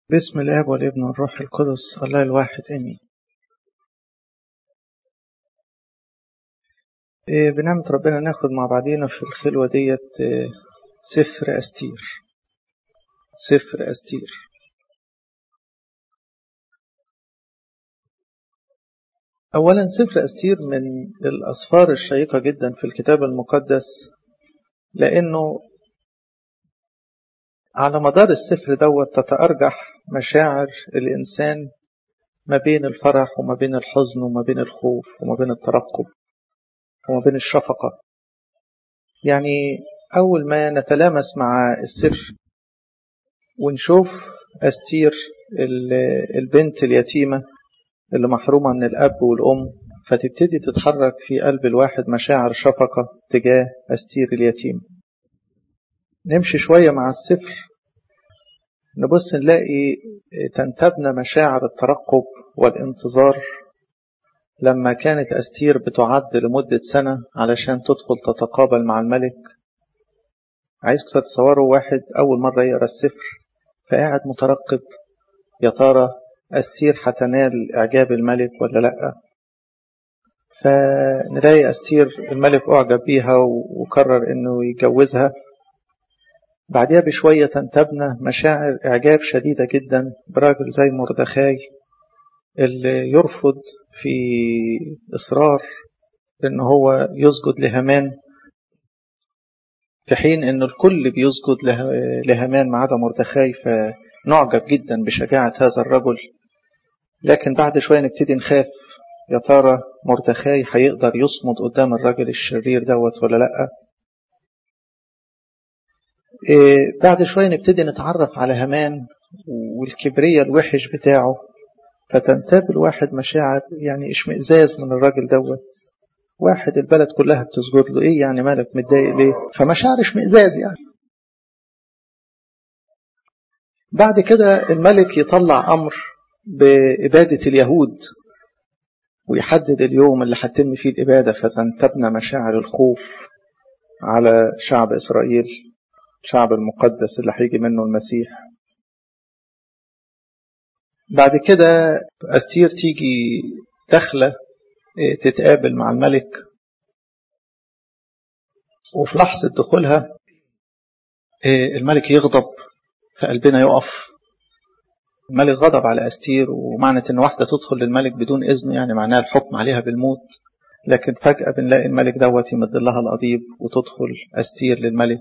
باسم الآب والابن والروح القدس الله الواحد آمين إيه بنعمة ربنا ناخد مع بعضينا في الخلوة ديت إيه سفر أستير سفر أستير أولا سفر أستير من الأسفار الشيقة جدا في الكتاب المقدس لأنه على مدار السفر دوت تتأرجح مشاعر الإنسان ما بين الفرح وما بين الحزن وما بين الخوف وما بين الترقب وما بين الشفقة يعني أول ما نتلامس مع السفر ونشوف أستير البنت اليتيمة اللي محرومة من الأب والأم فتبتدي تتحرك في قلب الواحد مشاعر شفقة تجاه أستير اليتيم نمشي شوية مع السفر نبص نلاقي تنتابنا مشاعر الترقب والانتظار لما كانت أستير بتعد لمدة سنة علشان تدخل تتقابل مع الملك عايزكم تتصوروا واحد أول مرة يقرأ السفر فقاعد مترقب يا ترى أستير هتنال إعجاب الملك ولا لأ فنلاقي أستير الملك أعجب بيها وقرر إنه يجوزها بعدها بشوية تنتابنا مشاعر إعجاب شديدة جدا براجل زي مردخاي اللي يرفض في إصرار إن هو يسجد لهامان في حين إن الكل بيسجد لهامان ما عدا مردخاي فنعجب جدا بشجاعة هذا الرجل لكن بعد شوية نبتدي نخاف يا ترى مردخاي هيقدر يصمد قدام الراجل الشرير دوت ولا لأ إيه بعد شوية نبتدي نتعرف على هامان والكبرية الوحش بتاعه فتنتاب الواحد مشاعر يعني اشمئزاز من الراجل دوت واحد البلد كلها بتسجد له ايه يعني مالك متضايق ليه فمشاعر اشمئزاز يعني بعد كده الملك يطلع امر بإبادة اليهود ويحدد اليوم اللي هتتم فيه الإبادة فتنتبنا مشاعر الخوف على شعب إسرائيل الشعب المقدس اللي هيجي منه المسيح بعد كده أستير تيجي داخلة تتقابل مع الملك وفي لحظة دخولها الملك يغضب فقلبنا يقف الملك غضب على أستير ومعنى إن واحدة تدخل للملك بدون إذنه يعني معناها الحكم عليها بالموت لكن فجأة بنلاقي الملك دوت يمد لها القضيب وتدخل أستير للملك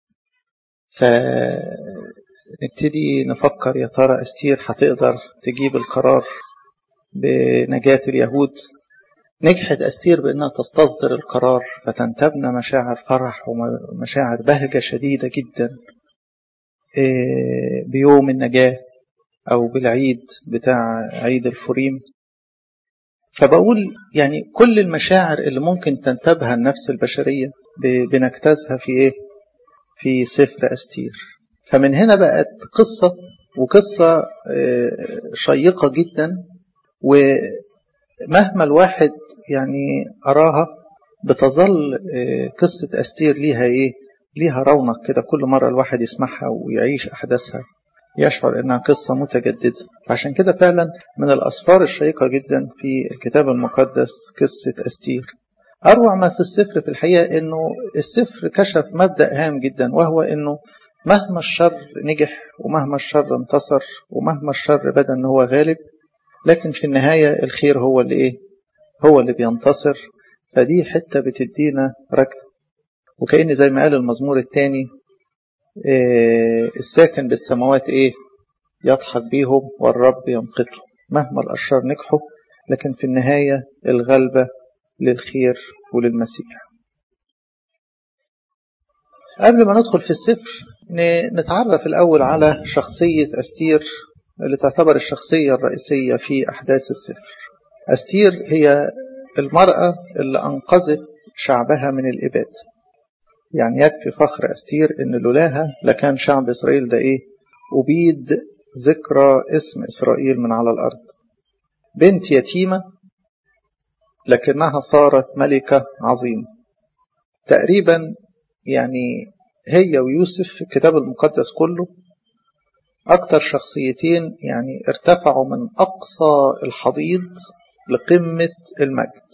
فنبتدي نفكر يا ترى أستير هتقدر تجيب القرار بنجاة اليهود نجحت أستير بأنها تستصدر القرار فتنتبنا مشاعر فرح ومشاعر بهجة شديدة جدا بيوم النجاة أو بالعيد بتاع عيد الفريم فبقول يعني كل المشاعر اللي ممكن تنتابها النفس البشرية بنجتازها في إيه؟ في سفر أستير فمن هنا بقت قصة وقصة شيقة جدا ومهما الواحد يعني أراها بتظل قصة أستير ليها إيه ليها رونق كده كل مرة الواحد يسمعها ويعيش أحداثها يشعر إنها قصة متجددة عشان كده فعلا من الأسفار الشيقة جدا في الكتاب المقدس قصة أستير أروع ما في السفر في الحقيقة إنه السفر كشف مبدأ هام جدا وهو إنه مهما الشر نجح ومهما الشر انتصر ومهما الشر بدا إن هو غالب لكن في النهاية الخير هو اللي إيه هو اللي بينتصر فدي حتة بتدينا رجع وكأن زي ما قال المزمور الثاني إيه الساكن بالسماوات إيه يضحك بيهم والرب يمقته مهما الأشرار نجحوا لكن في النهاية الغلبة للخير وللمسيح قبل ما ندخل في السفر نتعرف الأول على شخصية أستير اللي تعتبر الشخصية الرئيسية في أحداث السفر أستير هي المرأة اللي أنقذت شعبها من الإبادة يعني يكفي فخر أستير إن لولاها لكان شعب إسرائيل ده إيه أبيد ذكرى اسم إسرائيل من على الأرض بنت يتيمة لكنها صارت ملكة عظيمة تقريبا يعني هي ويوسف في الكتاب المقدس كله أكتر شخصيتين يعني ارتفعوا من أقصى الحضيض لقمة المجد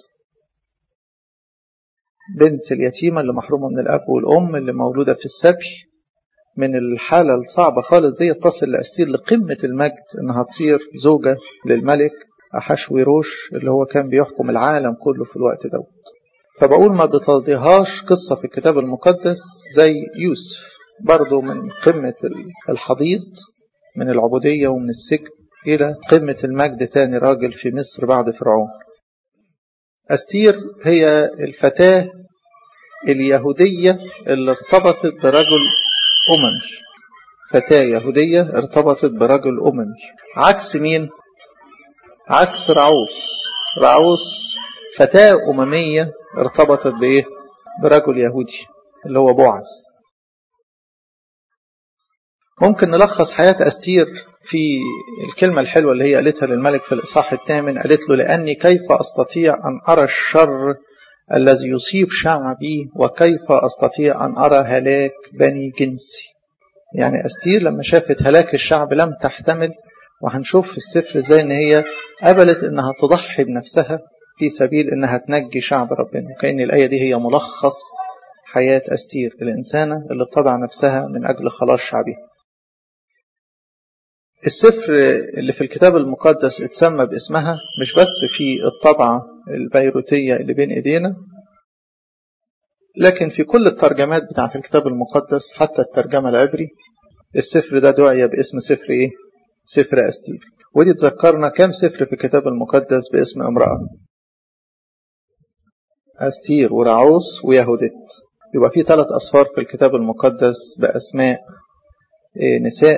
بنت اليتيمة اللي محرومة من الأب والأم اللي مولودة في السبي من الحالة الصعبة خالص دي تصل لأستير لقمة المجد إنها تصير زوجة للملك أحشويروش اللي هو كان بيحكم العالم كله في الوقت دوت فبقول ما بتضيهاش قصة في الكتاب المقدس زي يوسف برضو من قمة الحضيض من العبودية ومن السجن إلى قمة المجد تاني راجل في مصر بعد فرعون أستير هي الفتاة اليهودية اللي ارتبطت برجل أممي فتاة يهودية ارتبطت برجل أممي عكس مين؟ عكس رعوس رعوس فتاة أممية ارتبطت بإيه؟ برجل يهودي اللي هو بوعز ممكن نلخص حياة أستير في الكلمة الحلوة اللي هي قالتها للملك في الإصحاح الثامن قالت له لأني كيف أستطيع أن أرى الشر الذي يصيب شعبي وكيف أستطيع أن أرى هلاك بني جنسي يعني أستير لما شافت هلاك الشعب لم تحتمل وهنشوف في السفر ازاي ان هي قبلت انها تضحي بنفسها في سبيل انها تنجي شعب ربنا وكأن الآية دي هي ملخص حياة أستير الإنسانة اللي بتضع نفسها من أجل خلاص شعبها السفر اللي في الكتاب المقدس اتسمى باسمها مش بس في الطبعة البيروتية اللي بين ايدينا لكن في كل الترجمات بتاعة الكتاب المقدس حتى الترجمة العبري السفر ده دعي باسم سفر ايه سفر أستير ودي تذكرنا كم سفر في الكتاب المقدس باسم امرأة أستير ورعوس ويهودت يبقى في ثلاث أصفار في الكتاب المقدس بأسماء نساء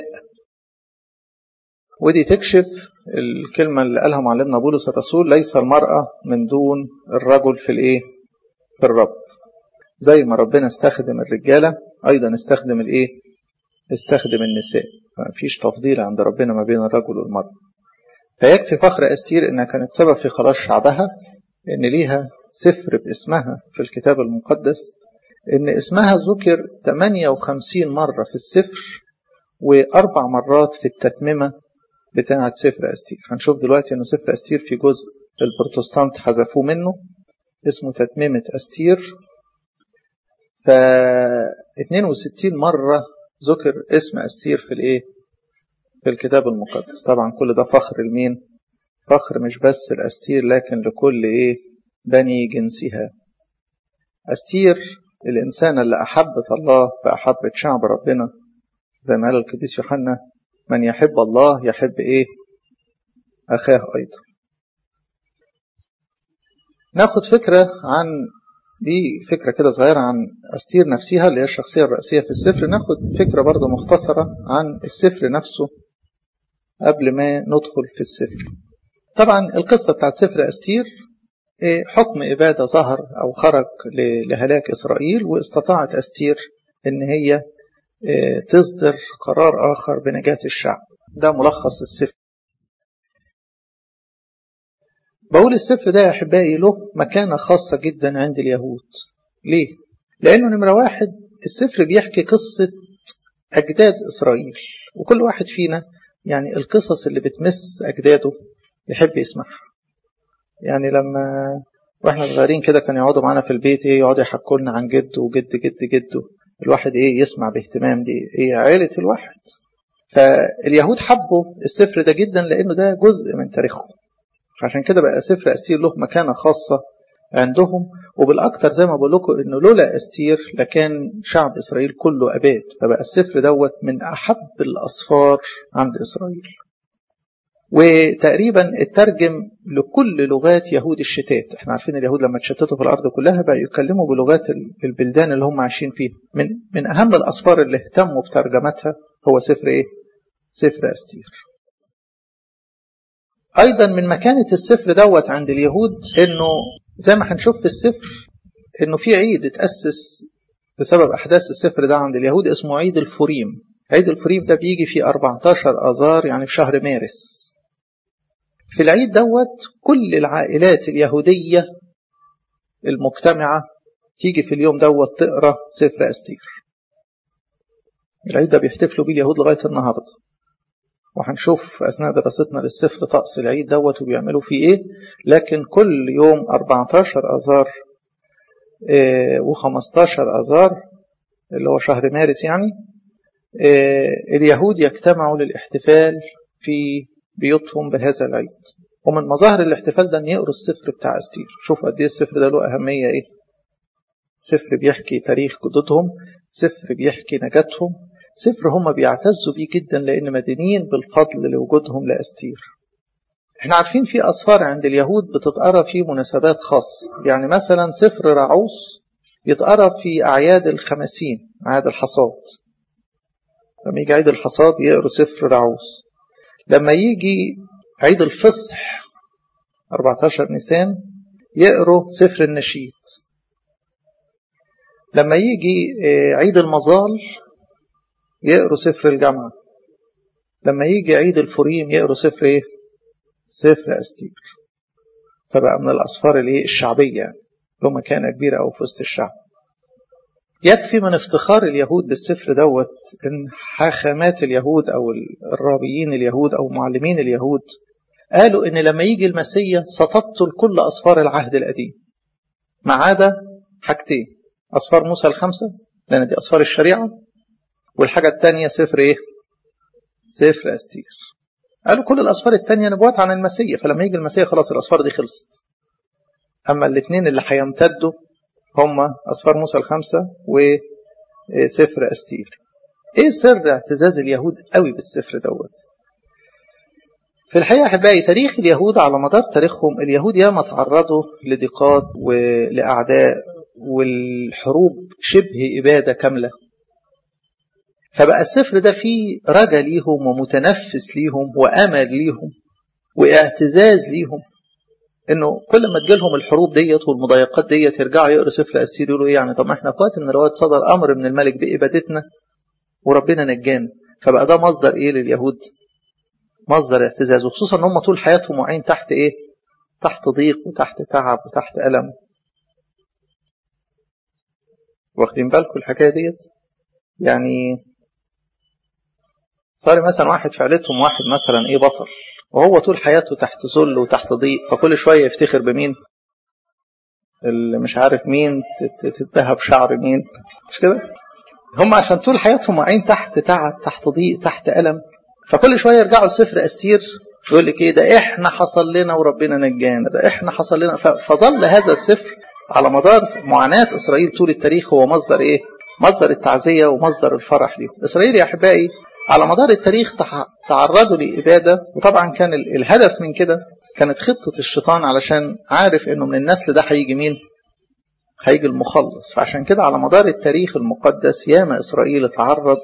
ودي تكشف الكلمة اللي قالها معلمنا بولس الرسول ليس المرأة من دون الرجل في الايه في الرب زي ما ربنا استخدم الرجالة أيضا استخدم الايه استخدم النساء فمفيش تفضيل عند ربنا ما بين الرجل والمرأة فيكفي فخر أستير إنها كانت سبب في خلاص شعبها إن ليها سفر باسمها في الكتاب المقدس إن اسمها ذكر 58 مرة في السفر وأربع مرات في التتممة بتاعة سفر أستير هنشوف دلوقتي إنه سفر أستير في جزء البروتستانت حذفوه منه اسمه تتممة أستير ف 62 مرة ذكر اسم أستير في الإيه؟ في الكتاب المقدس طبعا كل ده فخر لمين؟ فخر مش بس الأستير لكن لكل إيه؟ بني جنسها أستير الإنسانة اللي أحبت الله فأحبت شعب ربنا زي ما قال القديس يوحنا من يحب الله يحب إيه؟ أخاه أيضا ناخد فكرة عن دي فكرة كده صغيرة عن أستير نفسها اللي هي الشخصية الرئيسية في السفر ناخد فكرة برضه مختصرة عن السفر نفسه قبل ما ندخل في السفر طبعا القصة بتاعت سفر أستير حكم إبادة ظهر أو خرج لهلاك إسرائيل واستطاعت أستير إن هي تصدر قرار آخر بنجاة الشعب ده ملخص السفر بقول السفر ده يا أحبائي له مكانة خاصة جدا عند اليهود ليه؟ لأنه نمرة واحد السفر بيحكي قصة أجداد إسرائيل وكل واحد فينا يعني القصص اللي بتمس أجداده يحب يسمعها يعني لما واحنا صغيرين كده كانوا يقعدوا معانا في البيت ايه يقعدوا يحكوا لنا عن جده وجد جد جده الواحد ايه يسمع باهتمام دي ايه عيلة الواحد فاليهود حبوا السفر ده جدا لانه ده جزء من تاريخهم عشان كده بقى سفر أستير له مكانة خاصة عندهم وبالأكتر زي ما بقول لكم إنه لولا أستير لكان شعب إسرائيل كله أباد فبقى السفر دوت من أحب الأسفار عند إسرائيل وتقريبا اترجم لكل لغات يهود الشتات احنا عارفين اليهود لما اتشتتوا في الأرض كلها بقى يتكلموا بلغات البلدان اللي هم عايشين فيها من, من أهم الأسفار اللي اهتموا بترجمتها هو سفر إيه؟ سفر أستير أيضا من مكانة السفر دوت عند اليهود إنه زي ما هنشوف في السفر إنه في عيد اتأسس بسبب أحداث السفر ده عند اليهود اسمه عيد الفوريم عيد الفوريم ده بيجي في 14 آذار يعني في شهر مارس في العيد دوت كل العائلات اليهودية المجتمعة تيجي في اليوم دوت تقرأ سفر أستير العيد ده بيحتفلوا بيه اليهود لغاية النهاردة وهنشوف أثناء دراستنا للسفر طقس العيد دوت وبيعملوا فيه إيه لكن كل يوم 14 أذار و15 أذار اللي هو شهر مارس يعني اليهود يجتمعوا للاحتفال في بيوتهم بهذا العيد ومن مظاهر الاحتفال ده ان يقروا السفر بتاع استير شوفوا قد ايه السفر ده له اهميه ايه سفر بيحكي تاريخ جدودهم سفر بيحكي نجاتهم سفر هم بيعتزوا بيه جدا لان مدينين بالفضل لوجودهم لاستير احنا عارفين في اسفار عند اليهود بتتقرا في مناسبات خاصه يعني مثلا سفر رعوس يتقرا في اعياد الخمسين اعياد الحصاد لما يجي عيد الحصاد يقروا سفر رعوس لما يجي عيد الفصح 14 نيسان يقروا سفر النشيد لما يجي عيد المظال يقروا سفر الجامعة لما يجي عيد الفريم يقروا سفر ايه سفر أستير فبقى من الأسفار الايه الشعبية يعني له مكانة كبيرة أو في وسط الشعب يكفي من افتخار اليهود بالسفر دوت ان حاخامات اليهود او الرابيين اليهود او معلمين اليهود قالوا ان لما يجي المسيا ستبطل كل اسفار العهد القديم ما عدا حاجتين اسفار موسى الخمسه لان دي اسفار الشريعه والحاجه الثانيه سفر ايه سفر استير قالوا كل الاسفار الثانيه نبوات عن المسيا فلما يجي المسيا خلاص الاسفار دي خلصت اما الاثنين اللي هيمتدوا هما أسفار موسى الخمسة وسفر أستير إيه سر اعتزاز اليهود قوي بالسفر دوت في الحقيقة أحبائي تاريخ اليهود على مدار تاريخهم اليهود ياما تعرضوا لضيقات ولأعداء والحروب شبه إبادة كاملة فبقى السفر ده فيه رجا ليهم ومتنفس ليهم وأمل ليهم واعتزاز ليهم انه كل ما تجيلهم الحروب ديت والمضايقات ديت يرجعوا يقروا سفر اسير يقولوا ايه يعني طب ما احنا في وقت من الاوقات صدر امر من الملك بابادتنا وربنا نجانا فبقى ده مصدر ايه لليهود مصدر اعتزاز وخصوصا ان هم طول حياتهم واقعين تحت ايه تحت ضيق وتحت تعب وتحت الم واخدين بالكم الحكايه ديت يعني صار مثلا واحد في عيلتهم واحد مثلا ايه بطل وهو طول حياته تحت ذل وتحت ضيق فكل شويه يفتخر بمين اللي مش عارف مين تتباهى بشعر مين مش كده هم عشان طول حياتهم واقعين تحت تعب تحت ضيق تحت الم فكل شويه يرجعوا لسفر استير يقول لك ايه ده احنا حصل لنا وربنا نجانا ده احنا حصل لنا فظل هذا السفر على مدار معاناه اسرائيل طول التاريخ هو مصدر ايه مصدر التعزيه ومصدر الفرح ليهم اسرائيل يا احبائي على مدار التاريخ تعرضوا لإبادة وطبعا كان الهدف من كده كانت خطة الشيطان علشان عارف انه من النسل ده هيجي مين هيجي المخلص فعشان كده على مدار التاريخ المقدس ياما إسرائيل تعرض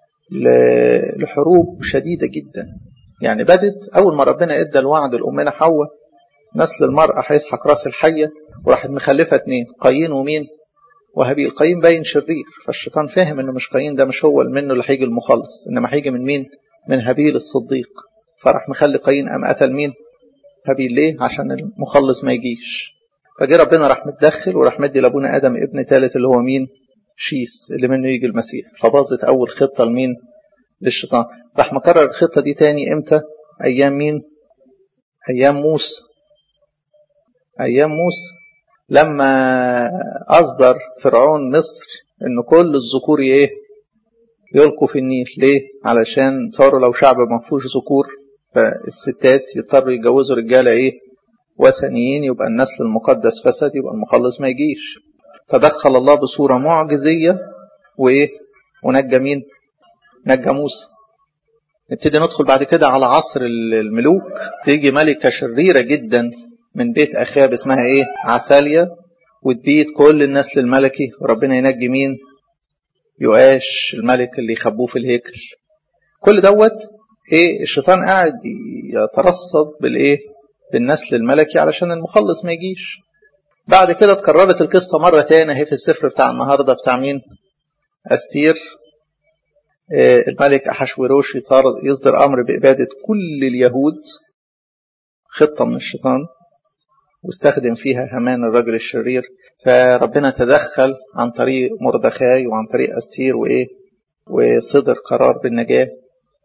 لحروب شديدة جدا يعني بدت أول ما ربنا إدى الوعد لأمنا حواء نسل المرأة هيسحق راس الحية وراحت مخلفة اتنين قايين ومين وهابيل قايين باين شرير فالشيطان فاهم انه مش قايين ده مش هو منه اللي هيجي المخلص انما هيجي من مين من هابيل الصديق فراح مخلي قايين قام قتل مين هابيل ليه عشان المخلص ما يجيش فجه ربنا راح متدخل وراح مدي لابونا ادم ابن ثالث اللي هو مين شيس اللي منه يجي المسيح فباظت اول خطه لمين للشيطان راح مكرر الخطه دي تاني امتى ايام مين ايام موسى ايام موسى لما أصدر فرعون مصر إن كل الذكور إيه يلقوا في النيل ليه؟ علشان صاروا لو شعب ما فيهوش ذكور فالستات يضطروا يتجوزوا رجالة إيه؟ وثنيين يبقى النسل المقدس فسد يبقى المخلص ما يجيش تدخل الله بصورة معجزية وإيه؟ ونجى مين؟ نجى موسى نبتدي ندخل بعد كده على عصر الملوك تيجي ملكة شريرة جدا من بيت أخاب اسمها إيه عساليا وتبيد كل النسل الملكي وربنا ينجي مين يؤاش الملك اللي يخبوه في الهيكل كل دوت ايه الشيطان قاعد يترصد بالايه بالنسل الملكي علشان المخلص ما يجيش بعد كده اتكررت القصه مره تاني اهي في السفر بتاع النهارده بتاع مين استير إيه الملك احشوروش يصدر امر باباده كل اليهود خطه من الشيطان واستخدم فيها هامان الرجل الشرير فربنا تدخل عن طريق مردخاي وعن طريق أستير وإيه وصدر قرار بالنجاة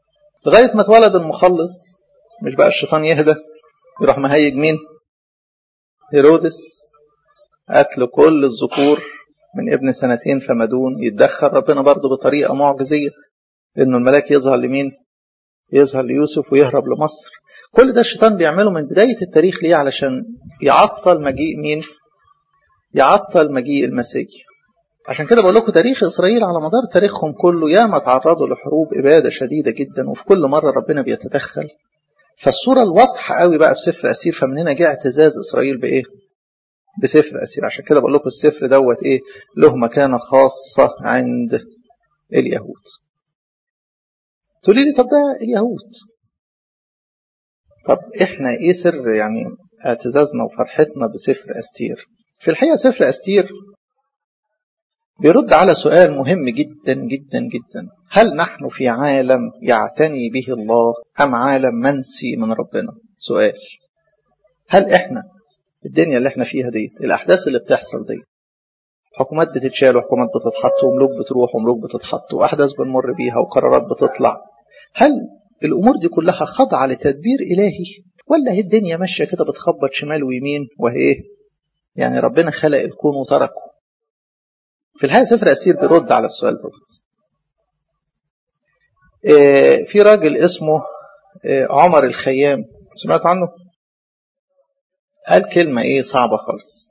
لغاية ما اتولد المخلص مش بقى الشيطان يهدى يروح مهيج مين هيرودس قتل كل الذكور من ابن سنتين فما دون يتدخل ربنا برضه بطريقة معجزية انه الملاك يظهر لمين يظهر ليوسف ويهرب لمصر كل ده الشيطان بيعمله من بداية التاريخ ليه علشان يعطل مجيء مين يعطل مجيء المسيح عشان كده بقول لكم تاريخ إسرائيل على مدار تاريخهم كله ياما تعرضوا لحروب إبادة شديدة جدا وفي كل مرة ربنا بيتدخل فالصورة الواضحة قوي بقى في سفر أسير فمن هنا جه اعتزاز إسرائيل بإيه؟ بسفر أسير عشان كده بقول لكم السفر دوت إيه؟ له مكانة خاصة عند اليهود تقولي لي طب ده اليهود طب احنا ايه سر يعني اعتزازنا وفرحتنا بسفر استير في الحقيقه سفر استير بيرد على سؤال مهم جدا جدا جدا هل نحن في عالم يعتني به الله ام عالم منسي من ربنا سؤال هل احنا الدنيا اللي احنا فيها ديت الاحداث اللي بتحصل دي حكومات بتتشال وحكومات بتتحط وملوك بتروح وملوك بتتحط واحداث بنمر بيها وقرارات بتطلع هل الامور دي كلها خاضعه لتدبير الهي ولا هي الدنيا ماشيه كده بتخبط شمال ويمين وهي يعني ربنا خلق الكون وتركه في الحقيقه سفر اسير بيرد على السؤال ده إيه في راجل اسمه إيه عمر الخيام سمعت عنه قال كلمه ايه صعبه خالص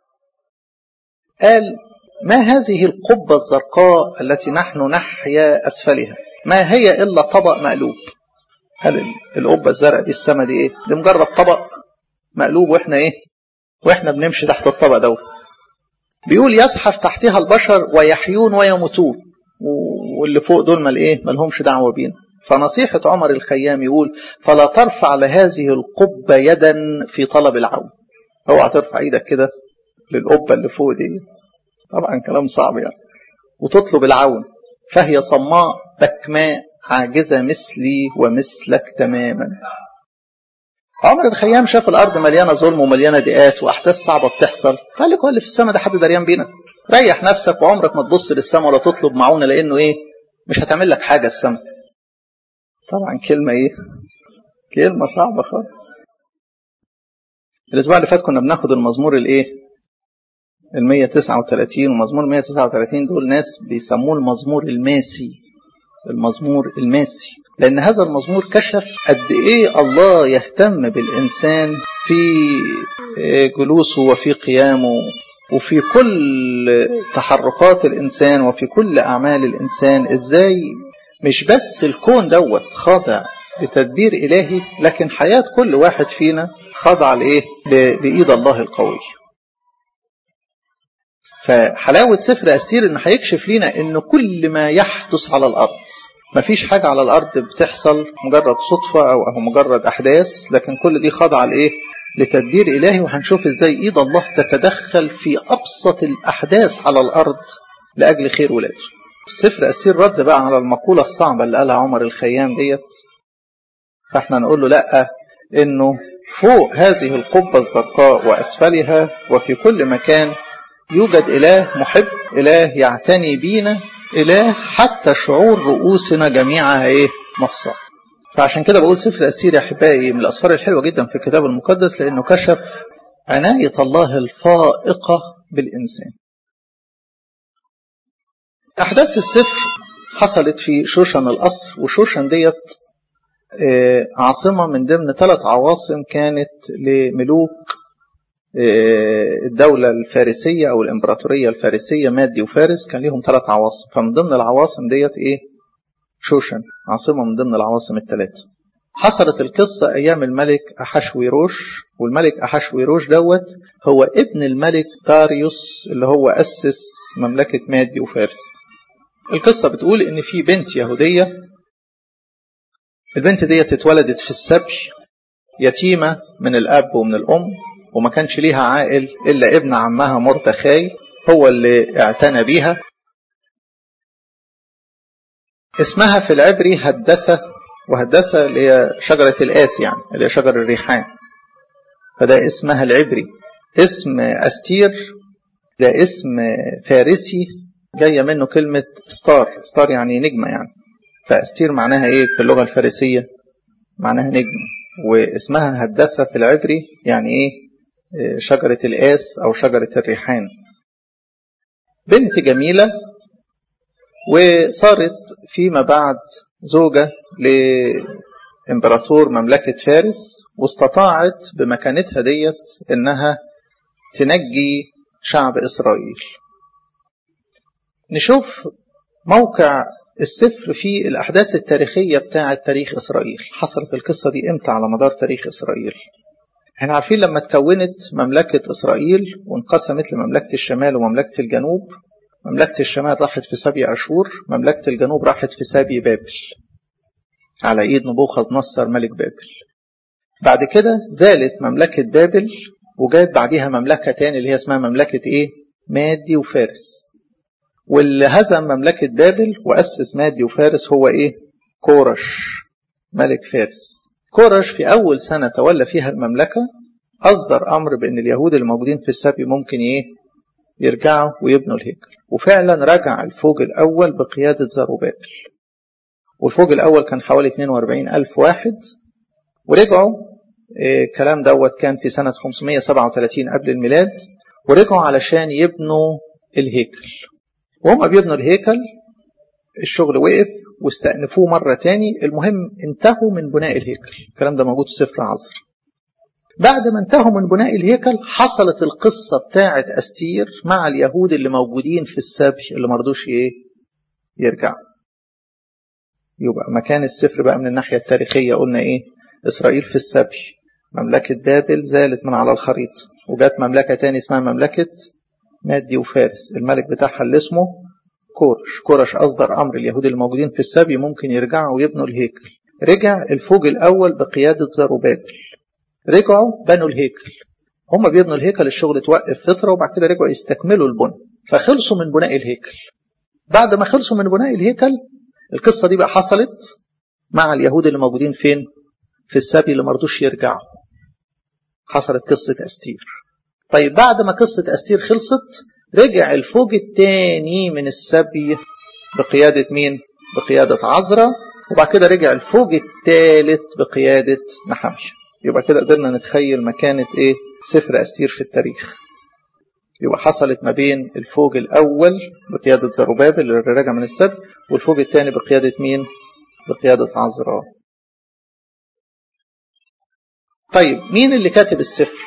قال ما هذه القبه الزرقاء التي نحن نحيا اسفلها ما هي الا طبق مقلوب هل القبه الزرقاء دي السما دي ايه دي مجرد طبق مقلوب واحنا ايه واحنا بنمشي تحت الطبق دوت بيقول يزحف تحتها البشر ويحيون ويموتون واللي فوق دول مال ايه مالهمش دعوه بينا فنصيحة عمر الخيام يقول فلا ترفع لهذه القبة يدا في طلب العون اوعى ترفع ايدك كده للقبة اللي فوق دي طبعا كلام صعب يعني وتطلب العون فهي صماء بكماء عاجزة مثلي ومثلك تماما عمر الخيام شاف الأرض مليانة ظلم ومليانة ضيقات وأحداث صعبة بتحصل قال لك هو اللي في السماء ده حد دريان بينا ريح نفسك وعمرك ما تبص للسماء ولا تطلب معونة لأنه إيه مش هتعمل لك حاجة السماء طبعا كلمة إيه كلمة صعبة خالص الأسبوع اللي فات كنا بناخد المزمور الإيه ال 139 ومزمور 139 دول ناس بيسموه المزمور الماسي المزمور الماسي لأن هذا المزمور كشف قد إيه الله يهتم بالإنسان في جلوسه وفي قيامه وفي كل تحركات الإنسان وفي كل أعمال الإنسان إزاي مش بس الكون دوت خاضع لتدبير إلهي لكن حياة كل واحد فينا خاضعة لإيه؟ لإيد الله القوي فحلاوة سفر أسير إنه هيكشف لنا إن كل ما يحدث على الأرض مفيش حاجة على الأرض بتحصل مجرد صدفة أو أو مجرد أحداث لكن كل دي خاضعة لإيه؟ لتدبير إلهي وهنشوف إزاي إيد الله تتدخل في أبسط الأحداث على الأرض لأجل خير ولاده. سفر أسير رد بقى على المقولة الصعبة اللي قالها عمر الخيام ديت فاحنا نقول له لأ إنه فوق هذه القبة الزرقاء وأسفلها وفي كل مكان يوجد إله محب إله يعتني بينا إله حتى شعور رؤوسنا جميعها إيه محصى فعشان كده بقول سفر أسير يا أحبائي من الأسفار الحلوة جدا في الكتاب المقدس لأنه كشف عناية الله الفائقة بالإنسان أحداث السفر حصلت في شوشن القصر وشوشن ديت عاصمة من ضمن ثلاث عواصم كانت لملوك الدولة الفارسية أو الإمبراطورية الفارسية مادي وفارس كان ليهم ثلاث عواصم فمن ضمن العواصم ديت إيه شوشن عاصمة من ضمن العواصم الثلاثة حصلت القصة أيام الملك أحشويروش والملك أحشويروش دوت هو ابن الملك داريوس اللي هو أسس مملكة مادي وفارس القصة بتقول إن في بنت يهودية البنت ديت اتولدت في السبي يتيمة من الأب ومن الأم وما كانش ليها عائل إلا ابن عمها مردخاي هو اللي اعتنى بيها اسمها في العبري هدسة وهدسة اللي هي شجرة الآس يعني اللي هي شجر الريحان فده اسمها العبري اسم أستير ده اسم فارسي جاية منه كلمة ستار ستار يعني نجمة يعني فأستير معناها إيه في اللغة الفارسية معناها نجم واسمها هدسة في العبري يعني إيه شجرة الآس أو شجرة الريحان بنت جميلة وصارت فيما بعد زوجة لإمبراطور مملكة فارس واستطاعت بمكانتها ديت إنها تنجي شعب إسرائيل نشوف موقع السفر في الأحداث التاريخية بتاعة تاريخ إسرائيل حصلت القصة دي إمتى على مدار تاريخ إسرائيل احنا عارفين لما تكونت مملكة إسرائيل وانقسمت لمملكة الشمال ومملكة الجنوب مملكة الشمال راحت في سبي أشور مملكة الجنوب راحت في سبي بابل على إيد نبوخذ نصر ملك بابل بعد كده زالت مملكة بابل وجات بعديها مملكة تاني اللي هي اسمها مملكة إيه؟ مادي وفارس واللي هزم مملكة بابل وأسس مادي وفارس هو إيه؟ كورش ملك فارس كورش في أول سنة تولى فيها المملكة أصدر أمر بأن اليهود الموجودين في السبي ممكن إيه؟ يرجعوا ويبنوا الهيكل وفعلا رجع الفوج الأول بقيادة زروبابل والفوج الأول كان حوالي 42 ألف واحد ورجعوا الكلام دوت كان في سنة 537 قبل الميلاد ورجعوا علشان يبنوا الهيكل وهم بيبنوا الهيكل الشغل وقف واستأنفوه مرة تاني المهم انتهوا من بناء الهيكل الكلام ده موجود في سفر عصر بعد ما انتهوا من بناء الهيكل حصلت القصة بتاعة أستير مع اليهود اللي موجودين في السبي اللي مرضوش ايه يرجعوا يبقى مكان السفر بقى من الناحية التاريخية قلنا ايه إسرائيل في السبي مملكة بابل زالت من على الخريطة وجات مملكة تاني اسمها مملكة مادي وفارس الملك بتاعها اللي اسمه كورش كورش أصدر أمر اليهود الموجودين في السبي ممكن يرجعوا ويبنوا الهيكل رجع الفوج الأول بقيادة زروبابل رجعوا بنوا الهيكل هم بيبنوا الهيكل الشغل توقف فترة وبعد كده رجعوا يستكملوا البنى فخلصوا من بناء الهيكل بعد ما خلصوا من بناء الهيكل القصة دي بقى حصلت مع اليهود اللي موجودين فين في السبي اللي مرضوش يرجعوا حصلت قصة أستير طيب بعد ما قصة أستير خلصت رجع الفوج الثاني من السبي بقيادة مين بقيادة عزرا وبعد كده رجع الفوج الثالث بقيادة نحمية يبقى كده قدرنا نتخيل مكانة ايه سفر أستير في التاريخ يبقى حصلت ما بين الفوج الأول بقيادة زروبابل اللي راجع من السبي والفوج الثاني بقيادة مين بقيادة عزرا طيب مين اللي كاتب السفر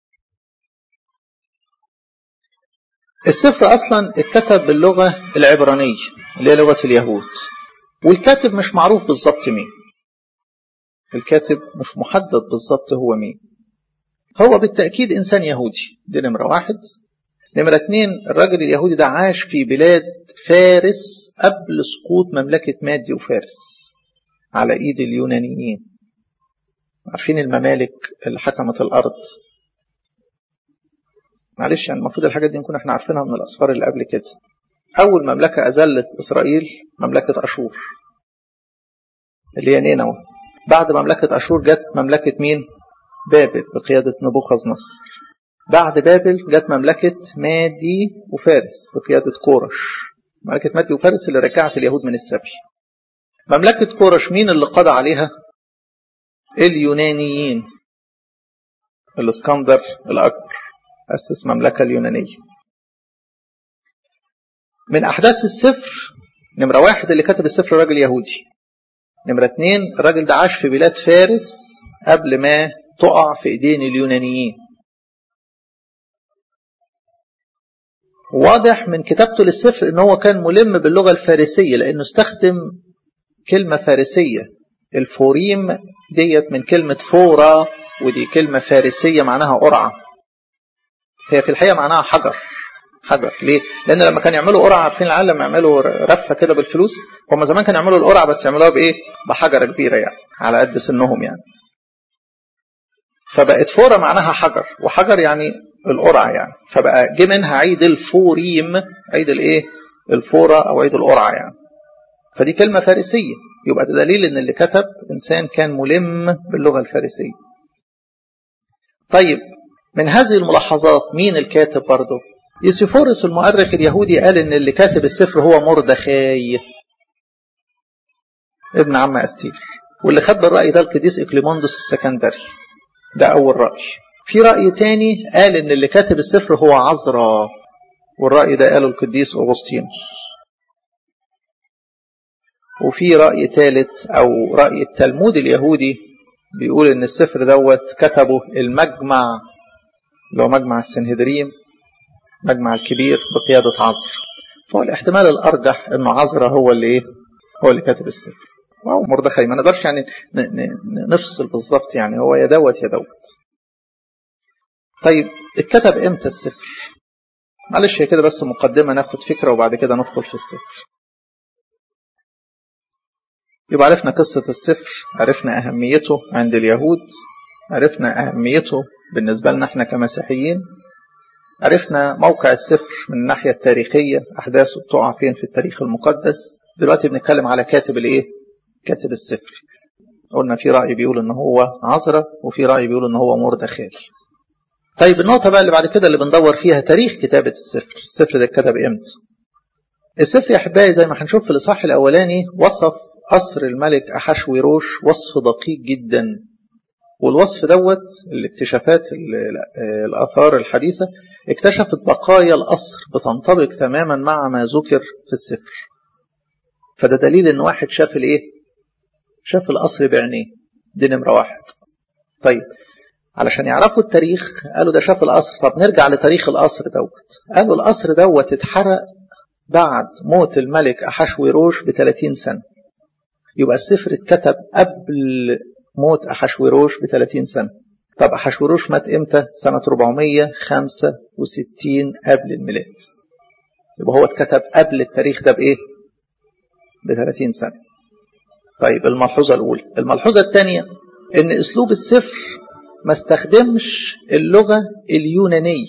السفر أصلا اتكتب باللغة العبرانية اللي هي لغة اليهود والكاتب مش معروف بالظبط مين الكاتب مش محدد بالظبط هو مين هو بالتأكيد إنسان يهودي دي نمرة واحد نمرة اتنين الراجل اليهودي ده عاش في بلاد فارس قبل سقوط مملكة مادي وفارس على إيد اليونانيين عارفين الممالك اللي حكمت الأرض معلش يعني المفروض الحاجات دي نكون احنا عارفينها من الأسفار اللي قبل كده أول مملكة أذلت إسرائيل مملكة أشور اللي هي نينوى بعد مملكة أشور جت مملكة مين؟ بابل بقيادة نبوخذ نصر بعد بابل جت مملكة مادي وفارس بقيادة كورش مملكة مادي وفارس اللي رجعت اليهود من السبي مملكة كورش مين اللي قضى عليها؟ اليونانيين الاسكندر الأكبر أسس مملكة اليونانية من أحداث السفر نمرة واحد اللي كتب السفر راجل يهودي نمرة اتنين الراجل ده عاش في بلاد فارس قبل ما تقع في ايدين اليونانيين واضح من كتابته للسفر ان هو كان ملم باللغة الفارسية لانه استخدم كلمة فارسية الفوريم ديت من كلمة فورا ودي كلمة فارسية معناها قرعة هي في الحقيقة معناها حجر حجر ليه؟ لأن لما كانوا يعملوا قرعة عارفين العالم لما يعملوا رفة كده بالفلوس هم زمان كانوا يعملوا القرعة بس يعملوها بإيه؟ بحجرة كبيرة يعني على قد سنهم يعني فبقت فورة معناها حجر وحجر يعني القرعة يعني فبقى جه منها عيد الفوريم عيد الإيه؟ الفورة أو عيد القرعة يعني فدي كلمة فارسية يبقى ده دليل ان اللي كتب انسان كان ملم باللغة الفارسية طيب من هذه الملاحظات مين الكاتب برضه يوسيفورس المؤرخ اليهودي قال ان اللي كاتب السفر هو مردخاي ابن عم أستير واللي خد بالرأي ده القديس إكليموندوس السكندري ده أول رأي في رأي تاني قال إن اللي كاتب السفر هو عذراء والرأي ده قاله القديس أغسطينوس وفي رأي ثالث أو رأي التلمود اليهودي بيقول إن السفر دوت كتبه المجمع اللي هو مجمع السنهدريم مجمع الكبير بقيادة عذرا فهو الاحتمال الأرجح إنه عذرا هو اللي إيه هو اللي كاتب السفر واو مردخاي ما نقدرش يعني نفصل بالظبط يعني هو يا دوت يا دوت طيب اتكتب امتى السفر معلش هي كده بس مقدمة ناخد فكرة وبعد كده ندخل في السفر يبقى عرفنا قصة السفر عرفنا أهميته عند اليهود عرفنا أهميته بالنسبة لنا احنا كمسيحيين عرفنا موقع السفر من الناحية التاريخية أحداثه بتقع فين في التاريخ المقدس دلوقتي بنتكلم على كاتب الإيه؟ كاتب السفر قلنا في رأي بيقول إن هو عذرا وفي رأي بيقول إن هو مردخاي طيب النقطة بقى اللي بعد كده اللي بندور فيها تاريخ كتابة السفر السفر ده اتكتب امتى السفر يا أحبائي زي ما هنشوف في الإصحاح الأولاني وصف قصر الملك أحشويروش وصف دقيق جدا والوصف دوت الاكتشافات الآثار الحديثة اكتشفت بقايا القصر بتنطبق تماما مع ما ذكر في السفر فده دليل ان واحد شاف الايه شاف القصر بعينيه دي نمرة واحد طيب علشان يعرفوا التاريخ قالوا ده شاف القصر طب نرجع لتاريخ القصر دوت قالوا القصر دوت اتحرق بعد موت الملك أحشويروش ب 30 سنة يبقى السفر اتكتب قبل موت أحشويروش ب 30 سنة طب أحشويروش مات إمتى؟ سنة 465 قبل الميلاد يبقى هو اتكتب قبل التاريخ ده بإيه؟ ب 30 سنة طيب الملحوظة الأولى الملحوظة الثانية إن أسلوب السفر ما استخدمش اللغة اليونانية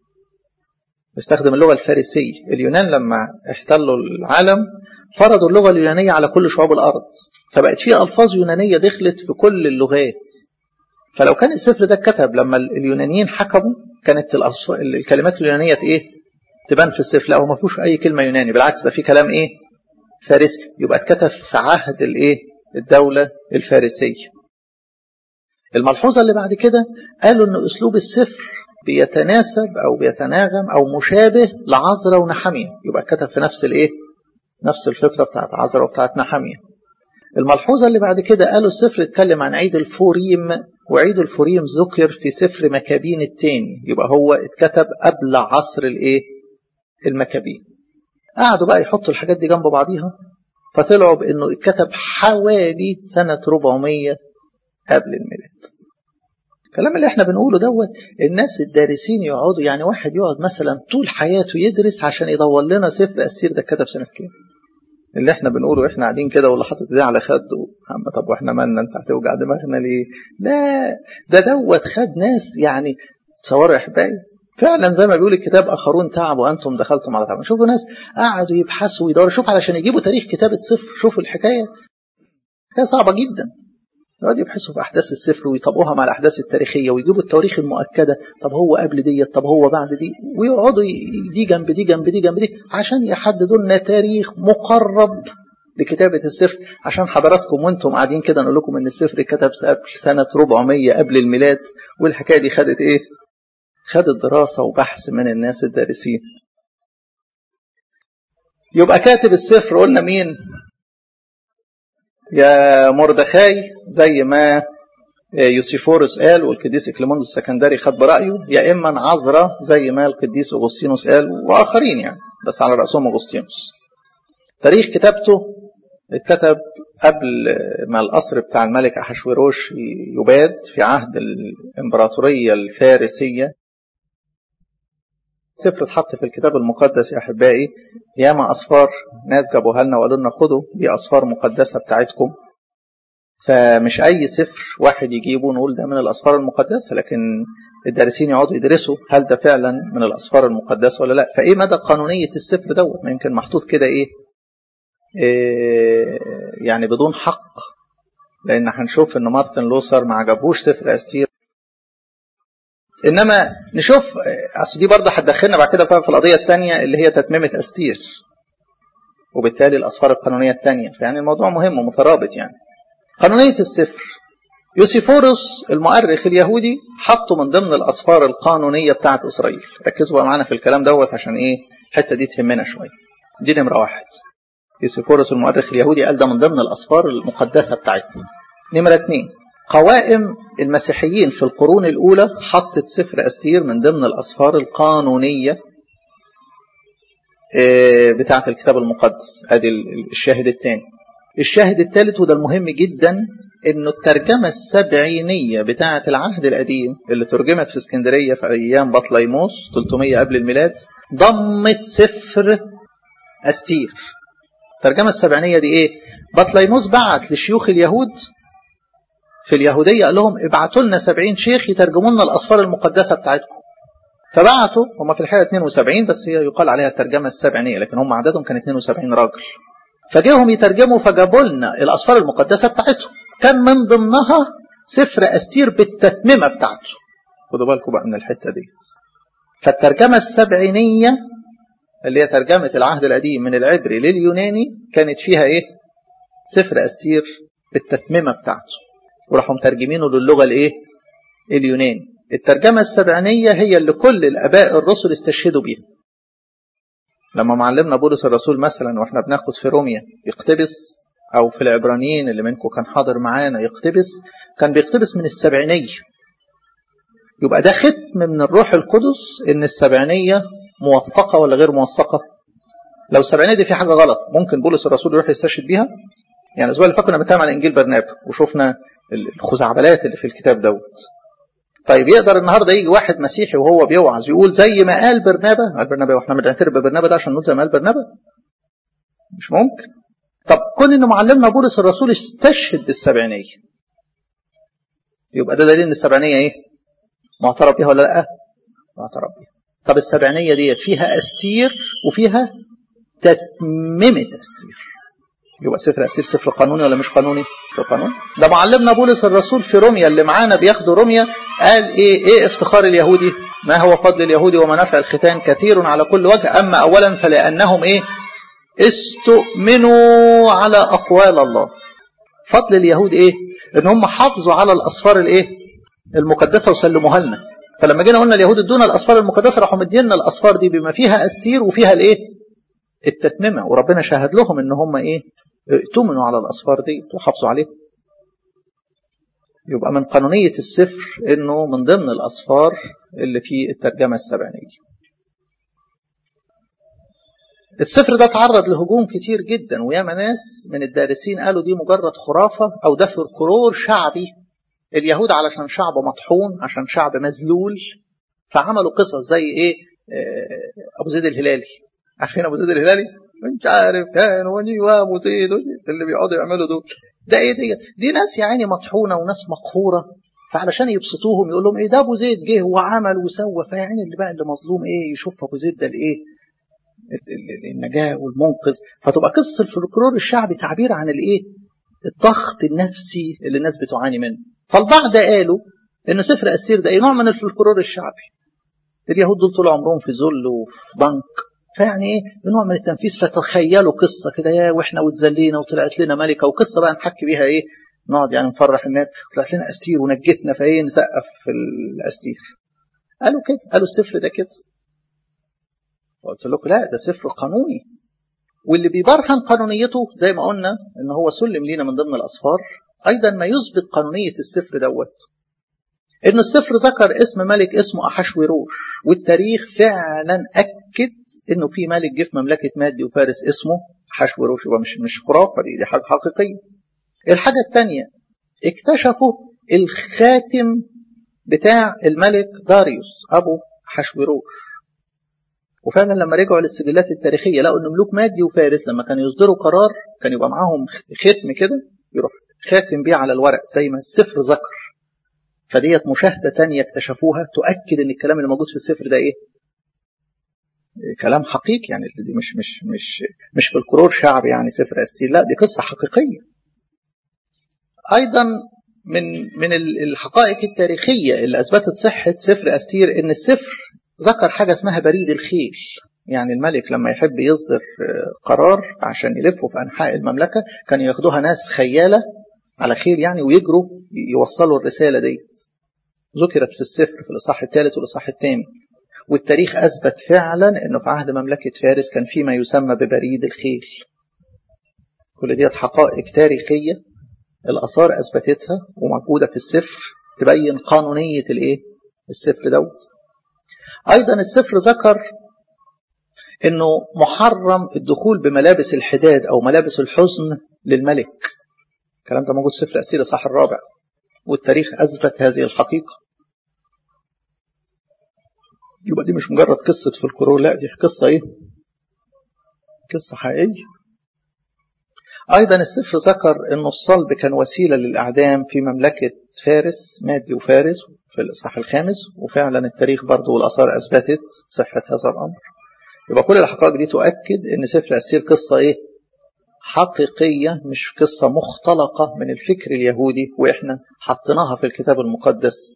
استخدم اللغة الفارسية اليونان لما احتلوا العالم فرضوا اللغة اليونانية على كل شعوب الأرض فبقت في ألفاظ يونانية دخلت في كل اللغات فلو كان السفر ده اتكتب لما اليونانيين حكموا كانت الكلمات اليونانية ايه تبان في السفر لا هو ما فيهوش أي كلمة يوناني بالعكس ده في كلام ايه فارسي يبقى اتكتب في عهد الايه الدولة الفارسية الملحوظة اللي بعد كده قالوا ان اسلوب السفر بيتناسب او بيتناغم او مشابه لعذرا ونحمية يبقى اتكتب في نفس الايه نفس الفترة بتاعت عذرا وبتاعت نحمية الملحوظة اللي بعد كده قالوا السفر اتكلم عن عيد الفوريم وعيد الفوريم ذكر في سفر مكابين التاني يبقى هو اتكتب قبل عصر الايه المكابين قعدوا بقى يحطوا الحاجات دي جنب بعضيها فطلعوا بانه اتكتب حوالي سنة 400 قبل الميلاد الكلام اللي احنا بنقوله دوت الناس الدارسين يقعدوا يعني واحد يقعد مثلا طول حياته يدرس عشان يدور لنا سفر السير ده كتب سنة كام اللي احنا بنقوله احنا قاعدين كده واللي حاطط ايديه على خده عم طب واحنا مالنا انت هتوجع دماغنا ليه لا ده دوت خد ناس يعني تصوروا يا احبائي فعلا زي ما بيقول الكتاب اخرون تعب وانتم دخلتم على تعب شوفوا ناس قعدوا يبحثوا ويدوروا شوف علشان يجيبوا تاريخ كتابه سفر شوفوا الحكايه حكايه صعبه جدا يقعدوا يبحثوا في احداث السفر ويطبقوها مع الاحداث التاريخيه ويجيبوا التواريخ المؤكده طب هو قبل دي طب هو بعد دي ويقعدوا دي جنب دي جنب دي جنب دي عشان يحددوا لنا تاريخ مقرب لكتابة السفر عشان حضراتكم وانتم قاعدين كده نقول لكم ان السفر كتب سنة 400 قبل الميلاد والحكاية دي خدت ايه خدت دراسة وبحث من الناس الدارسين يبقى كاتب السفر قلنا مين يا مردخاي زي ما يوسيفورس قال والقديس اكليموندوس السكندري خد برأيه يا إما عذرا زي ما القديس أغسطينوس قال وآخرين يعني بس على رأسهم أغسطينوس تاريخ كتابته اتكتب قبل ما القصر بتاع الملك أحشويروش يباد في عهد الإمبراطورية الفارسية سفر اتحط في الكتاب المقدس يا أحبائي ياما أصفار ناس جابوها لنا وقالوا لنا خدوا دي أصفار مقدسة بتاعتكم فمش أي سفر واحد يجيبه نقول ده من الأصفار المقدسة لكن الدارسين يقعدوا يدرسوا هل ده فعلا من الأصفار المقدسة ولا لا فإيه مدى قانونية السفر دوت ما يمكن محطوط كده إيه, إيه يعني بدون حق لأن هنشوف إن مارتن لوثر ما عجبوش سفر أستير انما نشوف اصل دي برضه هتدخلنا بعد كده في القضيه الثانيه اللي هي تتميمه استير وبالتالي الأسفار القانونية الثانية فيعني الموضوع مهم ومترابط يعني قانونية السفر يوسيفورس المؤرخ اليهودي حطه من ضمن الأسفار القانونية بتاعة إسرائيل ركزوا بقى معانا في الكلام دوت عشان إيه الحتة دي تهمنا شوية دي نمرة واحد يوسيفورس المؤرخ اليهودي قال ده من ضمن الأسفار المقدسة بتاعتنا نمرة اتنين قوائم المسيحيين في القرون الأولى حطت سفر أستير من ضمن الأسفار القانونية بتاعة الكتاب المقدس ادي الشاهد الثاني الشاهد الثالث وده المهم جدا انه الترجمة السبعينية بتاعة العهد القديم اللي ترجمت في اسكندرية في ايام بطليموس 300 قبل الميلاد ضمت سفر استير الترجمة السبعينية دي ايه بطليموس بعت لشيوخ اليهود في اليهودية قال لهم ابعتوا لنا 70 شيخ يترجموا لنا الاسفار المقدسة بتاعتكم فبعتوا هم في الحقيقة 72 بس هي يقال عليها الترجمة السبعينية لكن هم عددهم كان 72 راجل فجاهم يترجموا فجابوا لنا الأسفار المقدسة بتاعتهم كان من ضمنها سفر أستير بالتتممة بتاعته خدوا بالكم بقى من الحتة دي فالترجمة السبعينية اللي هي ترجمة العهد القديم من العبري لليوناني كانت فيها ايه سفر أستير بالتتممة بتاعته وراحوا مترجمينه للغة الايه اليوناني الترجمة السبعينية هي اللي كل الآباء الرسل استشهدوا بيها لما معلمنا بولس الرسول مثلا واحنا بناخد في روميا يقتبس او في العبرانيين اللي منكم كان حاضر معانا يقتبس كان بيقتبس من السبعينية يبقى ده ختم من الروح القدس ان السبعينية موثقة ولا غير موثقة لو السبعينية دي في حاجة غلط ممكن بولس الرسول يروح يستشهد بيها يعني الاسبوع اللي فات كنا بنتكلم عن انجيل برنابا وشفنا الخزعبلات اللي في الكتاب دوت طيب يقدر النهارده يجي واحد مسيحي وهو بيوعظ يقول زي ما قال برنابا قال برنابا واحنا بنعترف ببرنابا ده عشان نقول زي ما قال برنابا مش ممكن طب كون ان معلمنا بولس الرسول استشهد بالسبعينيه يبقى ده دليل ان السبعينيه ايه معترف بيها ولا لا معترف بيها طب السبعينيه ديت فيها استير وفيها تتممه استير يبقى سفر أسير سفر قانوني ولا مش قانوني؟ سفر قانوني ده معلمنا بولس الرسول في روميا اللي معانا بياخدوا روميا قال ايه ايه افتخار اليهودي؟ ما هو فضل اليهودي ومنافع الختان كثير على كل وجه اما اولا فلانهم ايه؟ استؤمنوا على اقوال الله. فضل اليهود ايه؟ ان هم حافظوا على الاسفار الايه؟ المقدسه وسلموها لنا. فلما جينا قلنا اليهود ادونا الاسفار المقدسه راحوا مدينا الاسفار دي بما فيها استير وفيها الايه؟ التتممه وربنا شهد لهم ان هم ايه؟ ائتمنوا على الأصفار دي وحافظوا عليها يبقى من قانونية السفر انه من ضمن الأصفار اللي في الترجمة السبعينية السفر ده تعرض لهجوم كتير جدا وياما ناس من الدارسين قالوا دي مجرد خرافة أو ده فولكلور شعبي اليهود علشان شعب مطحون عشان شعب مذلول فعملوا قصص زي ايه ابو زيد الهلالي عارفين ابو زيد الهلالي مش عارف كان وني وابو زيد اللي بيقعدوا يعملوا دول ده ايه دي دي ناس يا عيني مطحونه وناس مقهوره فعلشان يبسطوهم يقول لهم ايه ده ابو زيد جه وعمل وسوى فيعني اللي بقى اللي مظلوم ايه يشوف ابو زيد ده الايه النجاه والمنقذ فتبقى قصه الفلكلور الشعبي تعبير عن الايه الضغط النفسي اللي الناس بتعاني منه فالبعض قالوا ان سفر استير ده ايه نوع من الفلكلور الشعبي اليهود دول طول عمرهم في ذل وفي ضنك فيعني ايه نوع من التنفيذ فتخيلوا قصه كده يا واحنا واتذلينا وطلعت لنا ملكه وقصه بقى نحكي بيها ايه نقعد يعني نفرح الناس طلعت لنا استير ونجتنا فايه نسقف في الاستير قالوا كده قالوا السفر ده كده قلت لكم لا ده سفر قانوني واللي بيبرهن قانونيته زي ما قلنا ان هو سلم لينا من ضمن الاسفار ايضا ما يثبت قانونيه السفر دوت ان السفر ذكر اسم ملك اسمه احشوروش والتاريخ فعلا اكد انه في ملك جه في مملكه مادي وفارس اسمه احشوروش يبقى مش مش خرافه دي, دي حاجه حقيقيه الحاجه الثانيه اكتشفوا الخاتم بتاع الملك داريوس ابو احشوروش وفعلا لما رجعوا للسجلات التاريخيه لقوا ان ملوك مادي وفارس لما كانوا يصدروا قرار كان يبقى معاهم ختم كده يروح خاتم بيه على الورق زي ما السفر ذكر فديت مشاهدة تانية اكتشفوها تؤكد ان الكلام اللي موجود في السفر ده ايه كلام حقيقي يعني دي مش مش مش مش في الكرور شعب يعني سفر استيل لا دي قصة حقيقية ايضا من من الحقائق التاريخية اللي اثبتت صحة سفر استير ان السفر ذكر حاجة اسمها بريد الخيل يعني الملك لما يحب يصدر قرار عشان يلفوا في أنحاء المملكة كان ياخدوها ناس خيالة على خير يعني ويجروا يوصلوا الرسالة ديت ذكرت في السفر في الإصحاح الثالث والإصحاح الثاني والتاريخ أثبت فعلا أنه في عهد مملكة فارس كان في ما يسمى ببريد الخيل كل ديت حقائق تاريخية الآثار أثبتتها وموجودة في السفر تبين قانونية الإيه؟ السفر دوت أيضا السفر ذكر أنه محرم الدخول بملابس الحداد أو ملابس الحزن للملك الكلام ده موجود في سفر أسير صح الرابع والتاريخ أثبت هذه الحقيقة يبقى دي مش مجرد قصة في الكرور لا دي قصة إيه؟ قصة حقيقية أيضا السفر ذكر أن الصلب كان وسيلة للإعدام في مملكة فارس مادي وفارس في الإصحاح الخامس وفعلا التاريخ برضه والآثار أثبتت صحة هذا الأمر يبقى كل الحقائق دي تؤكد أن سفر أسير قصة إيه؟ حقيقية مش قصة مختلقة من الفكر اليهودي وإحنا حطيناها في الكتاب المقدس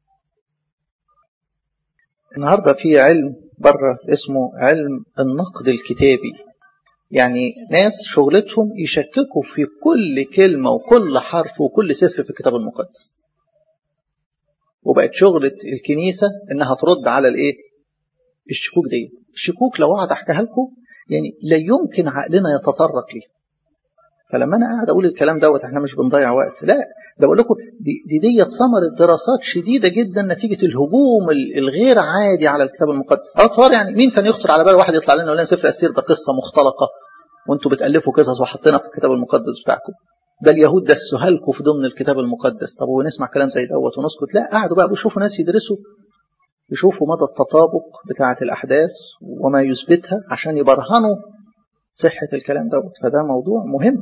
النهاردة في علم بره اسمه علم النقد الكتابي يعني ناس شغلتهم يشككوا في كل كلمة وكل حرف وكل سفر في الكتاب المقدس وبقت شغلة الكنيسة انها ترد على الايه الشكوك دي الشكوك لو قعد احكيها لكم يعني لا يمكن عقلنا يتطرق ليه فلما انا قاعد اقول الكلام دوت احنا مش بنضيع وقت لا ده بقول لكم دي دي ديت ثمره دراسات شديده جدا نتيجه الهجوم الغير عادي على الكتاب المقدس اطفال يعني مين كان يخطر على بال واحد يطلع لنا يقول لنا سفر اسير ده قصه مختلقه وانتوا بتالفوا قصص وحاطينها في الكتاب المقدس بتاعكم ده اليهود دسوها لكم في ضمن الكتاب المقدس طب ونسمع كلام زي دوت ونسكت لا قعدوا بقى بيشوفوا ناس يدرسوا يشوفوا مدى التطابق بتاعه الاحداث وما يثبتها عشان يبرهنوا صحه الكلام دوت فده موضوع مهم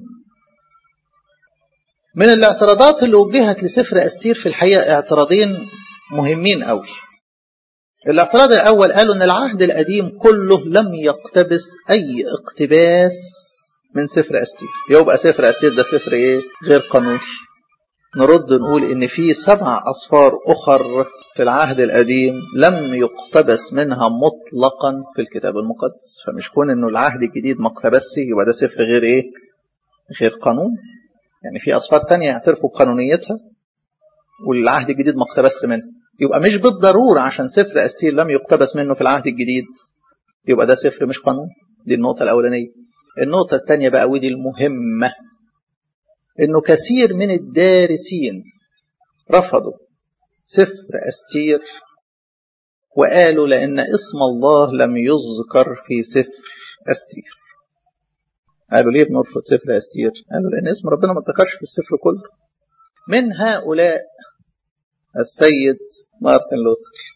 من الاعتراضات اللي وجهت لسفر أستير في الحقيقة اعتراضين مهمين قوي الاعتراض الأول قالوا أن العهد القديم كله لم يقتبس أي اقتباس من سفر أستير يبقى سفر أستير ده سفر إيه؟ غير قانوني نرد نقول إن في سبع أصفار أخر في العهد القديم لم يقتبس منها مطلقا في الكتاب المقدس فمش كون إنه العهد الجديد ما اقتبسش يبقى ده سفر غير إيه؟ غير قانون يعني في أصفار تانية يعترفوا بقانونيتها والعهد الجديد ما اقتبس منه يبقى مش بالضرورة عشان سفر أستير لم يقتبس منه في العهد الجديد يبقى ده سفر مش قانون دي النقطة الأولانية النقطة الثانية بقى ودي المهمة إنه كثير من الدارسين رفضوا سفر أستير وقالوا لأن اسم الله لم يذكر في سفر أستير قالوا ليه بنرفض سفر أستير قالوا لأن اسم ربنا ما اتذكرش في السفر كله من هؤلاء السيد مارتن لوثر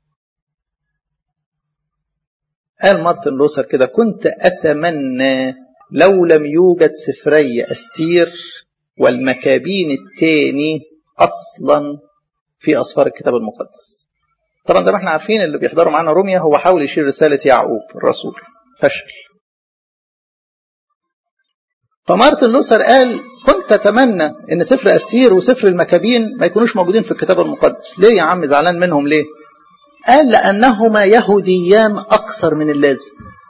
قال مارتن لوثر كده كنت أتمنى لو لم يوجد سفري أستير والمكابين التاني أصلا في أسفار الكتاب المقدس طبعا زي ما احنا عارفين اللي بيحضروا معانا روميا هو حاول يشير رسالة يعقوب الرسول فشل فمارتن لوثر قال كنت اتمنى ان سفر استير وسفر المكابين ما يكونوش موجودين في الكتاب المقدس ليه يا عم زعلان منهم ليه قال لانهما يهوديان اكثر من اللازم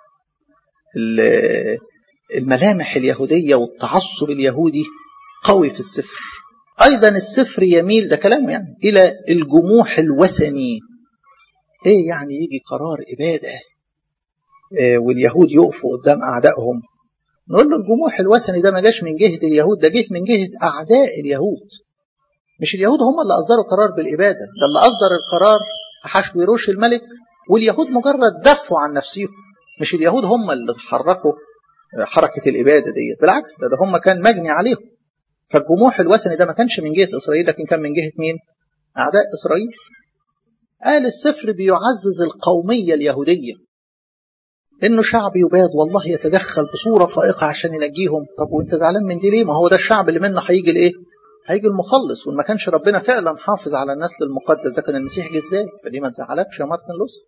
الملامح اليهوديه والتعصب اليهودي قوي في السفر ايضا السفر يميل ده كلامه يعني الى الجموح الوثني ايه يعني يجي قرار اباده إيه واليهود يقفوا قدام اعدائهم نقول له الجموح الوثني ده ما جاش من جهة اليهود ده جه من جهة أعداء اليهود مش اليهود هم اللي أصدروا قرار بالإبادة ده اللي أصدر القرار أحشويروش الملك واليهود مجرد دفعوا عن نفسهم مش اليهود هم اللي حركوا حركة الإبادة ديت بالعكس ده, ده هم كان مجني عليهم فالجموح الوثني ده ما كانش من جهة إسرائيل لكن كان من جهة مين؟ أعداء إسرائيل قال السفر بيعزز القومية اليهودية انه شعب يباد والله يتدخل بصوره فائقه عشان ينجيهم طب وانت زعلان من دي ليه ما هو ده الشعب اللي منه هيجي الايه هيجي المخلص وان ما كانش ربنا فعلا حافظ على النسل المقدس ده كان المسيح جه ازاي فدي ما تزعلكش يا مارتن لوثر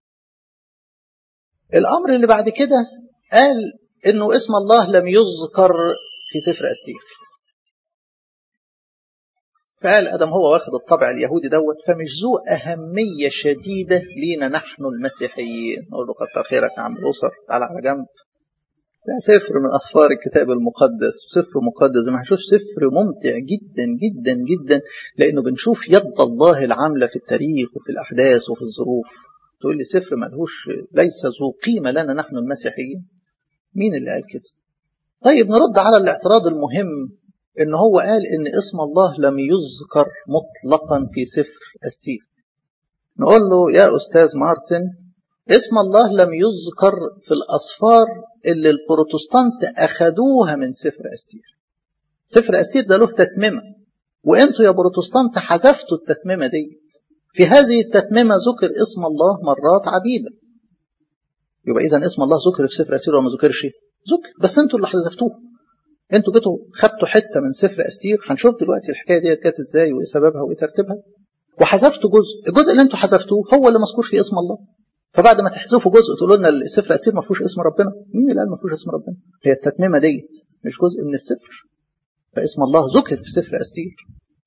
الامر اللي بعد كده قال انه اسم الله لم يذكر في سفر استير فقال ادم هو واخد الطبع اليهودي دوت فمش ذو اهميه شديده لينا نحن المسيحيين نقول له كتر خيرك يا عم الاسر تعالى على جنب ده سفر من اسفار الكتاب المقدس سفر مقدس زي ما هنشوف سفر ممتع جدا جدا جدا لانه بنشوف يد الله العامله في التاريخ وفي الاحداث وفي الظروف تقول لي سفر ملهوش ليس ذو قيمه لنا نحن المسيحيين مين اللي قال كده طيب نرد على الاعتراض المهم ان هو قال ان اسم الله لم يذكر مطلقا في سفر استير نقول له يا استاذ مارتن اسم الله لم يذكر في الاسفار اللي البروتستانت اخذوها من سفر استير سفر استير ده له تتممه وانتوا يا بروتستانت حذفتوا التتممه ديت في هذه التتممه ذكر اسم الله مرات عديده يبقى اذا اسم الله ذكر في سفر استير ولا ما ذكرش ذكر بس انتوا اللي حذفتوه انتوا جيتوا خدتوا حته من سفر استير هنشوف دلوقتي الحكايه ديت جت ازاي وايه سببها وايه ترتيبها وحذفتوا جزء الجزء اللي انتوا حذفتوه هو اللي مذكور فيه اسم الله فبعد ما تحذفوا جزء تقولوا لنا السفر استير ما فيهوش اسم ربنا مين اللي قال ما فيهوش اسم ربنا هي التتميمه ديت مش جزء من السفر فاسم الله ذكر في سفر استير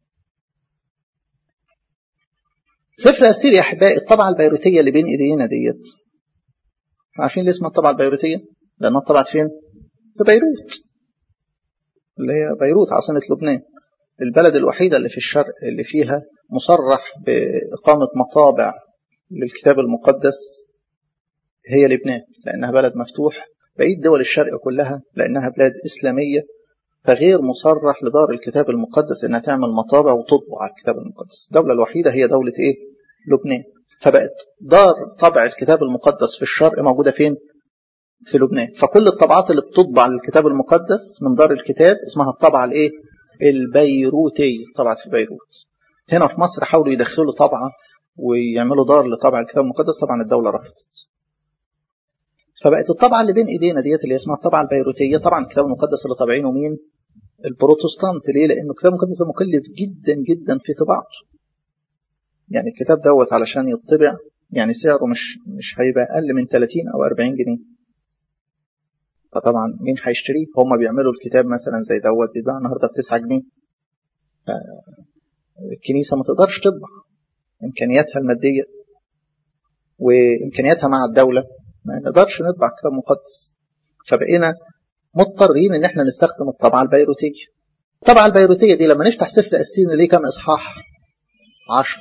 سفر استير يا احبائي الطبعه البيروتيه اللي بين ايدينا ديت عارفين ليه اسمها الطبعه البيروتيه لانها طبعت فين في بيروت اللي هي بيروت عاصمة لبنان البلد الوحيدة اللي في الشرق اللي فيها مصرح بإقامة مطابع للكتاب المقدس هي لبنان لأنها بلد مفتوح بقية دول الشرق كلها لأنها بلاد إسلامية فغير مصرح لدار الكتاب المقدس إنها تعمل مطابع وتطبع على الكتاب المقدس الدولة الوحيدة هي دولة إيه؟ لبنان فبقت دار طبع الكتاب المقدس في الشرق موجودة فين؟ في لبنان فكل الطبعات اللي بتطبع للكتاب المقدس من دار الكتاب اسمها الطبعة الايه البيروتية طبعت في بيروت هنا في مصر حاولوا يدخلوا طبعة ويعملوا دار لطبع الكتاب المقدس طبعا الدولة رفضت فبقت الطبعة اللي بين ايدينا ديت اللي اسمها الطبعة البيروتية طبعا الكتاب المقدس اللي طابعينه مين البروتستانت ليه لانه الكتاب المقدس مكلف جدا جدا في طباعته يعني الكتاب دوت علشان يطبع يعني سعره مش مش هيبقى اقل من 30 او 40 جنيه فطبعا مين هيشتريه هم بيعملوا الكتاب مثلا زي دوت بيتباع النهارده ب 9 جنيه الكنيسه ما تقدرش تطبع امكانياتها الماديه وامكانياتها مع الدوله ما نقدرش نطبع كتاب مقدس فبقينا مضطرين ان احنا نستخدم الطبعه البيروتيه الطبعه البيروتيه دي لما نفتح سفر استين ليه كم اصحاح عشر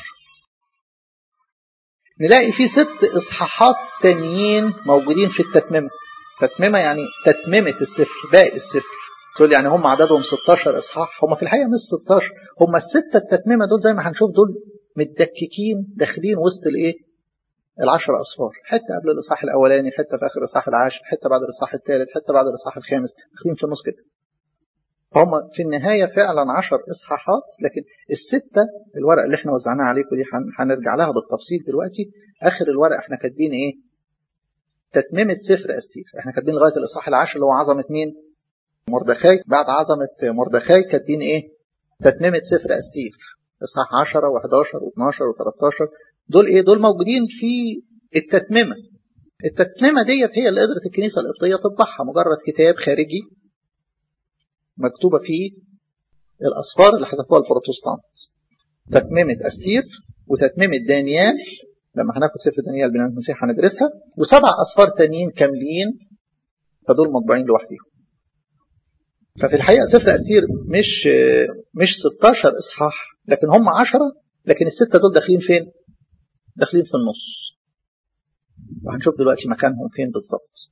نلاقي فيه ست اصحاحات تانيين موجودين في التتممه تتممة يعني تتممة السفر باقي السفر تقول يعني هم عددهم 16 إصحاح هم في الحقيقة مش 16 هم الستة التتممة دول زي ما هنشوف دول متدككين داخلين وسط الإيه؟ العشر أصفار حتة قبل الإصحاح الأولاني حتة في آخر الإصحاح العاشر حتة بعد الإصحاح الثالث حتة بعد الإصحاح الخامس داخلين في النص كده فهم في النهاية فعلا عشر إصحاحات لكن الستة الورق اللي احنا وزعناها عليكم دي هنرجع لها بالتفصيل دلوقتي آخر الورق احنا كاتبين إيه؟ تتممة سفر أستير احنا كاتبين لغاية الإصحاح العاشر اللي هو عظمة مين مردخاي بعد عظمة مردخاي كاتبين إيه تتممة سفر أستير إصحاح 10 و11 و12 و13 دول إيه دول موجودين في التتممة التتممة ديت هي اللي قدرت الكنيسة القبطية تطبعها مجرد كتاب خارجي مكتوبة فيه الأسفار اللي حذفوها البروتستانت تتممة أستير وتتممة دانيال لما هناخد سفر دانيال بن المسيح هندرسها وسبع أسفار تانيين كاملين فدول مطبوعين لوحدهم ففي الحقيقة سفر أستير مش مش 16 إصحاح لكن هم 10 لكن الستة دول داخلين فين؟ داخلين في النص وهنشوف دلوقتي مكانهم فين بالظبط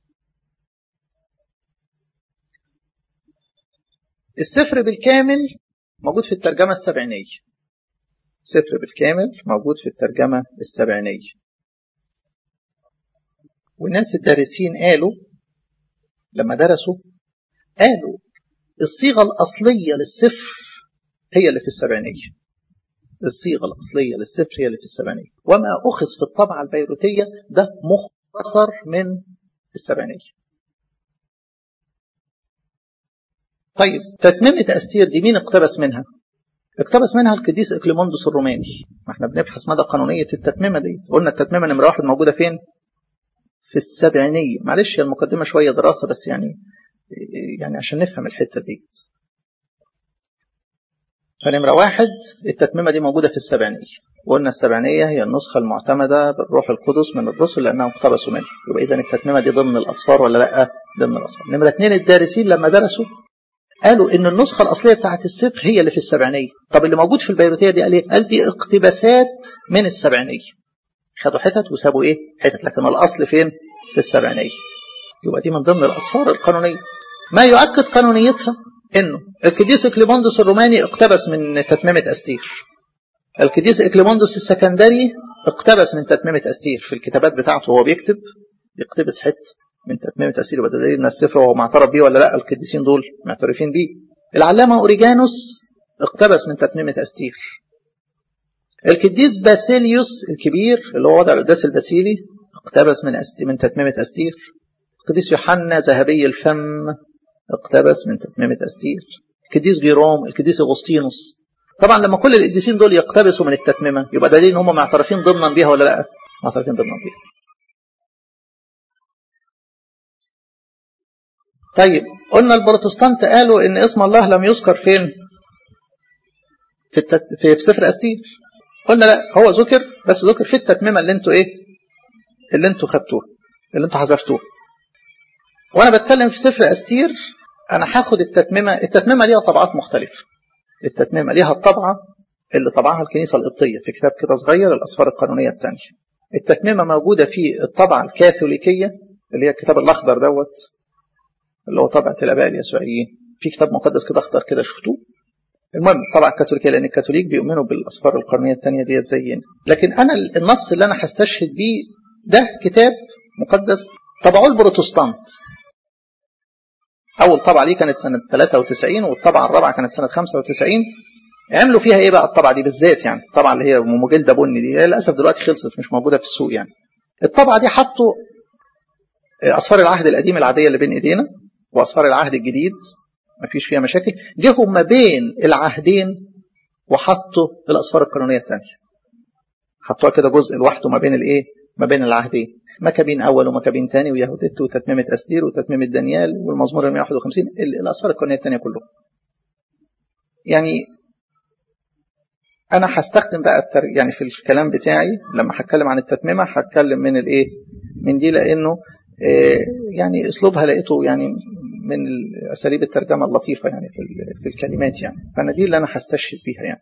السفر بالكامل موجود في الترجمة السبعينية سفر بالكامل موجود في الترجمة السبعينية والناس الدارسين قالوا لما درسوا قالوا الصيغة الأصلية للسفر هي اللي في السبعينية الصيغة الأصلية للسفر هي اللي في السبعينية وما أخذ في الطبعة البيروتية ده مختصر من السبعينية طيب تتممة أستير دي مين اقتبس منها اقتبس منها القديس إكليموندوس الروماني ما احنا بنبحث مدى قانونية التتممة دي قلنا التتممة نمرة واحد موجودة فين في السبعينية معلش هي المقدمة شوية دراسة بس يعني يعني عشان نفهم الحتة دي فنمرة واحد التتميمة دي موجودة في السبعينية وقلنا السبعينية هي النسخة المعتمدة بالروح القدس من الرسل لأنهم اقتبسوا منه يبقى إذا التتميمة دي ضمن الأصفار ولا لأ ضمن الأصفار نمرة اتنين الدارسين لما درسوا قالوا إن النسخة الأصلية بتاعت السفر هي اللي في السبعينية طب اللي موجود في البيروتية دي قال إيه؟ قال دي اقتباسات من السبعينية خدوا حتت وسابوا إيه؟ حتت لكن الأصل فين؟ في السبعينية يبقى دي من ضمن الأصفار القانونية ما يؤكد قانونيتها انه القديس اكليموندوس الروماني اقتبس من تتميمة استير القديس اكليموندوس السكندري اقتبس من تتميمة استير في الكتابات بتاعته وهو بيكتب يقتبس حته من تتميمة استير يبقى ده دليل من السفر وهو معترف بيه ولا لا القديسين دول معترفين بيه العلامة اوريجانوس اقتبس من تتميمة استير القديس باسيليوس الكبير اللي هو وضع القداس الباسيلي اقتبس من أست... من تتميمة استير القديس يوحنا ذهبي الفم اقتبس من تتميمة أستير القديس جيروم القديس أغسطينوس طبعا لما كل القديسين دول يقتبسوا من التتميمة يبقى دليل ان هم معترفين ضمنا بيها ولا لا معترفين ضمنا بيها طيب قلنا البروتستانت قالوا ان اسم الله لم يذكر فين في, التت... في, في سفر أستير قلنا لا هو ذكر بس ذكر في التتميمة اللي انتوا ايه اللي انتوا خدتوها اللي انتوا حذفتوها وانا بتكلم في سفر استير انا هاخد التتميمه التتميمه ليها طبعات مختلفه التتميمه ليها الطبعه اللي طبعها الكنيسه القبطيه في كتاب كده صغير الاسفار القانونيه الثانيه التتميمه موجوده في الطبعه الكاثوليكيه اللي هي الكتاب الاخضر دوت اللي هو طبعه الاباء اليسوعيين في كتاب مقدس كده اخضر كده شفتوه المهم الطبعه الكاثوليكيه لان الكاثوليك بيؤمنوا بالاسفار القانونيه الثانيه ديت زينا لكن انا النص اللي انا هستشهد بيه ده كتاب مقدس طبعوه البروتستانت أول طبعة ليه كانت سنة 93 والطبعة الرابعة كانت سنة 95 عملوا فيها إيه بقى الطبعة دي بالذات يعني الطبعة اللي هي مجلدة بني دي للأسف دلوقتي خلصت مش موجودة في السوق يعني الطبعة دي حطوا أسفار العهد القديم العادية اللي بين إيدينا وأسفار العهد الجديد ما فيش فيها مشاكل جهوا ما بين العهدين وحطوا الأسفار القانونية الثانية حطوها كده جزء لوحده ما بين الإيه ما بين العهدين مكابين أول ومكابين ثاني ويهودت وتتميمة أستير وتتميمة دانيال والمزمور ال 151 الأسفار القرنية الثانية كلهم. يعني أنا هستخدم بقى التر... يعني في الكلام بتاعي لما هتكلم عن التتميمة هتكلم من الإيه؟ من دي لأنه إيه يعني أسلوبها لقيته يعني من أساليب الترجمة اللطيفة يعني في, في الكلمات يعني فأنا دي اللي أنا هستشهد بيها يعني.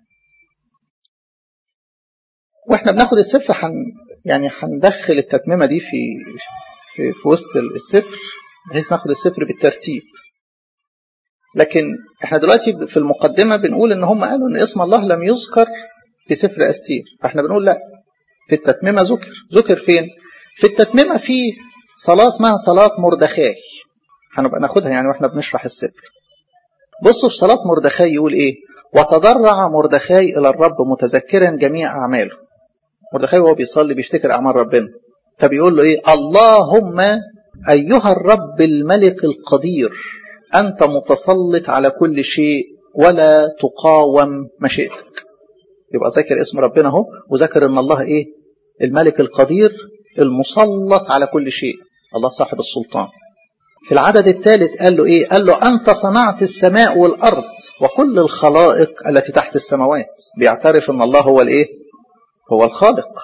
واحنا بناخد السفر حن يعني هندخل التتميمة دي في في, في وسط السفر بحيث ناخد السفر بالترتيب لكن احنا دلوقتي في المقدمة بنقول ان هم قالوا ان اسم الله لم يذكر في سفر استير فاحنا بنقول لا في التتميمة ذكر ذكر فين في التتميمة في صلاة اسمها صلاة مردخاي هنبقى ناخدها يعني واحنا بنشرح السفر بصوا في صلاة مردخاي يقول ايه وتضرع مردخاي الى الرب متذكرا جميع اعماله مردخاي وهو بيصلي بيفتكر اعمال ربنا فبيقول له ايه اللهم ايها الرب الملك القدير انت متسلط على كل شيء ولا تقاوم مشيئتك يبقى ذاكر اسم ربنا اهو وذاكر ان الله ايه الملك القدير المسلط على كل شيء الله صاحب السلطان في العدد الثالث قال له ايه قال له انت صنعت السماء والارض وكل الخلائق التي تحت السماوات بيعترف ان الله هو الايه هو الخالق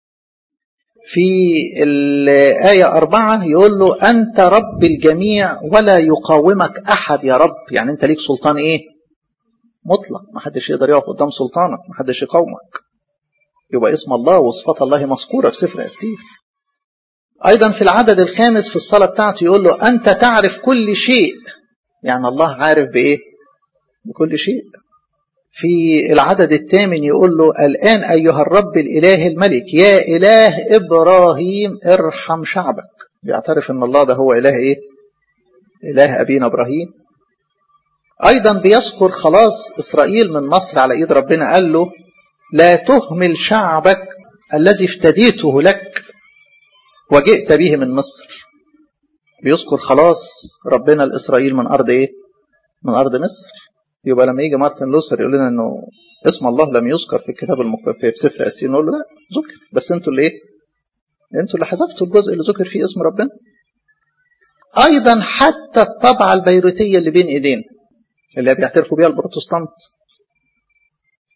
في الآية أربعة يقول له أنت رب الجميع ولا يقاومك أحد يا رب يعني أنت ليك سلطان إيه مطلق ما حدش يقدر يقف قدام سلطانك ما حدش يقاومك يبقى اسم الله وصفات الله مذكورة في سفر أستير أيضا في العدد الخامس في الصلاة بتاعته يقول له أنت تعرف كل شيء يعني الله عارف بإيه بكل شيء في العدد الثامن يقول له الآن أيها الرب الإله الملك يا إله إبراهيم ارحم شعبك بيعترف أن الله ده هو إله إيه إله أبينا إبراهيم أيضا بيذكر خلاص إسرائيل من مصر على إيد ربنا قال له لا تهمل شعبك الذي افتديته لك وجئت به من مصر بيذكر خلاص ربنا لإسرائيل من أرض إيه من أرض مصر يبقى لما يجي مارتن لوثر يقول لنا انه اسم الله لم يذكر في الكتاب المك... في سفر اسير نقول له لا ذكر بس انتوا اللي ايه؟ انتوا اللي حذفتوا الجزء اللي ذكر فيه اسم ربنا. ايضا حتى الطبعه البيروتيه اللي بين ايدينا اللي بيعترفوا بيها البروتستانت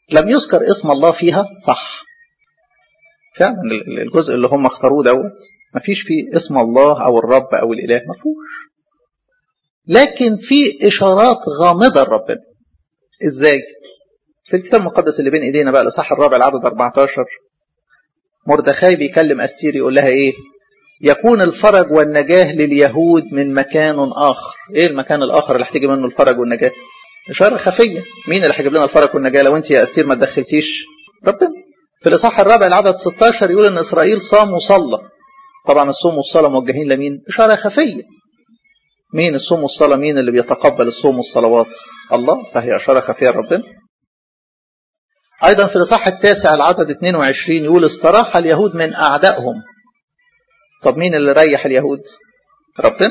لم يذكر اسم الله فيها صح فعلا الجزء اللي هم اختاروه دوت ما فيش فيه اسم الله او الرب او الاله ما فيهوش لكن في اشارات غامضه لربنا ازاي في الكتاب المقدس اللي بين ايدينا بقى الاصحاح الرابع العدد 14 مردخاي بيكلم استير يقول لها ايه يكون الفرج والنجاه لليهود من مكان اخر ايه المكان الاخر اللي هتيجي منه الفرج والنجاه اشاره خفيه مين اللي هيجيب لنا الفرج والنجاه لو انت يا استير ما تدخلتيش ربنا في الاصحاح الرابع العدد 16 يقول ان اسرائيل صام وصلى طبعا الصوم والصلاه موجهين لمين اشاره خفيه مين الصوم والصلاه مين اللي بيتقبل الصوم والصلوات الله فهي اشاره خفيه لربنا ايضا في الاصحاح التاسع العدد 22 يقول استراح اليهود من اعدائهم طب مين اللي ريح اليهود ربنا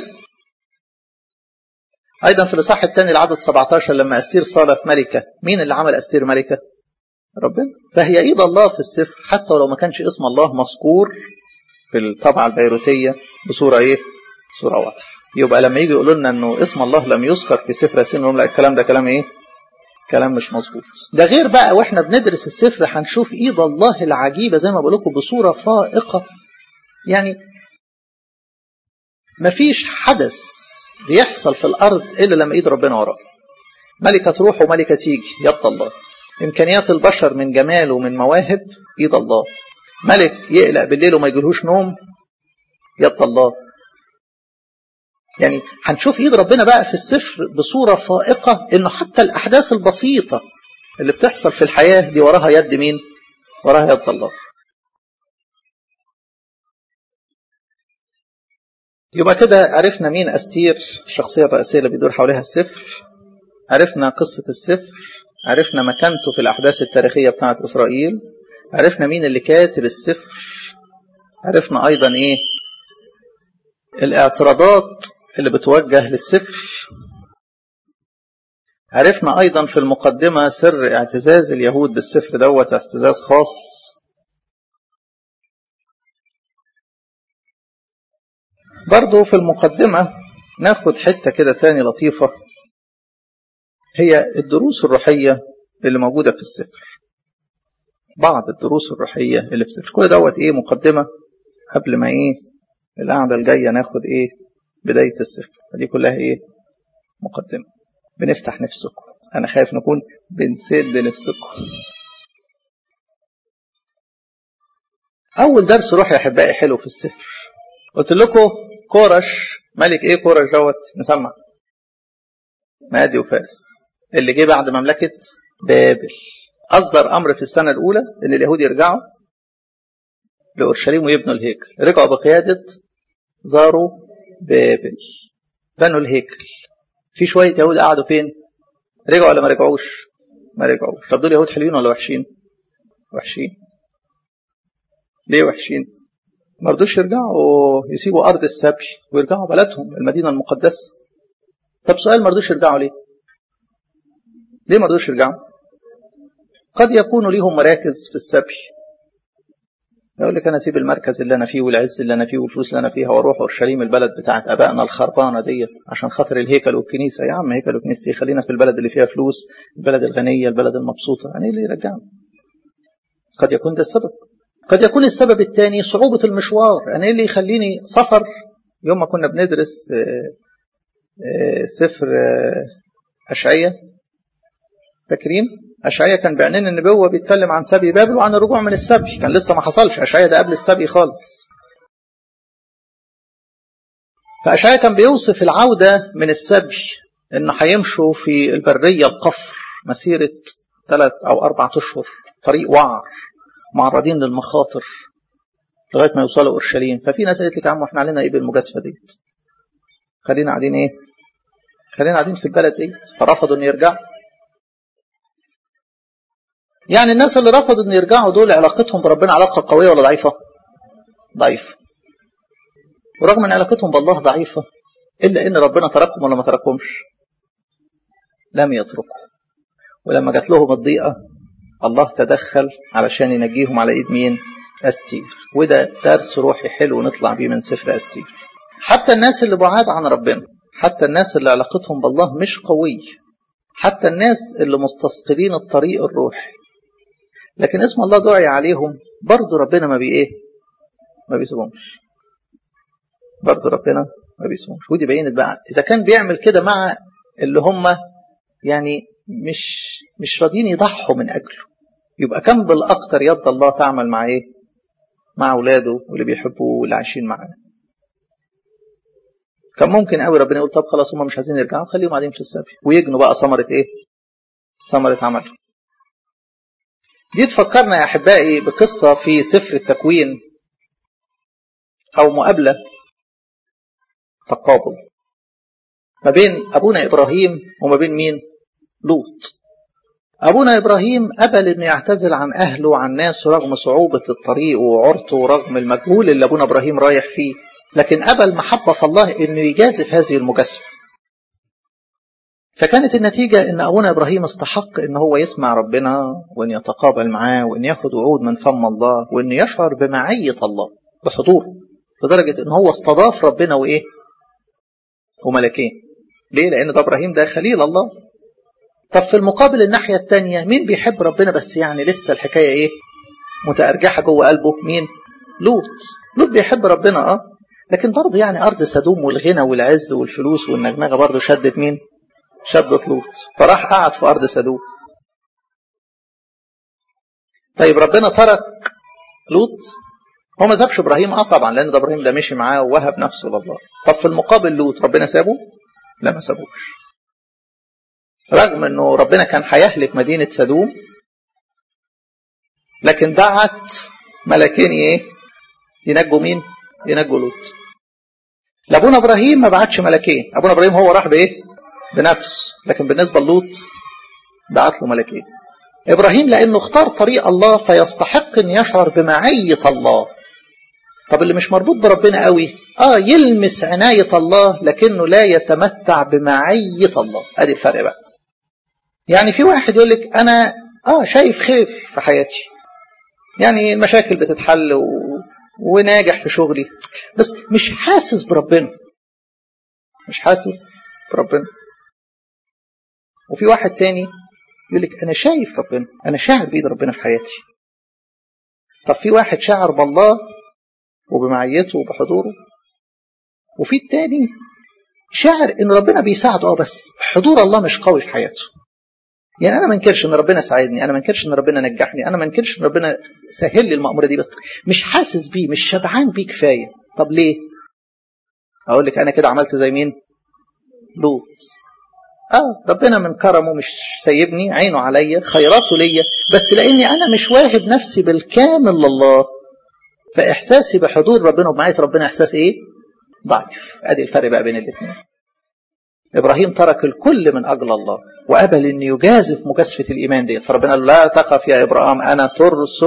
ايضا في الاصحاح الثاني العدد 17 لما استير صارت ملكه مين اللي عمل استير ملكه ربنا فهي ايد الله في السفر حتى ولو ما كانش اسم الله مذكور في الطبعه البيروتيه بصوره ايه بصوره واضحه يبقى لما يجي يقولوا لنا انه اسم الله لم يذكر في سفر ياسين نقول لا الكلام ده كلام ايه كلام مش مظبوط ده غير بقى واحنا بندرس السفر هنشوف ايد الله العجيبه زي ما بقول لكم بصوره فائقه يعني مفيش حدث بيحصل في الارض الا لما ايد ربنا وراه ملكه تروح وملكه تيجي يد الله امكانيات البشر من جمال ومن مواهب ايد الله ملك يقلق بالليل وما يجيلهوش نوم يد الله يعني هنشوف ايد ربنا بقى في السفر بصوره فائقه انه حتى الاحداث البسيطه اللي بتحصل في الحياه دي وراها يد مين؟ وراها يد الله. يبقى كده عرفنا مين استير الشخصيه الرئيسيه اللي بيدور حواليها السفر عرفنا قصه السفر عرفنا مكانته في الاحداث التاريخيه بتاعه اسرائيل عرفنا مين اللي كاتب السفر عرفنا ايضا ايه الاعتراضات اللي بتوجه للسفر عرفنا أيضا في المقدمة سر اعتزاز اليهود بالسفر دوت اعتزاز خاص برضو في المقدمة ناخد حتة كده تاني لطيفة هي الدروس الروحية اللي موجودة في السفر بعض الدروس الروحية اللي في السفر كل دوت ايه مقدمة قبل ما ايه القعدة الجاية ناخد ايه بداية السفر فدي كلها ايه مقدمة بنفتح نفسكم انا خايف نكون بنسد نفسكم اول درس روح يا احبائي حلو في السفر قلت لكم كورش ملك ايه كورش دوت نسمع مادي وفارس اللي جه بعد مملكة بابل أصدر أمر في السنة الأولى إن اليهود يرجعوا لأورشليم ويبنوا الهيكل رجعوا بقيادة زاروا بابل بنوا الهيكل في شوية يهود قعدوا فين رجعوا ولا ما رجعوش ما رجعوش طب دول يهود حلوين ولا وحشين وحشين ليه وحشين ما رضوش يرجعوا يسيبوا أرض السبي ويرجعوا بلدهم المدينة المقدسة طب سؤال ما رضوش يرجعوا ليه ليه ما رضوش يرجعوا قد يكونوا ليهم مراكز في السبي يقول لك انا اسيب المركز اللي انا فيه والعز اللي انا فيه والفلوس اللي انا فيها واروح اورشليم البلد بتاعت ابائنا الخربانه ديت عشان خاطر الهيكل والكنيسه يا عم هيكل وكنيستي خلينا في البلد اللي فيها فلوس البلد الغنيه البلد المبسوطه يعني ايه اللي يرجعنا قد يكون ده السبب قد يكون السبب الثاني صعوبه المشوار يعني ايه اللي يخليني سفر يوم ما كنا بندرس سفر اشعياء فاكرين أشعية كان بعنين النبوة بيتكلم عن سبي بابل وعن الرجوع من السبي كان لسه ما حصلش أشعية ده قبل السبي خالص فأشعية كان بيوصف العودة من السبي إنه هيمشوا في البرية القفر مسيرة ثلاث أو أربعة أشهر طريق وعر معرضين للمخاطر لغاية ما يوصلوا أورشليم ففي ناس قالت لك يا عم احنا علينا إيه بالمجازفة ديت خلينا قاعدين إيه خلينا قاعدين في البلد ديت فرفضوا إن يرجعوا يعني الناس اللي رفضوا ان يرجعوا دول علاقتهم بربنا علاقه قويه ولا ضعيفه؟ ضعيفه. ورغم ان علاقتهم بالله ضعيفه الا ان ربنا تركهم ولا ما تركهمش؟ لم يتركوا. ولما جات لهم الضيقه الله تدخل علشان ينجيهم على ايد مين؟ استير. وده درس روحي حلو نطلع بيه من سفر استير. حتى الناس اللي بعاد عن ربنا، حتى الناس اللي علاقتهم بالله مش قويه، حتى الناس اللي مستثقلين الطريق الروحي لكن اسم الله دعي عليهم برضه ربنا ما بي ايه ما بيسيبهمش برضه ربنا ما بيسيبهمش ودي بينت بقى اذا كان بيعمل كده مع اللي هم يعني مش مش راضيين يضحوا من اجله يبقى كم بالاكثر يد الله تعمل مع ايه مع اولاده واللي بيحبوه واللي عايشين معاه كان ممكن قوي ربنا يقول طب خلاص هم مش عايزين يرجعوا خليهم قاعدين في السبي ويجنوا بقى ثمره ايه ثمره عملهم دي تفكرنا يا احبائي بقصه في سفر التكوين او مقابله تقابل ما بين ابونا ابراهيم وما بين مين لوط ابونا ابراهيم قبل انه يعتزل عن اهله وعن ناسه رغم صعوبه الطريق وعرته ورغم المجهول اللي ابونا ابراهيم رايح فيه لكن قبل محبه الله انه يجازف هذه المجازفه فكانت النتيجة إن أبونا إبراهيم استحق إن هو يسمع ربنا وإن يتقابل معاه وإن ياخد وعود من فم الله وإن يشعر بمعية الله بحضوره لدرجة إن هو استضاف ربنا وإيه وملكين ليه؟ لأن ده إبراهيم ده خليل الله طب في المقابل الناحية التانية مين بيحب ربنا بس يعني لسه الحكاية إيه متأرجحة جوه قلبه مين لوط لوط بيحب ربنا اه لكن برضه يعني أرض سدوم والغنى والعز والفلوس والنغنغة برضه شدت مين شدت لوط فراح قعد في أرض سدوم طيب ربنا ترك لوط هو ما سابش ابراهيم اه طبعا لان ده ابراهيم ده مشي معاه ووهب نفسه لله طب في المقابل لوط ربنا سابه لا ما سابوش رغم انه ربنا كان هيهلك مدينه سدوم لكن بعت ملكين ايه ينجوا مين ينجوا لوط لابونا ابراهيم ما بعتش ملكين ابونا ابراهيم هو راح بايه بنفسه لكن بالنسبه للوط بعت له ملكين ابراهيم لانه اختار طريق الله فيستحق ان يشعر بمعيه الله طب اللي مش مربوط بربنا قوي اه يلمس عنايه الله لكنه لا يتمتع بمعيه الله ادي الفرق بقى يعني في واحد يقول لك انا اه شايف خير في حياتي يعني المشاكل بتتحل و... وناجح في شغلي بس مش حاسس بربنا مش حاسس بربنا وفي واحد تاني يقول لك انا شايف ربنا انا شاعر بايد ربنا في حياتي طب في واحد شاعر بالله وبمعيته وبحضوره وفي التاني شاعر ان ربنا بيساعده اه بس حضور الله مش قوي في حياته يعني انا ما انكرش ان ربنا ساعدني انا ما انكرش ان ربنا نجحني انا ما انكرش ان ربنا سهل لي المأمورة دي بس مش حاسس بيه مش شبعان بيه كفايه طب ليه اقول لك انا كده عملت زي مين لوط اه ربنا من كرمه مش سايبني عينه عليا خيراته ليا بس لاني انا مش واهب نفسي بالكامل لله فاحساسي بحضور ربنا وبمعيه ربنا احساس ايه ضعيف ادي الفرق بقى بين الاثنين ابراهيم ترك الكل من اجل الله وقبل ان يجازف مجازفه الايمان ديت فربنا قال لا تخف يا ابراهيم انا ترس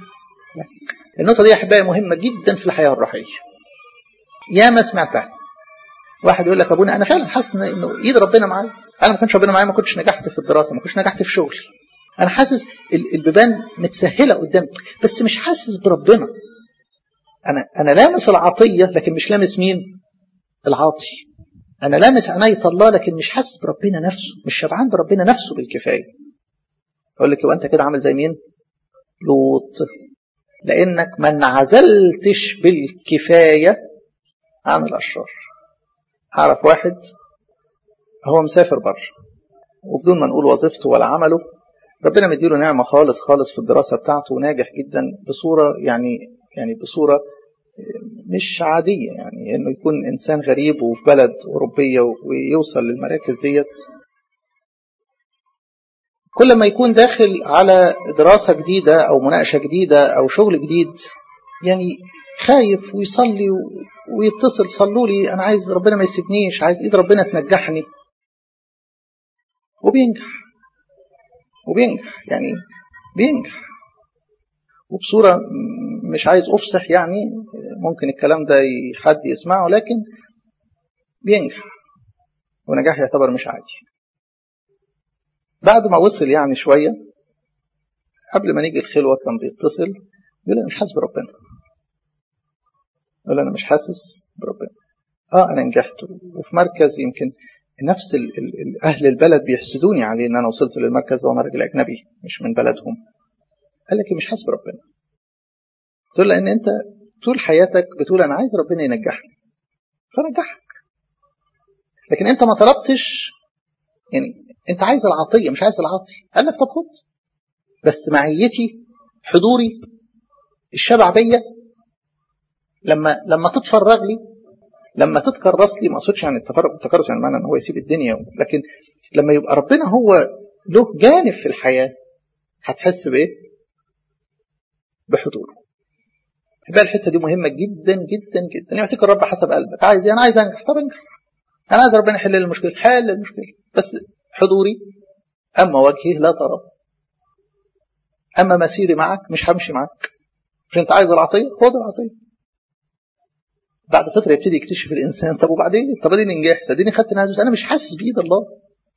النقطه دي يا احبائي مهمه جدا في الحياه الروحيه يا ما سمعتها واحد يقول لك ابونا انا فعلا حاسس انه ايد ربنا معايا انا ما كنتش ربنا معايا ما كنتش نجحت في الدراسه ما كنتش نجحت في شغلي انا حاسس البيبان متسهله قدامي بس مش حاسس بربنا انا انا لامس العطيه لكن مش لامس مين العاطي انا لامس عنايه الله لكن مش حاسس بربنا نفسه مش شبعان بربنا نفسه بالكفايه اقول لك يبقى انت كده عامل زي مين لوط لانك ما انعزلتش بالكفايه عن الاشرار اعرف واحد هو مسافر بره وبدون ما نقول وظيفته ولا عمله ربنا مديله نعمه خالص خالص في الدراسه بتاعته وناجح جدا بصوره يعني يعني بصوره مش عاديه يعني انه يكون انسان غريب وفي بلد اوروبيه ويوصل للمراكز ديت كل ما يكون داخل على دراسه جديده او مناقشه جديده او شغل جديد يعني خايف ويصلي ويتصل صلوا لي انا عايز ربنا ما يسيبنيش عايز ايد ربنا تنجحني وبينجح وبينجح يعني بينجح وبصورة مش عايز أفصح يعني ممكن الكلام ده حد يسمعه لكن بينجح ونجاح يعتبر مش عادي بعد ما وصل يعني شوية قبل ما نيجي الخلوة كان بيتصل يقول أنا مش حاسس بربنا يقول أنا مش حاسس بربنا آه أنا نجحت وفي مركز يمكن نفس ال ال أهل البلد بيحسدوني عليه إن أنا وصلت للمركز وأنا راجل أجنبي مش من بلدهم قال لك مش حاسب ربنا تقول لان انت طول حياتك بتقول انا عايز ربنا ينجحني فنجحك لكن انت ما طلبتش يعني انت عايز العطيه مش عايز العاطي قال لك طب خد بس معيتي حضوري الشبع بيا لما لما تتفرغ لي لما تتكرس لي ما اقصدش يعني التفرغ التكرس يعني معنى ان هو يسيب الدنيا لكن لما يبقى ربنا هو له جانب في الحياه هتحس بايه؟ بحضوره. يبقى الحته دي مهمه جدا جدا جدا يعطيك الرب حسب قلبك عايز انا عايز انجح طب انجح انا عايز ربنا يحل لي المشكله حل المشكله بس حضوري اما وجهي لا ترى اما مسيري معك مش همشي معك مش انت عايز العطيه خد العطيه بعد فتره يبتدي يكتشف الانسان طب وبعدين طب اديني نجحت اديني خدت نهايه انا مش حاسس بايد الله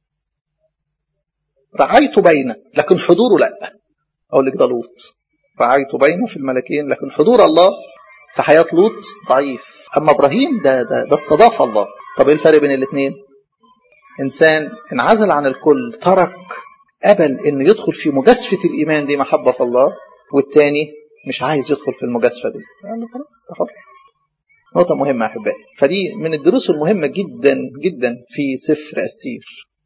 رعيت بينه لكن حضوره لا اقول لك ده لوط رعيت بينه في الملكين لكن حضور الله في حياه لوط ضعيف اما ابراهيم ده ده ده استضاف الله طب ايه الفرق بين الاثنين انسان انعزل عن الكل ترك قبل انه يدخل في مجازفه الايمان دي محبه في الله والتاني مش عايز يدخل في المجازفه دي قال له خلاص حر نقطه مهمه يا احبائي فدي من الدروس المهمه جدا جدا في سفر استير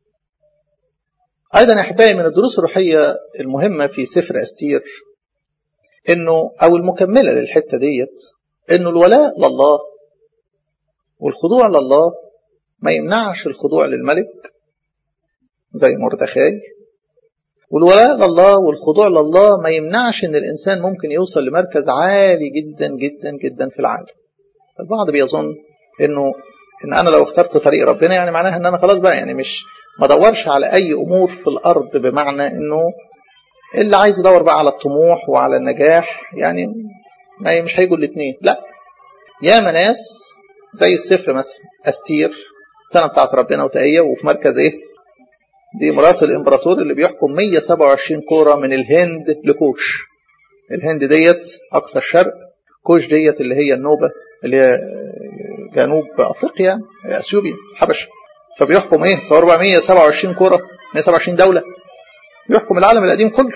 ايضا يا احبائي من الدروس الروحيه المهمه في سفر استير انه او المكمله للحته ديت انه الولاء لله والخضوع لله ما يمنعش الخضوع للملك زي مردخاي والولاء لله والخضوع لله ما يمنعش ان الانسان ممكن يوصل لمركز عالي جدا جدا جدا في العالم البعض بيظن انه ان انا لو اخترت طريق ربنا يعني معناها ان انا خلاص بقى يعني مش ما ادورش على اي امور في الارض بمعنى انه اللي عايز يدور بقى على الطموح وعلى النجاح يعني ما مش هيجوا الاثنين لا ياما ناس زي السفر مثلا استير سنه بتاعت ربنا وتقيه وفي مركز ايه دي مرات الامبراطور اللي بيحكم 127 كوره من الهند لكوش الهند ديت اقصى الشرق كوش ديت اللي هي النوبه اللي هي جنوب افريقيا اثيوبيا حبشه فبيحكم ايه تصور بقى 127 كوره 127 دوله بيحكم العالم القديم كله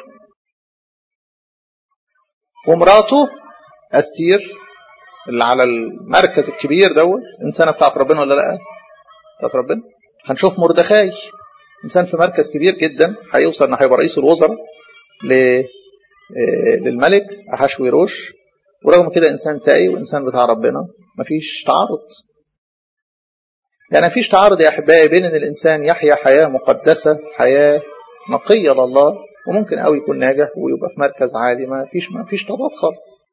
ومراته استير اللي على المركز الكبير دوت انسانه بتاعت ربنا ولا لا بتاعت ربنا هنشوف مردخاي انسان في مركز كبير جدا هيوصل انه هيبقى رئيس الوزراء ل... للملك احشويروش ورغم كده انسان تقي وانسان بتاع ربنا مفيش تعارض يعني مفيش تعارض يا احبائي بين ان الانسان يحيا حياه مقدسه حياه نقيه لله وممكن قوي يكون ناجح ويبقى في مركز عالي ما فيش ما فيش تضاد خالص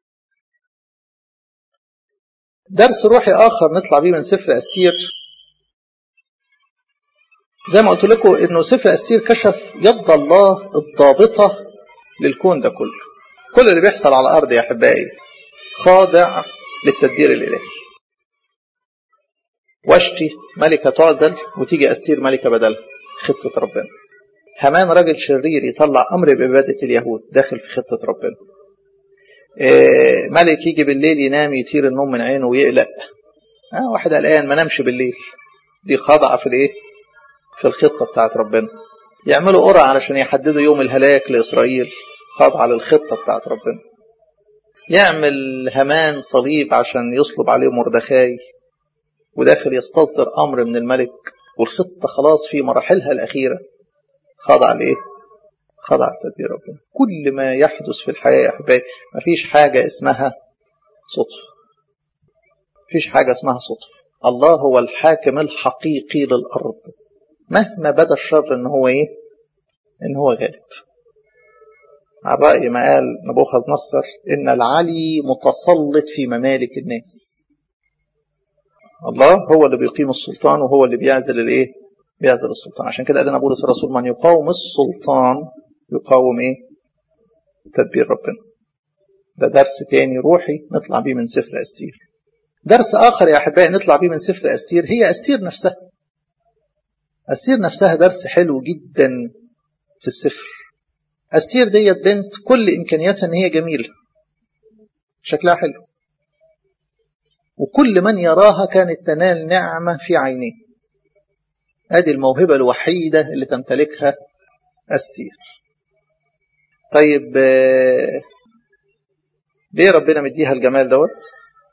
درس روحي اخر نطلع بيه من سفر استير زي ما قلت لكم انه سفر استير كشف يد الله الضابطه للكون ده كله كل اللي بيحصل على الارض يا احبائي خاضع للتدبير الالهي واشتي ملكه تعزل وتيجي استير ملكه بدلها خطه ربنا همان راجل شرير يطلع امر بعباده اليهود داخل في خطه ربنا إيه ملك يجي بالليل ينام يطير النوم من عينه ويقلق آه واحد قلقان ما نامش بالليل دي خاضعه في الايه في الخطه بتاعت ربنا يعملوا قرعه علشان يحددوا يوم الهلاك لاسرائيل خاضعه للخطه بتاعت ربنا يعمل همان صليب عشان يصلب عليه مردخاي وداخل يستصدر امر من الملك والخطه خلاص في مراحلها الاخيره خاضع لايه؟ خاضع لتدبير ربنا كل ما يحدث في الحياه يا احبائي مفيش حاجه اسمها صدفه مفيش حاجه اسمها صدفه الله هو الحاكم الحقيقي للارض مهما بدا الشر ان هو ايه؟ ان هو غالب على رأي ما قال نبوخذ نصر إن العلي متسلط في ممالك الناس الله هو اللي بيقيم السلطان وهو اللي بيعزل الايه بيعزل السلطان عشان كده قال لنا بولس الرسول من يقاوم السلطان يقاوم ايه تدبير ربنا ده درس تاني روحي نطلع بيه من سفر استير درس اخر يا احبائي نطلع بيه من سفر استير هي استير نفسها استير نفسها درس حلو جدا في السفر استير ديت بنت كل امكانياتها ان هي جميله شكلها حلو وكل من يراها كانت تنال نعمه في عينيه ادي الموهبه الوحيده اللي تمتلكها استير طيب ليه ربنا مديها الجمال دوت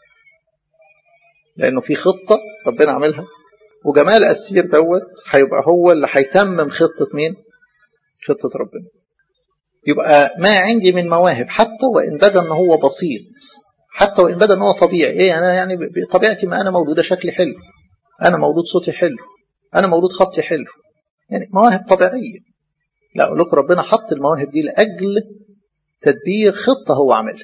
لانه في خطه ربنا عاملها وجمال السير دوت هيبقى هو اللي هيتمم خطه مين خطه ربنا يبقى ما عندي من مواهب حتى وان بدا ان هو بسيط حتى وان بدا ان هو طبيعي ايه انا يعني بطبيعتي ما انا مولوده شكلي حلو انا مولود صوتي حلو انا مولود خطي حلو يعني مواهب طبيعيه لا اقول لكم ربنا حط المواهب دي لاجل تدبير خطه هو عاملها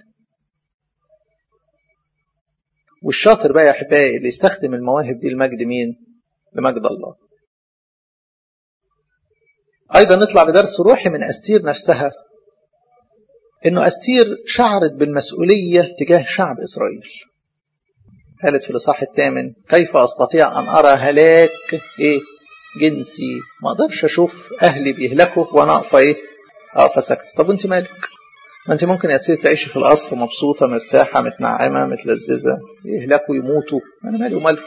والشاطر بقى يا احبائي اللي يستخدم المواهب دي لمجد مين لمجد الله ايضا نطلع بدرس روحي من استير نفسها انه استير شعرت بالمسؤوليه تجاه شعب اسرائيل قالت في الاصحاح الثامن كيف استطيع ان ارى هلاك ايه جنسي ما اقدرش اشوف اهلي بيهلكوا وانا اقف ايه اقف ساكت طب وانت مالك ما انت ممكن يا سيدي تعيشي في القصر مبسوطه مرتاحه متنعمه متلذذه يهلكوا يموتوا انا مالي ومالهم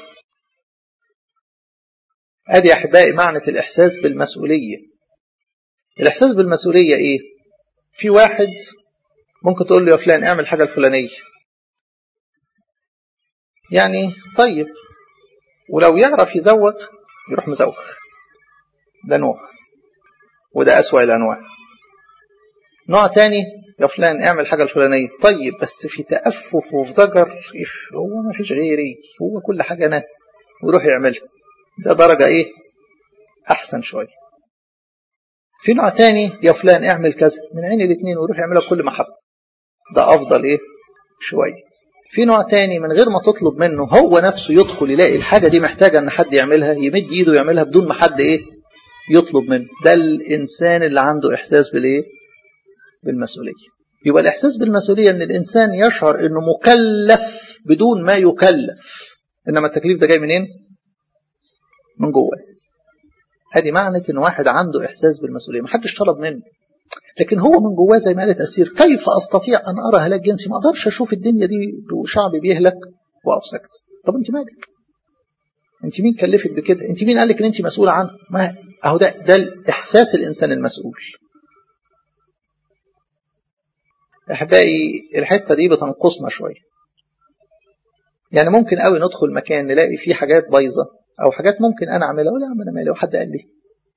ادي يا احبائي معنى الاحساس بالمسؤوليه الاحساس بالمسؤوليه ايه في واحد ممكن تقول له يا فلان اعمل حاجه الفلانيه يعني طيب ولو يعرف يزوق يروح مزوق ده نوع وده أسوأ الأنواع نوع تاني يا فلان اعمل حاجة الفلانية طيب بس في تأفف وفي ضجر هو ما فيش غيري هو كل حاجة أنا ويروح يعملها ده درجة إيه أحسن شوية في نوع تاني يا فلان اعمل كذا من عين الاثنين ويروح يعملها بكل محبة ده أفضل إيه شوية في نوع تاني من غير ما تطلب منه هو نفسه يدخل يلاقي الحاجة دي محتاجة ان حد يعملها يمد ايده يعملها بدون ما حد ايه يطلب منه ده الانسان اللي عنده احساس بالايه بالمسؤولية يبقى الاحساس بالمسؤولية ان الانسان يشعر انه مكلف بدون ما يكلف انما التكليف ده جاي منين من جوه ادي معنى ان واحد عنده احساس بالمسؤولية محدش طلب منه لكن هو من جواه زي ما قالت أسير كيف أستطيع أن أرى هلاك جنسي ما أقدرش أشوف الدنيا دي وشعبي بيهلك وأقف ساكت طب أنت مالك أنت مين كلفك بكده أنت مين قال لك أن أنت مسؤولة عنه ما أهو ده ده إحساس الإنسان المسؤول أحبائي الحتة دي بتنقصنا شوية يعني ممكن قوي ندخل مكان نلاقي فيه حاجات بايظة أو حاجات ممكن أنا أعملها ولا أنا مالي وحد قال لي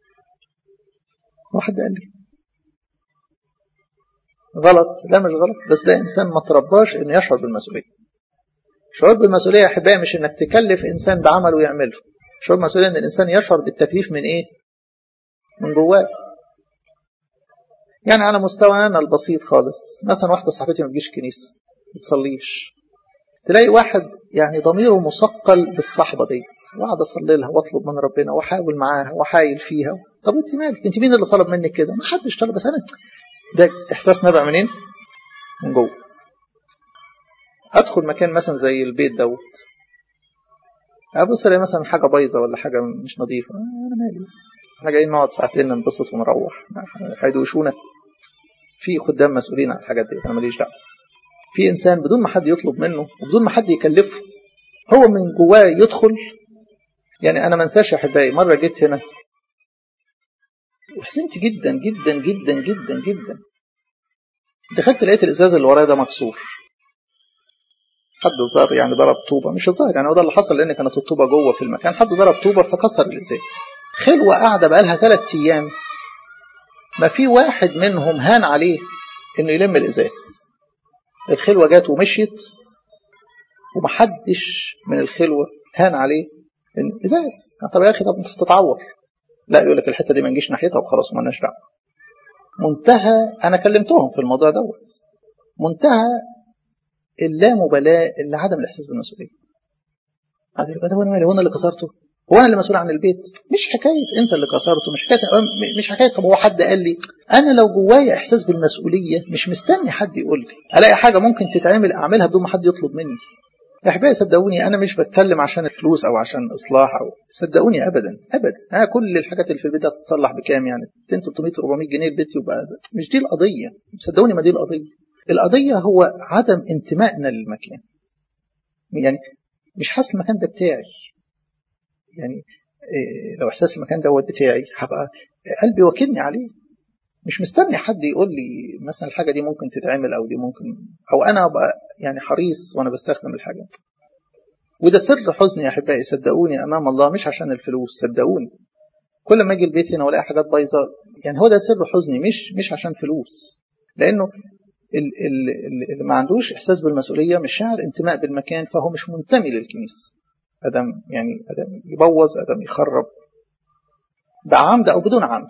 وحد قال لي غلط لا مش غلط بس ده إنسان ما ترباش إنه يشعر بالمسؤولية شعور بالمسؤولية يا أحبائي مش إنك تكلف إنسان بعمل ويعمله شعور بالمسؤولية إن الإنسان يشعر بالتكليف من إيه؟ من جواه يعني على مستوى أنا البسيط خالص مثلا واحدة صاحبتي ما تجيش كنيسة ما تصليش تلاقي واحد يعني ضميره مثقل بالصحبة ديت وقعد أصلي لها وأطلب من ربنا وأحاول معاها وأحايل فيها طب أنت مالك؟ أنت مين اللي طلب منك كده؟ ما حدش طلب بس أنا ده إحساس نبع منين؟ من جوه أدخل مكان مثلا زي البيت دوت أبص ألاقي مثلا حاجة بايظة ولا حاجة مش نظيفة أنا مالي احنا جايين نقعد ساعتين ننبسط ونروح هيدوشونا في خدام مسؤولين عن الحاجات دي أنا ماليش دعوة في إنسان بدون ما حد يطلب منه وبدون ما حد يكلفه هو من جواه يدخل يعني أنا ما انساش يا أحبائي مرة جيت هنا وحزنت جدا جدا جدا جدا جدا دخلت لقيت الازاز اللي ورايا ده مكسور حد زار يعني ضرب طوبه مش الظاهر يعني هو ده اللي حصل لان كانت الطوبه جوه في المكان حد ضرب طوبه فكسر الازاز خلوه قاعده بقالها ثلاث ايام ما في واحد منهم هان عليه انه يلم الازاز الخلوه جات ومشيت ومحدش من الخلوه هان عليه ان ازاز طب يا اخي طب انت هتتعور لا يقول لك الحته دي ما نجيش ناحيتها وخلاص ما لناش دعوه منتهى انا كلمتهم في الموضوع دوت منتهى اللامبالاه اللي عدم الاحساس بالمسؤوليه ده هو انا مالي هو انا اللي كسرته هو انا اللي مسؤول عن البيت مش حكايه انت اللي كسرته مش حكايه مش حكايه طب هو حد قال لي انا لو جوايا احساس بالمسؤوليه مش مستني حد يقول لي الاقي حاجه ممكن تتعمل اعملها بدون ما حد يطلب مني يا احبائي صدقوني انا مش بتكلم عشان الفلوس او عشان اصلاح او صدقوني ابدا ابدا انا كل الحاجات اللي في البيت هتتصلح بكام يعني 200 300 400 جنيه البيت يبقى مش دي القضيه صدقوني ما دي القضيه القضيه هو عدم انتمائنا للمكان يعني مش حاسس المكان ده بتاعي يعني إيه لو احساس المكان دوت بتاعي هبقى قلبي واكلني عليه مش مستني حد يقول لي مثلا الحاجه دي ممكن تتعمل او دي ممكن او انا ابقى يعني حريص وانا بستخدم الحاجه وده سر حزني يا احبائي صدقوني امام الله مش عشان الفلوس صدقوني كل ما اجي البيت هنا والاقي حاجات بايظه يعني هو ده سر حزني مش مش عشان فلوس لانه اللي ما عندوش احساس بالمسؤوليه مش شاعر انتماء بالمكان فهو مش منتمي للكنيسه ادم يعني ادم يبوظ ادم يخرب بعمد او بدون عمد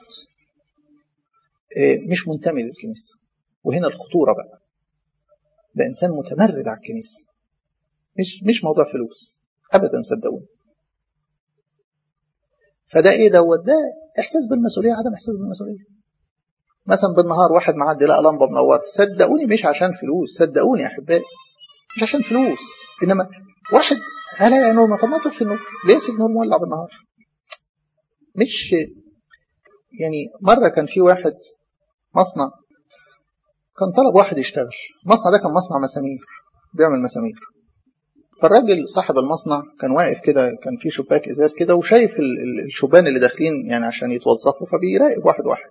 مش منتمي للكنيسه وهنا الخطوره بقى ده انسان متمرد على الكنيسه مش مش موضوع فلوس ابدا صدقوني فده ايه دوت ده احساس بالمسؤوليه عدم احساس بالمسؤوليه مثلا بالنهار واحد معدي لقى لمبه منوره صدقوني مش عشان فلوس صدقوني يا احبائي مش عشان فلوس انما واحد الاقي نور طب ما اطفي النور ليه اسيب النور مولع بالنهار مش يعني مره كان في واحد مصنع كان طلب واحد يشتغل المصنع ده كان مصنع مسامير بيعمل مسامير فالراجل صاحب المصنع كان واقف كده كان في شباك ازاز كده وشايف الشبان اللي داخلين يعني عشان يتوظفوا فبيراقب واحد واحد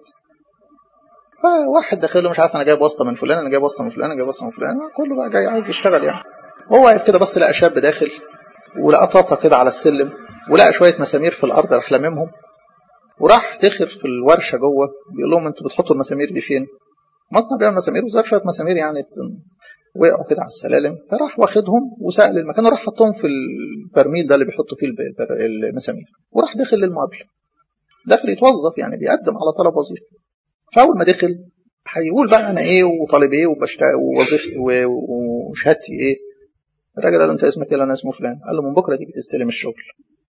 فواحد داخل له مش عارف انا جايب واسطه من فلان انا جايب واسطه من فلان انا جايب واسطه من فلان كله بقى جاي عايز يشتغل يعني هو واقف كده بص لقى شاب داخل ولقى طاطا كده على السلم ولقى شويه مسامير في الارض راح لاممهم وراح دخل في الورشه جوه بيقول لهم انتوا بتحطوا المسامير دي فين؟ مصنع بيعمل مسامير وزار شويه مسامير يعني وقعوا كده على السلالم فراح واخدهم وسأل المكان وراح حطهم في البرميل ده اللي بيحطوا فيه المسامير وراح دخل للمقابله داخل يتوظف يعني بيقدم على طلب وظيفه فاول ما دخل هيقول بقى انا ايه وطالب ايه وبشتغل ووظيفتي وشهادتي ايه الراجل قال له انت اسمك ايه انا اسمه فلان قال له من بكره تيجي تستلم الشغل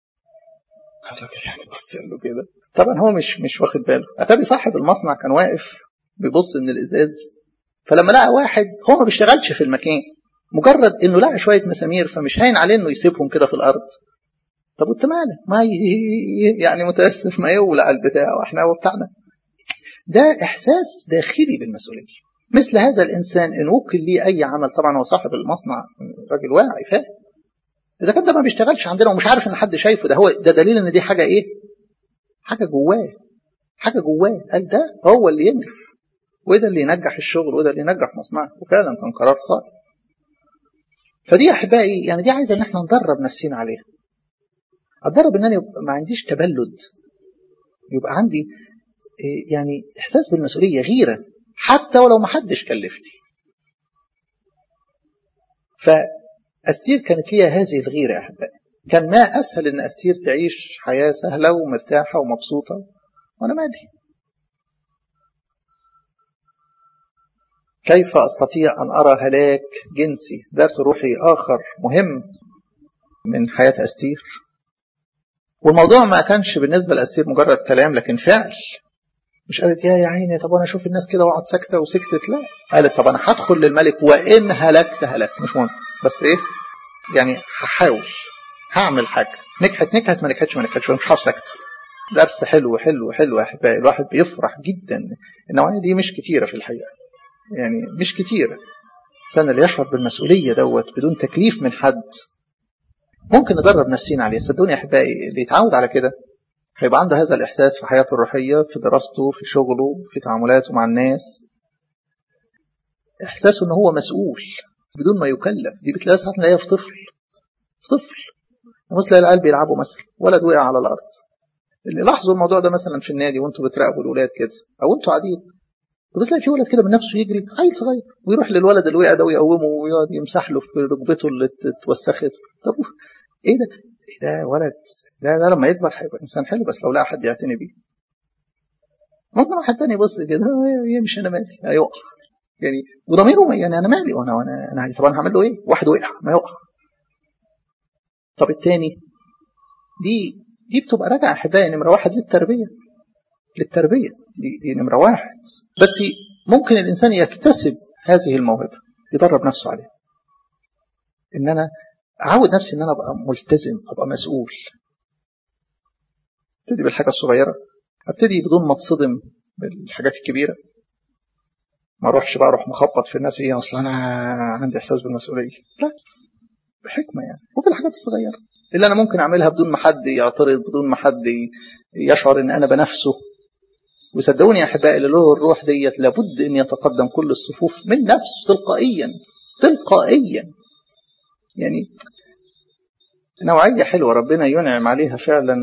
الراجل يعني بص له كده طبعا هو مش مش واخد باله اتاري صاحب المصنع كان واقف بيبص من الازاز فلما لقى واحد هو ما بيشتغلش في المكان مجرد انه لقى شويه مسامير فمش هين عليه انه يسيبهم كده في الارض طب وانت مالك ما يعني متاسف ما يولع البتاع واحنا وبتاعنا ده احساس داخلي بالمسؤوليه مثل هذا الانسان ان وكل ليه اي عمل طبعا هو صاحب المصنع راجل واعي فاهم اذا كان ده ما بيشتغلش عندنا ومش عارف ان حد شايفه ده هو ده دليل ان دي حاجه ايه حاجه جواه حاجه جواه قال ده هو اللي ينجح وده اللي ينجح الشغل وده اللي ينجح مصنعه وفعلا كان قرار صائب فدي يا احبائي يعني دي عايزه ان احنا ندرب نفسنا عليها اتدرب ان انا ما عنديش تبلد يبقى عندي يعني احساس بالمسؤوليه غيره حتى ولو ما حدش كلفني فاستير كانت ليها هذه الغيره يا احبائي كان ما اسهل ان استير تعيش حياه سهله ومرتاحه ومبسوطه وانا مالي كيف استطيع ان ارى هلاك جنسي درس روحي اخر مهم من حياه استير والموضوع ما كانش بالنسبه لاستير مجرد كلام لكن فعل مش قالت يا يا عيني طب انا اشوف الناس كده واقعد ساكته وسكتت لا قالت طب انا هدخل للملك وان هلكت هلك مش مهم بس ايه يعني هحاول هعمل حاجه نجحت نجحت ما نجحتش ما نجحتش مش هقف ساكت درس حلو حلو حلو يا احبائي الواحد بيفرح جدا النوعيه دي مش كتيره في الحقيقه يعني مش كتيره الانسان اللي يشعر بالمسؤوليه دوت بدون تكليف من حد ممكن ندرب نفسينا عليه صدقوني يا احبائي اللي يتعود على كده هيبقى عنده هذا الإحساس في حياته الروحية في دراسته في شغله في تعاملاته مع الناس إحساسه إن هو مسؤول بدون ما يكلف دي بتلاقيها ساعات نلاقيها في طفل في طفل مثل تلاقي العيال بيلعبوا مثلا ولد وقع على الأرض اللي لاحظوا الموضوع ده مثلا في النادي وانتوا بتراقبوا الولاد كده أو انتوا قاعدين بس تلاقي في ولد كده من نفسه يجري عيل صغير ويروح للولد اللي وقع ده ويقومه ويقعد يمسح له في ركبته اللي اتوسخت طب ايه ده؟ ايه ده ولد ده ده لما يكبر هيبقى انسان حلو بس لو لقى حد يعتني بيه ممكن واحد تاني يبص كده يمشي انا مالي هيقع يعني وضميره يعني انا مالي وانا وانا انا طب انا هعمل له ايه؟ واحد وقع ما يقع طب التاني دي دي بتبقى راجعه احبائي نمره واحد للتربيه للتربيه دي, دي نمره واحد بس ممكن الانسان يكتسب هذه الموهبه يدرب نفسه عليها ان انا اعود نفسي ان انا ابقى ملتزم ابقى مسؤول ابتدي بالحاجه الصغيره ابتدي بدون ما اتصدم بالحاجات الكبيره ما اروحش بقى اروح مخبط في الناس ايه اصل انا عندي احساس بالمسؤوليه لا بحكمه يعني وفي الحاجات الصغيره اللي انا ممكن اعملها بدون ما حد يعترض بدون ما حد يشعر ان انا بنفسه وصدقوني يا احبائي اللي له الروح ديت لابد ان يتقدم كل الصفوف من نفسه تلقائيا تلقائيا يعني نوعية حلوة ربنا ينعم عليها فعلا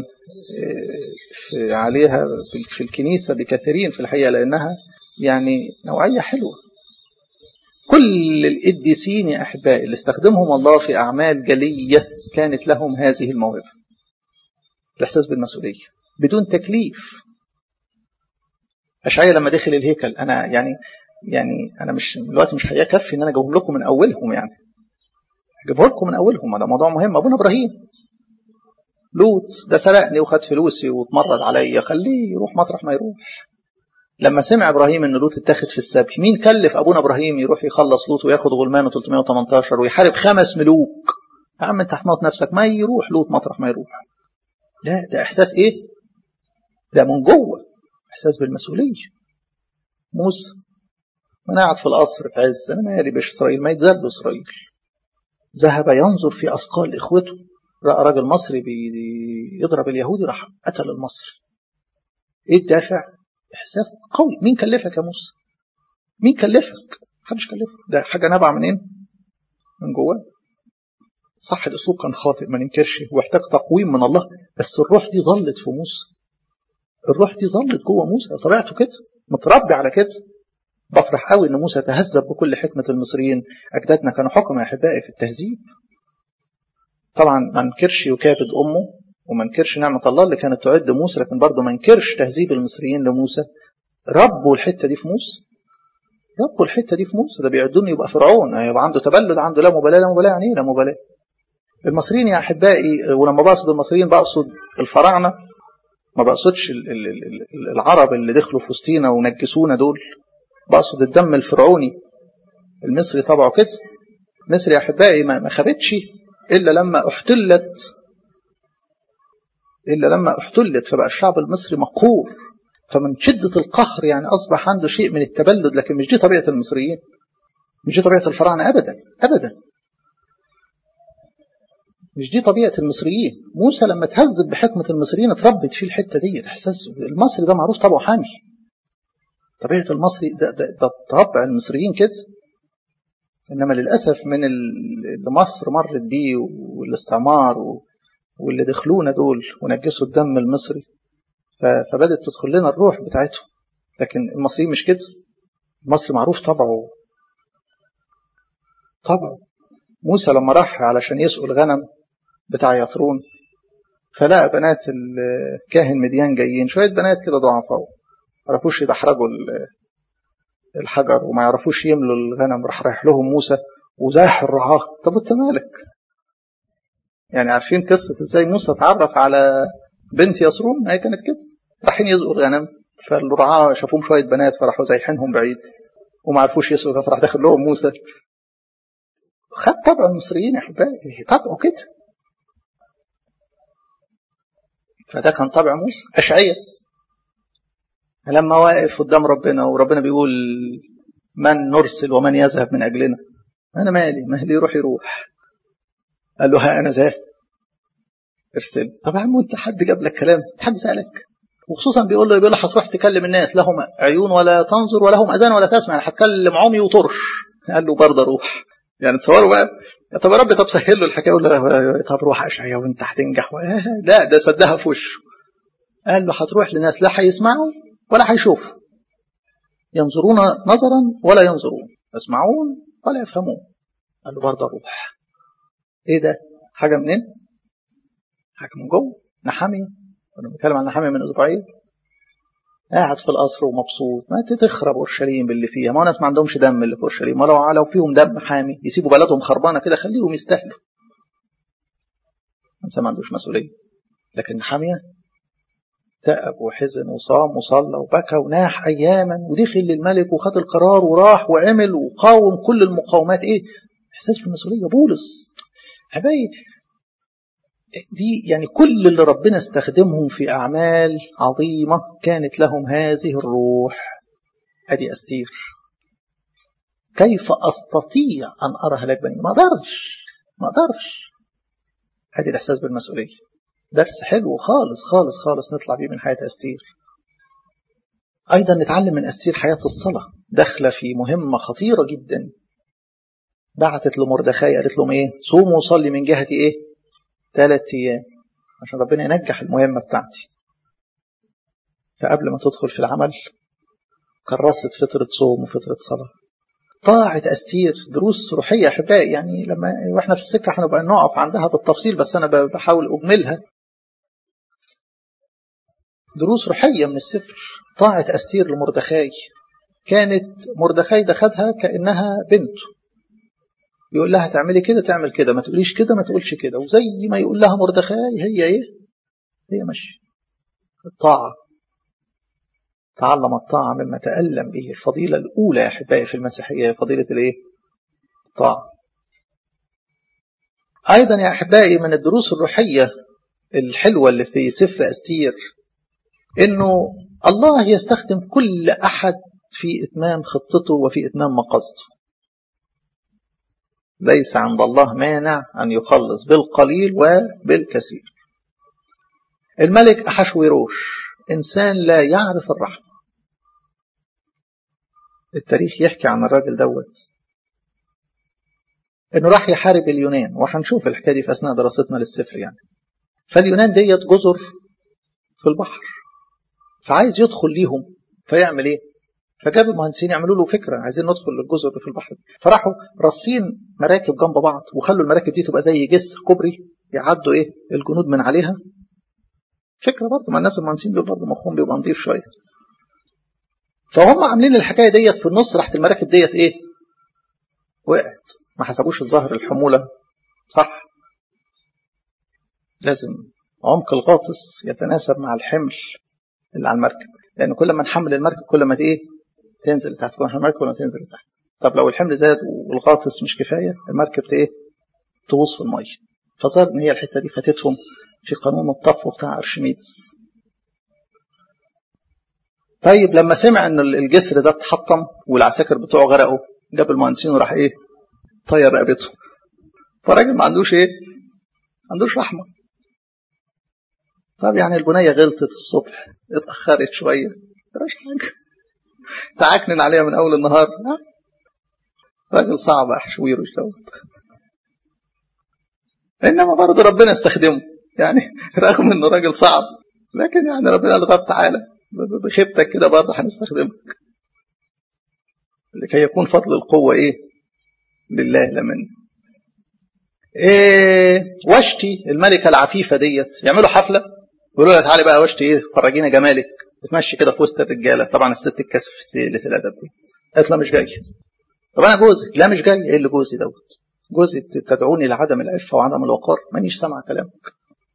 في عليها في الكنيسة بكثيرين في الحقيقة لأنها يعني نوعية حلوة كل القديسين يا أحبائي اللي استخدمهم الله في أعمال جلية كانت لهم هذه الموهبة الإحساس بالمسؤولية بدون تكليف أشعيا لما دخل الهيكل أنا يعني يعني أنا مش الوقت مش هيكفي إن أنا أجيبهم لكم من أولهم يعني أجيبه لكم من أولهم ده موضوع مهم أبونا إبراهيم لوط ده سرقني وخد فلوسي واتمرد عليا خليه يروح مطرح ما يروح لما سمع ابراهيم ان لوط اتاخد في السبي مين كلف ابونا ابراهيم يروح يخلص لوط وياخد غلمانه 318 ويحارب خمس ملوك يا عم انت هتموت نفسك ما يروح لوط مطرح ما يروح لا ده احساس ايه ده من جوه احساس بالمسؤوليه موسى وانا قاعد في القصر في عز انا مالي باش اسرائيل ما يتذل اسرائيل ذهب ينظر في اثقال اخوته راى راجل مصري بيضرب اليهودي راح قتل المصري ايه الدافع احساس قوي مين كلفك يا موسى مين كلفك محدش كلفك ده حاجه نابعه منين من جواه صح الاسلوب كان خاطئ ما ننكرش واحتاج تقويم من الله بس الروح دي ظلت في موسى الروح دي ظلت جوه موسى طبيعته كده متربي على كده بفرح قوي ان موسى تهذب بكل حكمه المصريين اجدادنا كانوا حكماء احبائي في التهذيب طبعا ما انكرش يكابد امه وما انكرش نعمه الله اللي كانت تعد موسى لكن برضه ما انكرش تهذيب المصريين لموسى ربوا الحته دي في موسى ربوا الحته دي في موسى ده بيعدوني يبقى فرعون يبقى عنده تبلد عنده لا مبالاه لا مبالاه يعني ايه لا مبالاه المصريين يا احبائي ولما بقصد المصريين بقصد الفراعنه ما بقصدش العرب اللي دخلوا في وسطينا ونجسونا دول بقصد الدم الفرعوني المصري طبعه كده مصر يا احبائي ما خابتش الا لما احتلت الا لما احتلت فبقى الشعب المصري مقهور فمن شده القهر يعني اصبح عنده شيء من التبلد لكن مش دي طبيعه المصريين مش دي طبيعه الفراعنه ابدا ابدا مش دي طبيعه المصريين موسى لما تهذب بحكمه المصريين اتربت فيه الحته دي احساس المصري ده معروف طبعه حامي طبيعه المصري ده, ده, ده طبع المصريين كده انما للاسف من اللي مصر مرت بيه والاستعمار واللي دخلونا دول ونجسوا الدم المصري فبدت تدخل لنا الروح بتاعتهم لكن المصريين مش كده المصري معروف طبعه طبعه موسى لما راح علشان يسقوا الغنم بتاع يثرون فلقى بنات الكاهن مديان جايين شويه بنات كده ضعفاء ما عرفوش يدحرجوا الحجر وما يعرفوش يملوا الغنم راح رايح لهم موسى وزاح الرعاه طب انت مالك يعني عارفين قصة ازاي موسى اتعرف على بنت يسرون هي كانت كده رايحين يسقوا الغنم فالرعاة شافوهم شوية بنات فراحوا زايحينهم بعيد وما عرفوش يسقوا فراح داخل لهم موسى خد طبع المصريين يا احبائي طبعه كده فده كان طبع موسى أشعية لما واقف قدام ربنا وربنا بيقول من نرسل ومن يذهب من أجلنا أنا مالي مالي يروح يروح قال له ها أنا ذاهب ارسل طب يا عم انت حد جاب لك كلام حد سألك وخصوصا بيقول له بيقول له هتروح تكلم الناس لهم عيون ولا تنظر ولهم اذان ولا تسمع يعني هتكلم عمي وطرش قال له برضه روح يعني تصوروا بقى طب يا رب طب سهل له الحكايه يقول له طب روح اشعيا وانت هتنجح لا ده سدها في وشه قال له هتروح لناس لا هيسمعوا ولا هيشوفوا ينظرون نظرا ولا ينظرون يسمعون ولا يفهمون قال له برضه روح ايه ده حاجه منين حاجه من جوه نحامي كنا بنتكلم عن نحامي من اسبوعين قاعد في القصر ومبسوط ما تخرب اورشليم باللي فيها ما ناس ما عندهمش دم اللي في اورشليم ولو لو فيهم دم حامي يسيبوا بلدهم خربانه كده خليهم يستاهلوا الانسان ما عندوش مسؤوليه لكن نحاميه تأب وحزن وصام وصلى وبكى وناح اياما ودخل للملك وخد القرار وراح وعمل وقاوم كل المقاومات ايه احساس بالمسؤوليه بولس حبايبي دي يعني كل اللي ربنا استخدمهم في أعمال عظيمة كانت لهم هذه الروح أدي أستير كيف أستطيع أن أرى هلاك بني ما أقدرش ما أقدرش أدي الإحساس بالمسؤولية درس حلو خالص خالص خالص نطلع بيه من حياة أستير أيضا نتعلم من أستير حياة الصلاة داخلة في مهمة خطيرة جدا بعتت لمردخاي قالت لهم إيه صوموا وصلي من جهة إيه ثلاث أيام عشان ربنا ينجح المهمة بتاعتي فقبل ما تدخل في العمل كرست فترة صوم وفترة صلاة طاعة أستير دروس روحية أحبائي يعني لما وإحنا في السكة هنبقى نقف عندها بالتفصيل بس أنا بحاول أجملها دروس روحية من السفر طاعة أستير لمردخاي كانت مردخاي ده خدها كأنها بنته يقول لها تعملي كده تعمل كده ما تقوليش كده ما تقولش كده وزي ما يقول لها مردخاي هي ايه هي ماشيه الطاعة تعلم الطاعة مما تألم به الفضيلة الأولى يا أحبائي في المسيحية فضيلة الإيه؟ الطاعة أيضا يا أحبائي من الدروس الروحية الحلوة اللي في سفر أستير إنه الله يستخدم كل أحد في إتمام خطته وفي إتمام مقصده ليس عند الله مانع أن يخلص بالقليل وبالكثير الملك أحشويروش إنسان لا يعرف الرحمة التاريخ يحكي عن الراجل دوت انه راح يحارب اليونان وهنشوف الحكايه دي في اثناء دراستنا للسفر يعني فاليونان ديت جزر في البحر فعايز يدخل ليهم فيعمل ايه فجاب المهندسين يعملوا له فكره عايزين ندخل للجزر اللي في البحر فراحوا رصين مراكب جنب بعض وخلوا المراكب دي تبقى زي جسر كوبري يعدوا ايه الجنود من عليها فكره برضه ما الناس المهندسين دول برضه مخهم بيبقى نضيف شويه فهم عاملين الحكايه ديت في النص راحت المراكب ديت ايه وقعت ما حسبوش الظهر الحموله صح لازم عمق الغاطس يتناسب مع الحمل اللي على المركب لان كل ما نحمل المركب كل ما ايه تنزل تحت كل ما المركب كل ما تنزل تحت طب لو الحمل زاد والغاطس مش كفايه المركب ايه تغوص في الميه فظهر ان هي الحته دي فاتتهم في قانون الطفو بتاع ارشميدس طيب لما سمع ان الجسر ده اتحطم والعساكر بتوعه غرقوا جاب المهندسين وراح ايه طير رقبته فالراجل ما عندوش ايه ما عندوش رحمه طب يعني البنيه غلطت الصبح اتاخرت شويه مش حاجه تعكنن عليها من اول النهار راجل صعب احشويره دوت انما برضه ربنا استخدمه يعني رغم انه راجل صعب لكن يعني ربنا قال طب تعالى بخيبتك كده برضه هنستخدمك لكي يكون فضل القوة إيه لله لا من إيه وشتي الملكة العفيفة ديت يعملوا حفلة يقولوا لها تعالي بقى وشتي إيه فرجينا جمالك بتمشي كده في وسط الرجالة طبعا الست اتكسفت قلة الأدب دي قالت لا مش جاي طب أنا جوزك لا مش جاي إيه اللي جوزي دوت جوزي تدعوني لعدم العفة وعدم الوقار مانيش سامع كلامك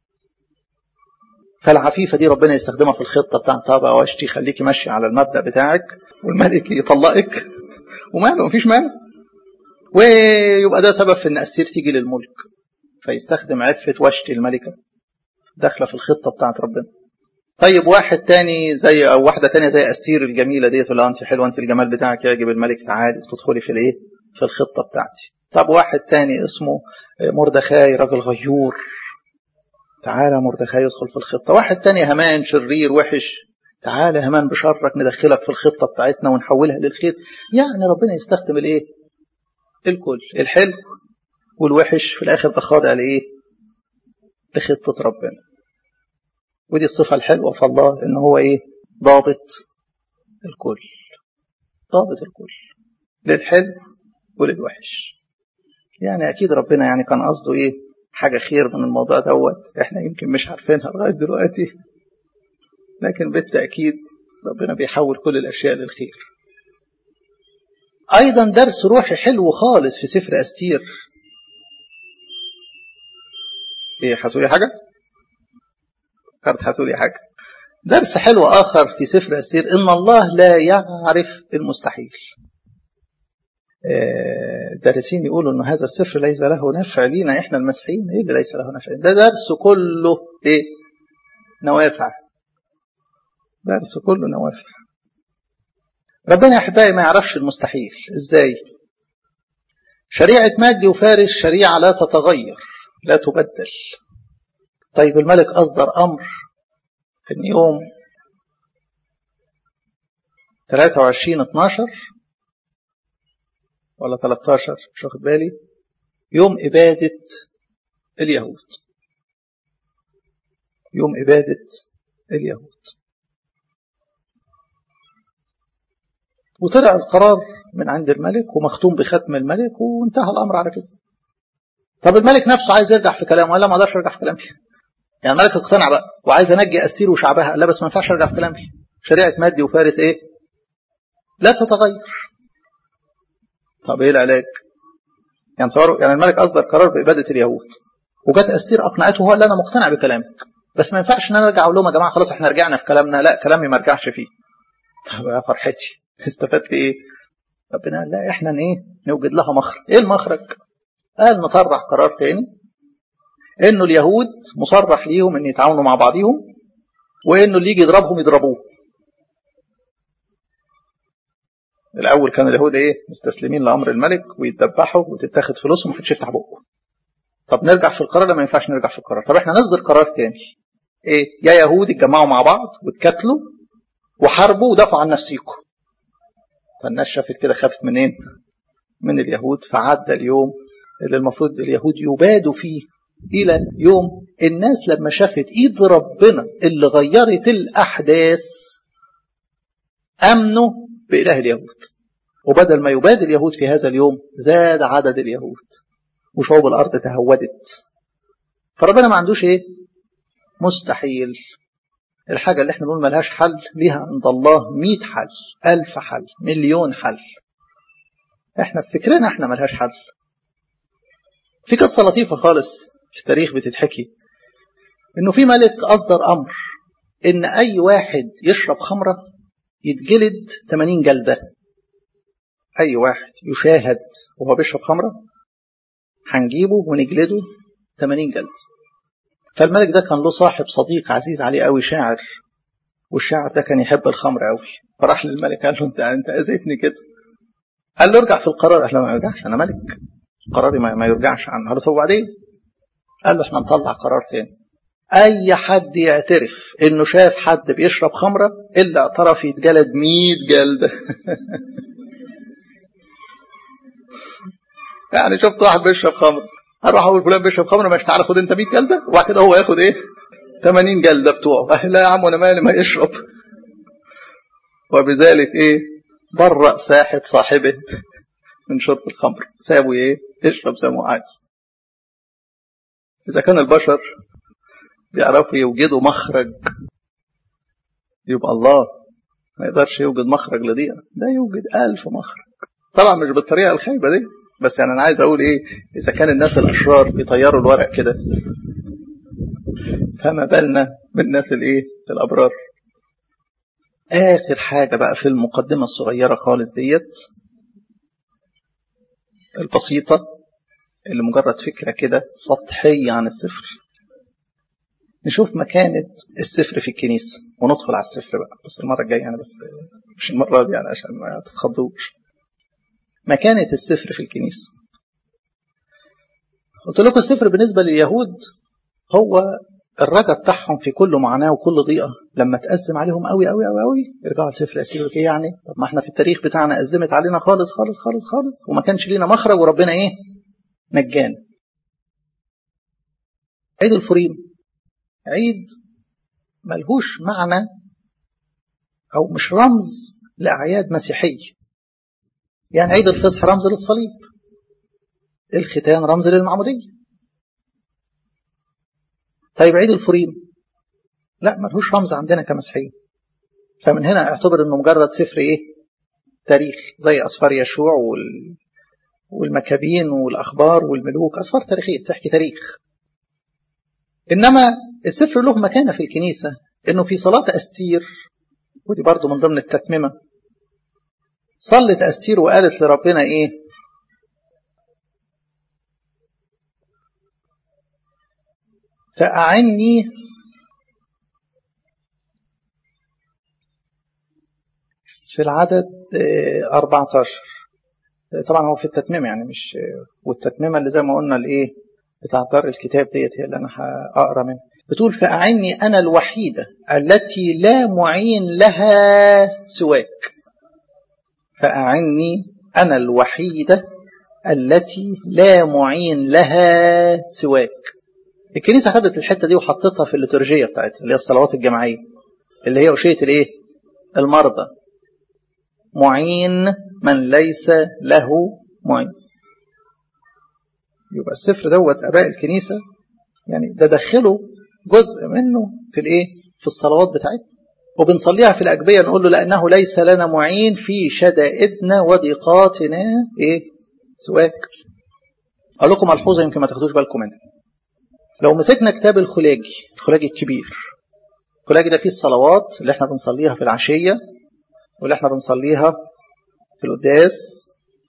فالعفيفة دي ربنا يستخدمها في الخطة بتاعت طب واشتي خليكي ماشي على المبدأ بتاعك والملك يطلقك وماله مفيش مانع ويبقى ده سبب في ان أسير تيجي للملك فيستخدم عفة واشتي الملكة داخلة في الخطة بتاعت ربنا طيب واحد تاني زي او واحدة تانية زي أستير الجميلة ديت ولا انت حلوة انت الجمال بتاعك يعجب الملك تعالي وتدخلي في الايه في الخطة بتاعتي طب واحد تاني اسمه مردخاي راجل غيور تعالى مردخاي يدخل في الخطة واحد تاني همان شرير وحش تعالى همان بشرك ندخلك في الخطة بتاعتنا ونحولها للخير يعني ربنا يستخدم الايه الكل الحلو والوحش في الاخر ده خاضع لايه لخطة ربنا ودي الصفة الحلوة في الله ان هو ايه ضابط الكل ضابط الكل للحلو وللوحش يعني اكيد ربنا يعني كان قصده ايه حاجة خير من الموضوع دوت احنا يمكن مش عارفينها لغاية دلوقتي لكن بالتأكيد ربنا بيحول كل الأشياء للخير أيضا درس روحي حلو خالص في سفر أستير إيه حسولي حاجة؟ فكرت حسولي حاجة درس حلو آخر في سفر أستير إن الله لا يعرف المستحيل الدارسين يقولوا ان هذا السفر ليس له نفع لينا احنا المسيحيين ايه اللي ليس له نفع ده درس كله ايه نوافع درس كله نوافع ربنا يا احبائي ما يعرفش المستحيل ازاي شريعة مادي وفارس شريعة لا تتغير لا تبدل طيب الملك أصدر أمر إن يوم 23 12 ولا 13 مش واخد بالي يوم إبادة اليهود يوم إبادة اليهود وطلع القرار من عند الملك ومختوم بختم الملك وانتهى الأمر على كده طب الملك نفسه عايز يرجع في كلامه ولا ما اقدرش ارجع في كلامي يعني الملك اقتنع بقى وعايز انجي استير وشعبها لا بس ما ينفعش ارجع في كلامي شريعه مادي وفارس ايه لا تتغير طب ايه العلاج يعني تصوروا يعني الملك اصدر قرار باباده اليهود وجت استير اقنعته هو اللي انا مقتنع بكلامك بس ما ينفعش ان انا ارجع اقول لهم يا جماعه خلاص احنا رجعنا في كلامنا لا كلامي ما رجعش فيه طب يا فرحتي استفدت ايه ربنا قال لا احنا ايه نوجد لها مخرج ايه المخرج قال نطرح قرار تاني انه اليهود مصرح ليهم ان يتعاونوا مع بعضهم وانه اللي يجي يضربهم يضربوه الاول كان اليهود ايه مستسلمين لامر الملك ويتذبحوا وتتاخد فلوسهم ومحدش يفتح بقه طب نرجع في القرار ما ينفعش نرجع في القرار طب احنا نصدر قرار تاني ايه يا يهود اتجمعوا مع بعض واتكتلوا وحاربوا ودافعوا عن نفسيكم فالناس شافت كده خافت منين من اليهود فعدى اليوم اللي المفروض اليهود يبادوا فيه إلى يوم الناس لما شافت إيد ربنا اللي غيرت الأحداث أمنوا بإله اليهود وبدل ما يباد اليهود في هذا اليوم زاد عدد اليهود وشعوب الأرض تهودت فربنا ما عندوش إيه مستحيل الحاجة اللي احنا بنقول ملهاش حل ليها عند الله مئة حل ألف حل مليون حل احنا في فكرنا احنا ملهاش حل في قصة لطيفة خالص في التاريخ بتتحكي انه في ملك اصدر امر ان اي واحد يشرب خمرة يتجلد 80 جلدة اي واحد يشاهد وهو بيشرب خمرة هنجيبه ونجلده 80 جلد فالملك ده كان له صاحب صديق عزيز عليه قوي شاعر والشاعر ده كان يحب الخمر قوي فراح للملك قال له انت انت اذيتني كده قال له ارجع في القرار قال له ما يرجعش انا ملك قراري ما يرجعش عنه قال له طب وبعدين قال له احنا نطلع قرار تاني اي حد يعترف انه شاف حد بيشرب خمره الا اعترف يتجلد 100 جلده يعني شفت واحد بيشرب خمر اروح اقول فلان بيشرب خمر مش تعالى خد انت 100 جلده وبعد كده هو ياخد ايه 80 جلده بتوعه لا يا عم وانا مالي ما يشرب وبذلك ايه برأ ساحة صاحبه من شرب الخمر سابه ايه يشرب زي ما عايز اذا كان البشر بيعرفوا يوجدوا مخرج يبقى الله ما يقدرش يوجد مخرج لضيقه ده يوجد ألف مخرج طبعا مش بالطريقه الخايبه دي بس يعني انا عايز اقول ايه اذا كان الناس الاشرار بيطيروا الورق كده فما بالنا بالناس الايه الابرار اخر حاجه بقى في المقدمه الصغيره خالص ديت البسيطه اللي مجرد فكره كده سطحيه عن السفر نشوف مكانة السفر في الكنيسة وندخل على السفر بقى بس المرة الجاية يعني بس مش المرة دي يعني عشان ما تتخضوش مكانة السفر في الكنيسة قلت لكم السفر بالنسبة لليهود هو الرجا بتاعهم في كل معاناة وكل ضيقة لما تأزم عليهم قوي قوي قوي قوي يرجعوا لسفر الأسير ايه يعني طب ما احنا في التاريخ بتاعنا أزمت علينا خالص خالص خالص خالص وما كانش لينا مخرج وربنا ايه نجانا عيد الفريم عيد ملهوش معنى أو مش رمز لأعياد مسيحية يعني عيد الفصح رمز للصليب الختان رمز للمعمودية طيب عيد الفريم لا ملهوش رمز عندنا كمسيحيين فمن هنا اعتبر انه مجرد سفر ايه تاريخ زي اسفار يشوع وال... والمكابين والاخبار والملوك اسفار تاريخيه بتحكي تاريخ انما السفر له مكانه في الكنيسه انه في صلاه استير ودي برضه من ضمن التتممه صلت استير وقالت لربنا ايه فأعني في العدد 14 طبعا هو في التتميم يعني مش والتتميمة اللي زي ما قلنا الايه بتاع دار الكتاب ديت هي اللي انا هقرا منها بتقول فأعني انا الوحيدة التي لا معين لها سواك فأعني أنا الوحيدة التي لا معين لها سواك الكنيسة خدت الحتة دي وحطتها في الليتورجية بتاعتها اللي هي الصلوات الجماعية اللي هي أشية الإيه؟ المرضى معين من ليس له معين يبقى السفر دوت اباء الكنيسه يعني ده دخله جزء منه في الايه في الصلوات بتاعتنا وبنصليها في الاجبيه نقول له لانه ليس لنا معين في شدائدنا وضيقاتنا ايه سواك اقول لكم ملحوظه يمكن ما تاخدوش بالكم منها لو مسكنا كتاب الخلاجي الخلاجي الكبير الخلاجي ده فيه الصلوات اللي احنا بنصليها في العشيه واللي احنا بنصليها في القداس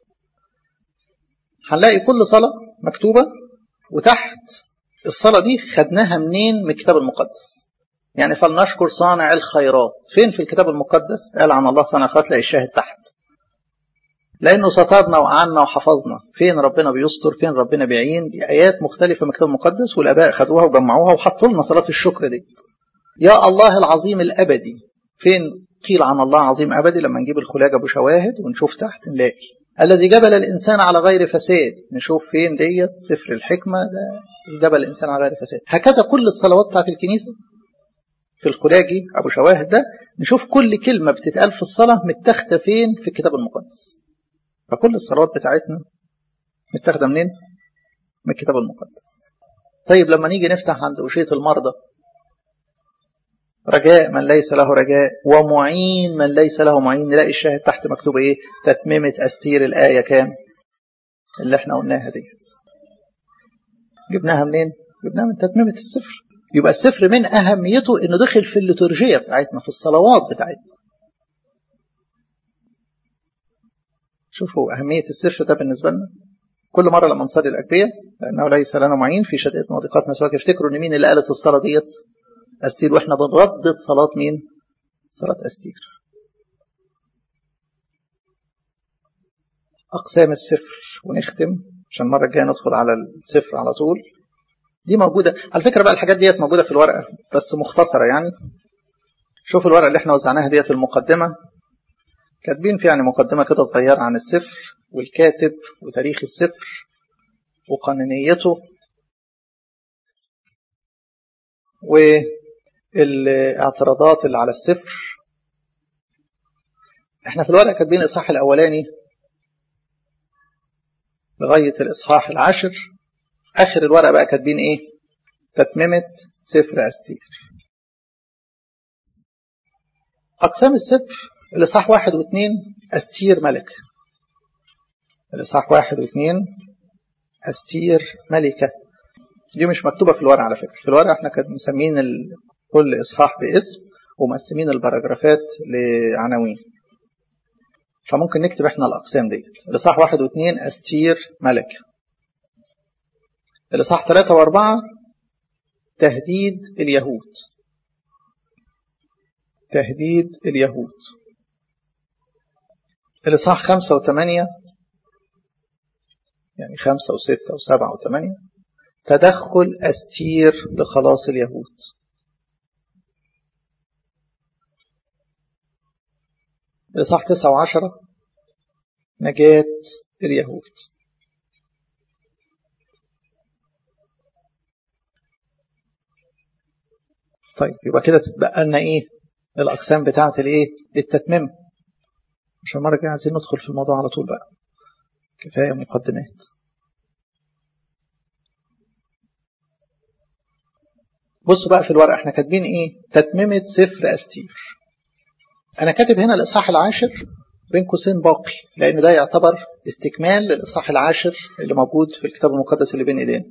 هنلاقي كل صلاة مكتوبة وتحت الصلاة دي خدناها منين من الكتاب المقدس يعني فلنشكر صانع الخيرات فين في الكتاب المقدس قال عن الله صانع الخيرات تلاقي الشاهد تحت لأنه سترنا وأعنا وحفظنا فين ربنا بيستر فين ربنا بيعين دي آيات مختلفة من الكتاب المقدس والآباء خدوها وجمعوها وحطوا لنا صلاة الشكر دي يا الله العظيم الأبدي فين قيل عن الله عظيم أبدي لما نجيب الخلاج أبو شواهد ونشوف تحت نلاقي الذي جبل الإنسان على غير فساد نشوف فين ديت سفر الحكمة ده جبل الإنسان على غير فساد هكذا كل الصلوات بتاعت الكنيسة في الخلاجي أبو شواهد ده نشوف كل كلمة بتتقال في الصلاة متاخدة فين في الكتاب المقدس فكل الصلوات بتاعتنا متاخدة منين؟ من الكتاب المقدس طيب لما نيجي نفتح عند أشية المرضى رجاء من ليس له رجاء ومعين من ليس له معين نلاقي الشاهد تحت مكتوب ايه تتميمة أستير الآية كام اللي احنا قلناها ديت جبناها منين جبناها من تتميمة السفر يبقى السفر من أهميته انه دخل في الليتورجية بتاعتنا في الصلوات بتاعتنا شوفوا أهمية السفر ده بالنسبة لنا كل مرة لما نصلي الأجبية لأنه ليس لنا معين في شدائدنا وضيقاتنا سواء افتكروا إن مين اللي قالت الصلاة ديت أستير وإحنا بنردد صلاة مين؟ صلاة أستير أقسام السفر ونختم عشان المرة الجاية ندخل على السفر على طول دي موجودة على فكرة بقى الحاجات ديت موجودة في الورقة بس مختصرة يعني شوف الورقة اللي احنا وزعناها ديت المقدمة كاتبين فيها يعني مقدمة كده صغيرة عن السفر والكاتب وتاريخ السفر وقانونيته والاعتراضات اللي على السفر احنا في الورقة كاتبين الإصحاح الأولاني لغاية الإصحاح العاشر آخر الورقة بقى كاتبين إيه تتممة سفر أستير أقسام السفر الإصحاح واحد واثنين أستير ملكة الإصحاح واحد واثنين أستير ملكة دي مش مكتوبة في الورقة على فكرة في الورقة احنا كنا مسمين ال... كل إصحاح باسم ومقسمين الباراجرافات لعناوين فممكن نكتب احنا الأقسام ديت الإصحاح واحد واثنين أستير ملكة الإصحاح ثلاثة وأربعة تهديد اليهود تهديد اليهود الإصحاح خمسة وثمانية يعني خمسة وستة وسبعة وثمانية تدخل أستير لخلاص اليهود الإصحاح تسعة وعشرة نجاة اليهود طيب يبقى كده تتبقى لنا ايه الاقسام بتاعه الايه التتميم عشان المره الجايه عايزين ندخل في الموضوع على طول بقى كفايه مقدمات بصوا بقى في الورقه احنا كاتبين ايه تتميمه سفر استير انا كاتب هنا الاصحاح العاشر بين قوسين باقي لان ده يعتبر استكمال للاصحاح العاشر اللي موجود في الكتاب المقدس اللي بين ايدينا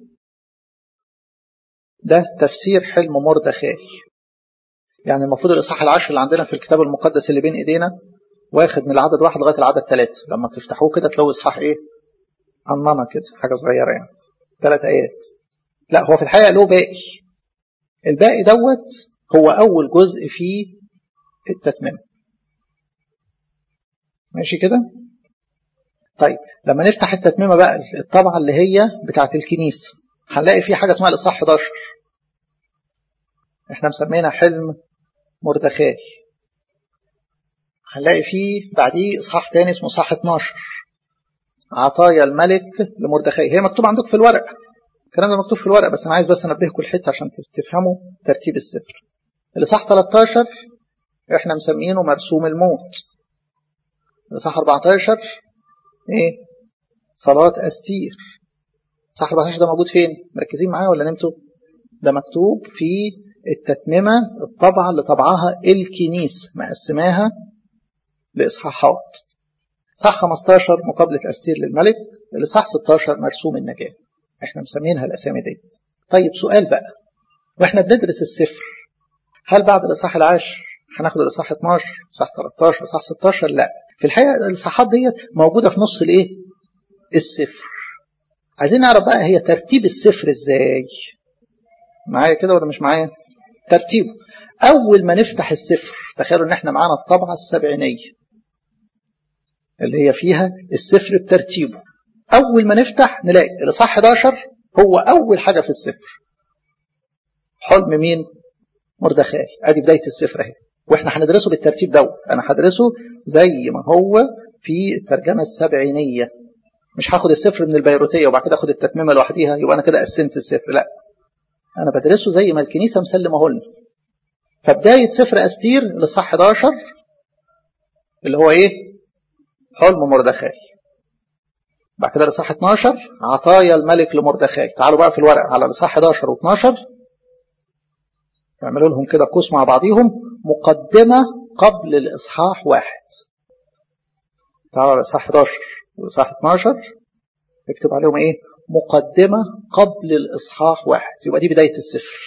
ده تفسير حلم مردخاي يعني المفروض الإصحاح العاشر اللي عندنا في الكتاب المقدس اللي بين إيدينا واخد من العدد واحد لغاية العدد ثلاثة لما تفتحوه كده تلاقوا إصحاح إيه؟ عنانة كده حاجة صغيرة يعني ثلاث آيات لا هو في الحقيقة له باقي الباقي دوت هو أول جزء في التتميم ماشي كده؟ طيب لما نفتح التتميمة بقى الطبعة اللي هي بتاعت الكنيسة هنلاقي في حاجة اسمها الإصحاح 11 احنا مسمينا حلم مردخاي هنلاقي فيه بعديه إصحاح تاني اسمه إصحاح 12 عطايا الملك لمردخي هي مكتوب عندكم في الورق الكلام ده مكتوب في الورق بس أنا عايز بس أنبهكم الحتة عشان تفهموا ترتيب السفر الإصحاح 13 إحنا مسمينه مرسوم الموت الإصحاح 14 إيه صلاة أستير صح 14 ده موجود فين مركزين معايا ولا نمتوا ده مكتوب في التتممة الطبعة اللي طبعها الكنيسة مقسماها لإصحاحات صح 15 مقابلة أستير للملك الإصحاح 16 مرسوم النجاة احنا مسمينها الأسامي دي طيب سؤال بقى واحنا بندرس السفر هل بعد الإصحاح العاشر هناخد الإصحاح 12 إصحاح 13 إصحاح 16 لا في الحقيقة الإصحاحات ديت موجودة في نص الإيه السفر عايزين نعرف بقى هي ترتيب السفر ازاي معايا كده ولا مش معايا ترتيبه اول ما نفتح السفر تخيلوا ان احنا معانا الطبعه السبعينيه اللي هي فيها السفر بترتيبه اول ما نفتح نلاقي الاصحاح 11 هو اول حاجه في السفر حلم مين مردخاي ادي بدايه السفر اهي واحنا هندرسه بالترتيب دوت انا هدرسه زي ما هو في الترجمه السبعينيه مش هاخد السفر من البيروتيه وبعد كده اخد التتميمه لوحديها يبقى انا كده قسمت السفر لا انا بدرسه زي ما الكنيسه مسلمه لنا فبدايه سفر استير الاصحاح 11 اللي هو ايه حلم مردخاي بعد كده الاصحاح 12 عطايا الملك لمردخاي تعالوا بقى في الورق على الاصحاح 11 و12 اعملوا لهم كده قوس مع بعضيهم مقدمه قبل الاصحاح واحد تعالوا على الاصحاح 11 والاصحاح 12 اكتب عليهم ايه مقدمة قبل الإصحاح واحد يبقى دي بداية السفر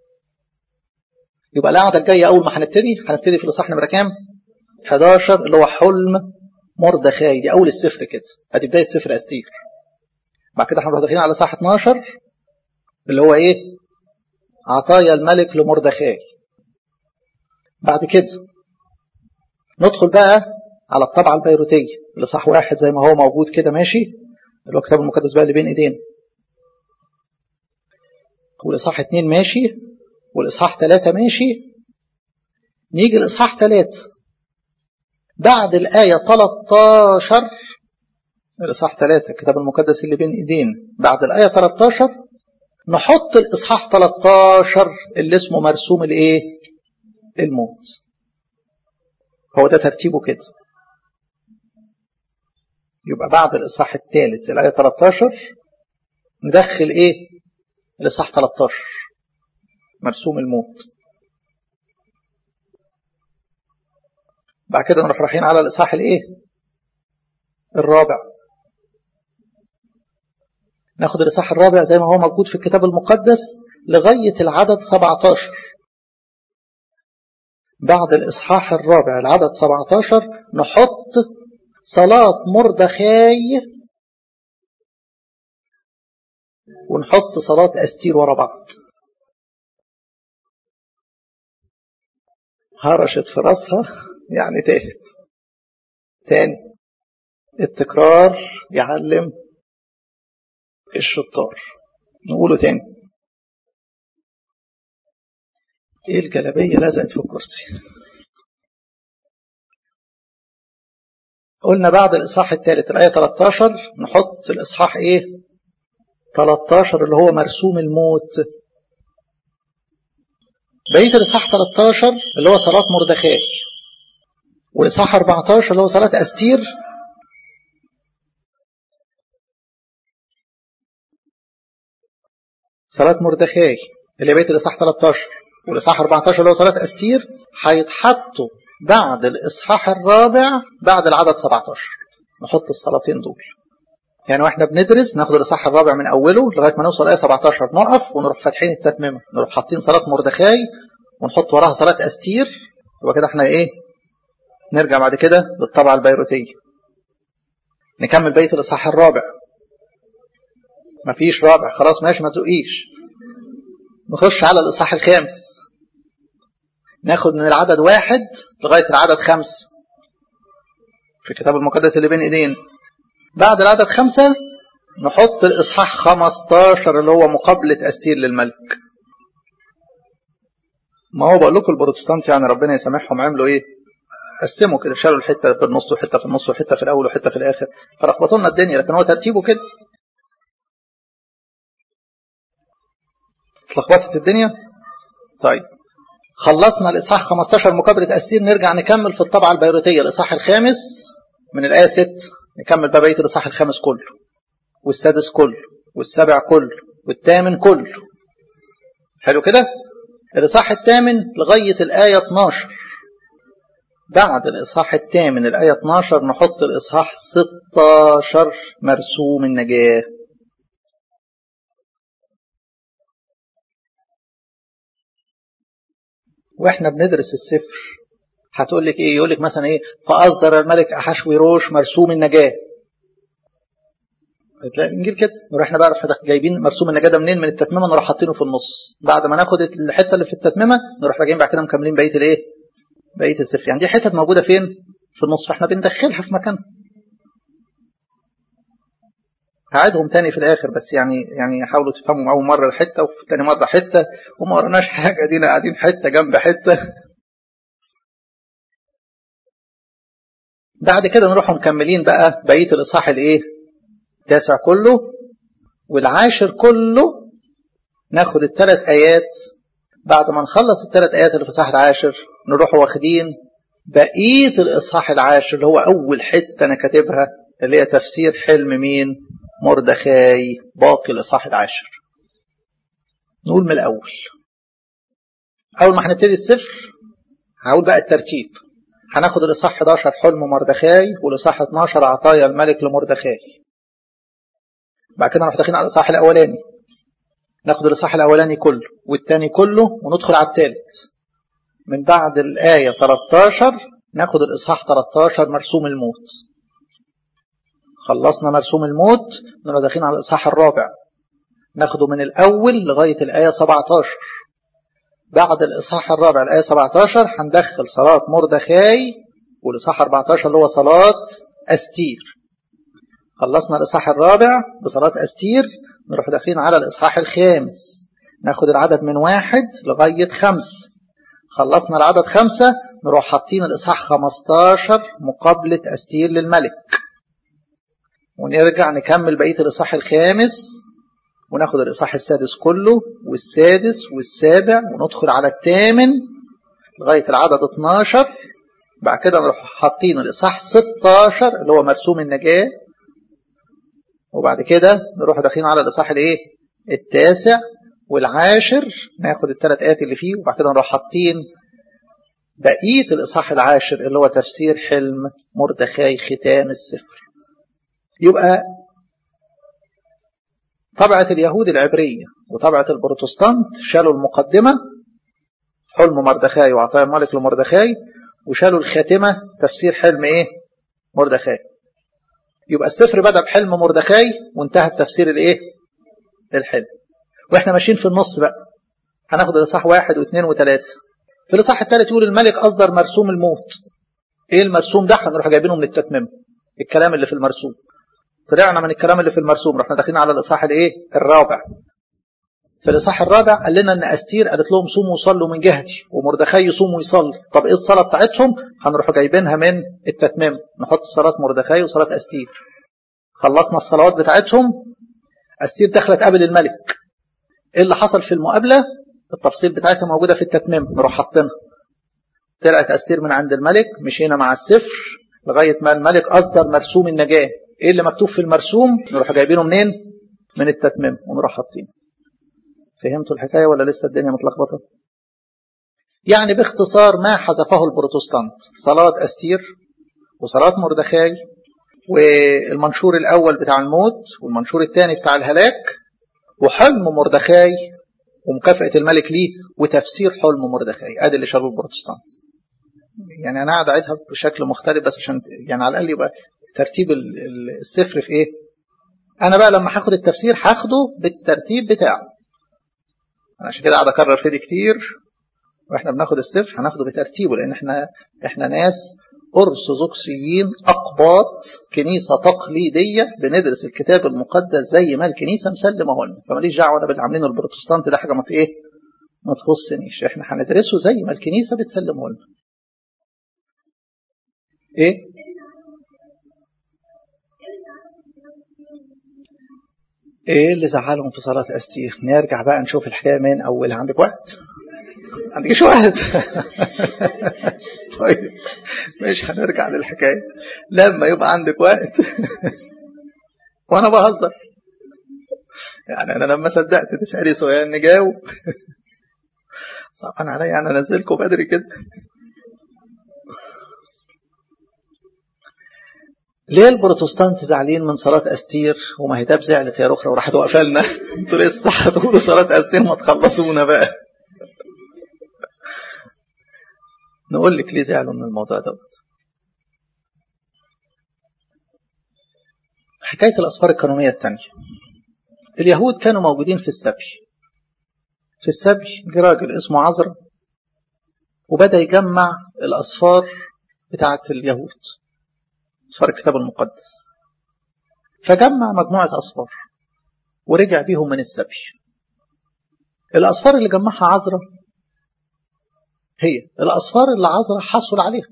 يبقى القعدة الجاية أول ما هنبتدي هنبتدي في الإصحاح نمرة كام 11 اللي هو حلم مردخاي دي أول السفر كده ادي بداية سفر أستير بعد كده هنروح داخلين على الإصحاح 12 اللي هو إيه عطايا الملك لمردخاي بعد كده ندخل بقى على الطبعة البيروتية الإصحاح واحد زي ما هو موجود كده ماشي اللي هو الكتاب المقدس بقى اللي بين ايدينا والاصحاح اتنين ماشي والاصحاح ثلاثة ماشي نيجي الاصحاح ثلاثة بعد الآية 13 الاصحاح ثلاثة الكتاب المقدس اللي بين ايدينا بعد الآية 13 نحط الاصحاح 13 اللي اسمه مرسوم الايه الموت هو ده ترتيبه كده يبقى بعد الإصحاح الثالث الآية 13 ندخل إيه؟ الإصحاح 13 مرسوم الموت بعد كده نروح رايحين على الإصحاح الإيه؟ الرابع ناخد الإصحاح الرابع زي ما هو موجود في الكتاب المقدس لغاية العدد 17 بعد الإصحاح الرابع العدد 17 نحط صلاة مردخاي ونحط صلاة أستير ورا بعض هرشت في راسها يعني تاهت تاني التكرار يعلم الشطار نقوله تاني ايه الجلبية لزقت في الكرسي قلنا بعد الإصحاح الثالث الآية 13 نحط الإصحاح إيه 13 اللي هو مرسوم الموت بقية الإصحاح 13 اللي هو صلاة مردخاي والإصحاح 14 اللي هو صلاة أستير صلاة مردخاي اللي بقية الإصحاح 13 والإصحاح 14 اللي هو صلاة أستير هيتحطوا بعد الإصحاح الرابع بعد العدد 17 نحط الصلاتين دول يعني واحنا بندرس ناخد الإصحاح الرابع من أوله لغاية ما نوصل آية 17 نقف ونروح فاتحين التتميمة نروح حاطين صلاة مردخاي ونحط وراها صلاة أستير يبقى كده احنا إيه نرجع بعد كده للطبعة البيروتية نكمل بيت الإصحاح الرابع مفيش رابع خلاص ماشي ما تزقيش نخش على الإصحاح الخامس ناخد من العدد واحد لغاية العدد خمس في الكتاب المقدس اللي بين ايدين بعد العدد خمسة نحط الإصحاح 15 اللي هو مقابلة أستير للملك ما هو بقول لكم البروتستانت يعني ربنا يسامحهم عملوا ايه قسموا كده شالوا الحته في النص وحته في النص وحته في الاول وحته في الاخر فلخبطوا لنا الدنيا لكن هو ترتيبه كده اتلخبطت الدنيا طيب خلصنا الاصحاح 15 مقابله اسير نرجع نكمل في الطبعه البيروتيه الاصحاح الخامس من الايه 6 نكمل بقى بقيه الاصحاح الخامس كله والسادس كله والسابع كله والثامن كله حلو كده الاصحاح الثامن لغايه الايه 12 بعد الاصحاح الثامن الايه 12 نحط الاصحاح 16 مرسوم النجاه واحنا بندرس السفر هتقول لك ايه يقول لك مثلا ايه فاصدر الملك احشويروش مرسوم النجاه هتلاقي الانجيل كده نروح احنا بقى نروح جايبين مرسوم النجاه ده منين من التتميمه نروح حاطينه في النص بعد ما ناخد الحته اللي في التتميمه نروح راجعين بعد كده مكملين بقيه الايه بقيه السفر يعني دي حتت موجوده فين في النص فاحنا بندخلها في مكانها هعيدهم تاني في الاخر بس يعني يعني حاولوا تفهموا اول مره الحته وفي تاني مره حته وما وراناش حاجه دينا قاعدين حته جنب حته بعد كده نروح مكملين بقى بقيه الاصحاح الايه التاسع كله والعاشر كله ناخد الثلاث ايات بعد ما نخلص الثلاث ايات اللي في الاصحاح العاشر نروح واخدين بقيه الاصحاح العاشر اللي هو اول حته انا كاتبها اللي هي تفسير حلم مين مردخاي باقي الاصحاح العاشر نقول من الاول اول ما هنبتدي السفر هقول بقى الترتيب هناخد الاصحاح 11 حلم مردخاي والاصحاح 12 عطايا الملك لمردخاي بعد كده نروح داخلين على الاصحاح الاولاني ناخد الاصحاح الاولاني كله والثاني كله وندخل على الثالث من بعد الايه 13 ناخد الاصحاح 13 مرسوم الموت خلصنا مرسوم الموت نروح داخلين على الاصحاح الرابع ناخده من الاول لغايه الايه 17 بعد الاصحاح الرابع الايه 17 هندخل صلاه مردخاي والاصحاح 14 اللي هو صلاه استير خلصنا الاصحاح الرابع بصلاه استير نروح داخلين على الاصحاح الخامس ناخد العدد من واحد لغايه خمس خلصنا العدد خمسة نروح حاطين الإصحاح 15 مقابلة أستير للملك ونرجع نكمل بقية الإصحاح الخامس وناخد الإصحاح السادس كله والسادس والسابع وندخل على الثامن لغاية العدد 12 بعد كده نروح حاطين الإصحاح 16 اللي هو مرسوم النجاة وبعد كده نروح داخلين على الإصحاح الإيه؟ التاسع والعاشر ناخد الثلاث آيات اللي فيه وبعد كده نروح حاطين بقية الإصحاح العاشر اللي هو تفسير حلم مردخاي ختام السفر يبقى طبعة اليهود العبرية وطبعة البروتستانت شالوا المقدمة حلم مردخاي وعطايا الملك لمردخاي وشالوا الخاتمة تفسير حلم ايه مردخاي يبقى السفر بدأ بحلم مردخاي وانتهى بتفسير الايه الحلم واحنا ماشيين في النص بقى هناخد الاصحاح واحد واثنين وثلاثة في الاصحاح الثالث يقول الملك اصدر مرسوم الموت ايه المرسوم ده هنروح جايبينه من التتميم الكلام اللي في المرسوم طلعنا من الكلام اللي في المرسوم رحنا داخلين على الاصحاح الايه الرابع في الاصحاح الرابع قال لنا ان استير قالت لهم صوموا وصلوا من جهتي ومردخاي يصوم ويصلي طب ايه الصلاه بتاعتهم هنروح جايبينها من التتميم نحط صلاه مردخاي وصلاه استير خلصنا الصلوات بتاعتهم استير دخلت قبل الملك ايه اللي حصل في المقابله التفصيل بتاعتها موجوده في التتميم نروح حاطينها طلعت استير من عند الملك مشينا مع السفر لغايه ما الملك اصدر مرسوم النجاه ايه اللي مكتوب في المرسوم نروح جايبينه منين من التتميم ونروح حاطينه فهمتوا الحكايه ولا لسه الدنيا متلخبطه يعني باختصار ما حذفه البروتستانت صلاه استير وصلاه مردخاي والمنشور الاول بتاع الموت والمنشور الثاني بتاع الهلاك وحلم مردخاي ومكافأة الملك ليه وتفسير حلم مردخاي ادي اللي شالوه البروتستانت يعني انا قاعد اعيدها بشكل مختلف بس عشان يعني على الاقل يبقى ترتيب السفر في ايه انا بقى لما هاخد التفسير هاخده بالترتيب بتاعه انا عشان كده قاعد اكرر في دي كتير واحنا بناخد السفر هناخده بترتيبه لان احنا احنا ناس ارثوذكسيين اقباط كنيسه تقليديه بندرس الكتاب المقدس زي ما الكنيسه مسلمه لنا فماليش دعوه انا باللي عاملينه البروتستانت ده حاجه ما ايه ما تخصنيش احنا هندرسه زي ما الكنيسه بتسلمه لنا ايه ايه اللي زعلهم في صلاة استير نرجع بقى نشوف الحكاية من اولها عندك وقت عندكش وقت طيب مش هنرجع للحكاية لما يبقى عندك وقت وانا بهزر يعني انا لما صدقت تسألي سؤال نجاوب صعبان عليا انا انزلكم بدري كده ليه البروتستانت زعلين من صلاة أستير وما هي زعلت يا أخرى وراحت واقفة لنا انتوا لسه هتقولوا صلاة أستير ما تخلصونا بقى نقول لك ليه زعلوا من الموضوع دوت حكاية الأسفار القانونية الثانية اليهود كانوا موجودين في السبي في السبي جه راجل اسمه عزرا وبدأ يجمع الأسفار بتاعة اليهود أسفار الكتاب المقدس فجمع مجموعة أسفار ورجع بيهم من السبي الأسفار اللي جمعها عزرا هي الأسفار اللي عزرا حصل عليها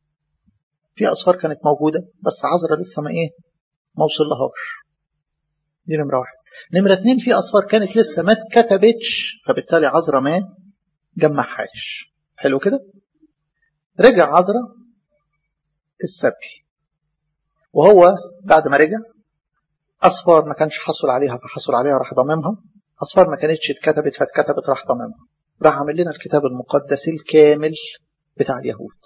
في أسفار كانت موجودة بس عزرا لسه ما إيه ما وصل لهاش دي نمرة واحد نمرة اتنين في أسفار كانت لسه ما اتكتبتش فبالتالي عزرا ما جمعهاش حلو كده رجع عزرا السبي وهو بعد ما رجع أسفار ما كانش حصل عليها فحصل عليها راح ضممها أسفار ما كانتش اتكتبت فاتكتبت راح ضممها راح عامل لنا الكتاب المقدس الكامل بتاع اليهود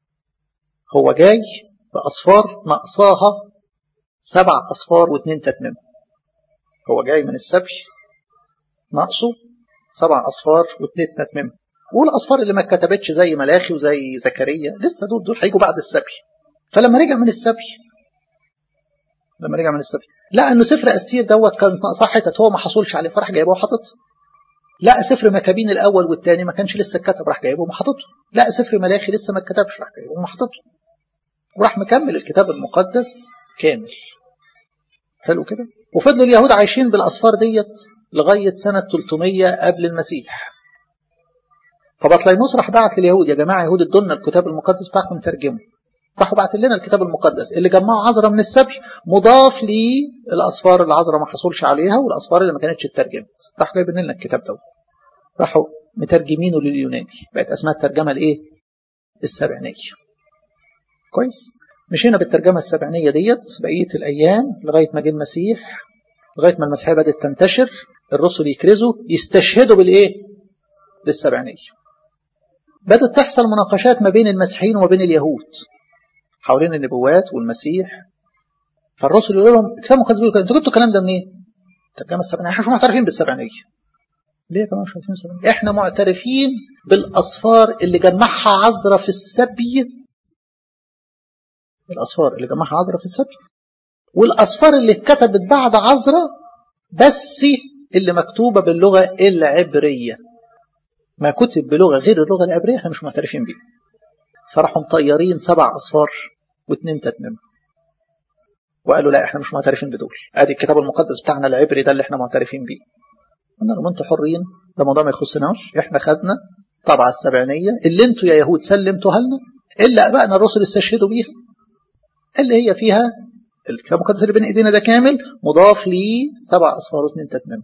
هو جاي بأسفار نقصاها سبع أسفار واثنين تتمم هو جاي من السبي ناقصه سبع أسفار واثنين تتمم والأسفار اللي ما اتكتبتش زي ملاخي وزي زكريا لسه دول دول هيجوا بعد السبي فلما رجع من السبي لما رجع من السبي لقى انه سفر استير دوت كانت ناقصاه حتت هو ما حصلش عليه فراح جايبه وحاططها لقى سفر مكابين الاول والثاني ما كانش لسه اتكتب راح جايبه وحاططه لقى سفر ملاخي لسه ما اتكتبش راح جايبه وحاططه وراح مكمل الكتاب المقدس كامل حلو كده وفضلوا اليهود عايشين بالاسفار ديت لغايه سنه 300 قبل المسيح فبطليموس راح بعت لليهود يا جماعه يهود ادونا الكتاب المقدس بتاعكم ترجمه راحوا بعت لنا الكتاب المقدس اللي جمعه عذرا من السبي مضاف للاسفار اللي عذرا ما حصلش عليها والاسفار اللي ما كانتش اترجمت راح جايب لنا الكتاب ده راحوا مترجمينه لليوناني بقت اسمها الترجمه الايه السبعينيه كويس مشينا بالترجمه السبعينيه ديت بقيه الايام لغايه ما جه المسيح لغايه ما المسيحيه بدات تنتشر الرسل يكرزوا يستشهدوا بالايه بالسبعينيه بدات تحصل مناقشات ما بين المسيحيين وما بين اليهود حوالين النبوات والمسيح فالرسل يقولوا لهم الكتاب المقدس بيقول كده انتوا جبتوا الكلام ده منين؟ الترجمه السبعينيه احنا مش معترفين بالسبعينيه ليه يا جماعه مش معترفين بالسبعينيه؟ احنا معترفين بالاسفار اللي جمعها عذرا في السبي الاسفار اللي جمعها عذرا في السبي والاسفار اللي اتكتبت بعد عذرا بس اللي مكتوبه باللغه العبريه ما كتب بلغه غير اللغه العبريه احنا مش معترفين بيه فراحوا مطيرين سبع اصفار واثنين تتمم وقالوا لا احنا مش معترفين بدول ادي الكتاب المقدس بتاعنا العبري ده اللي احنا معترفين بيه قلنا لهم انتوا حرين ده موضوع ما يخصناش احنا خدنا طبعا السبعينيه اللي انتوا يا يهود سلمتوها لنا الا ابائنا الرسل استشهدوا بيها اللي هي فيها الكتاب المقدس اللي بين ايدينا ده كامل مضاف ليه سبع اصفار واثنين تتمم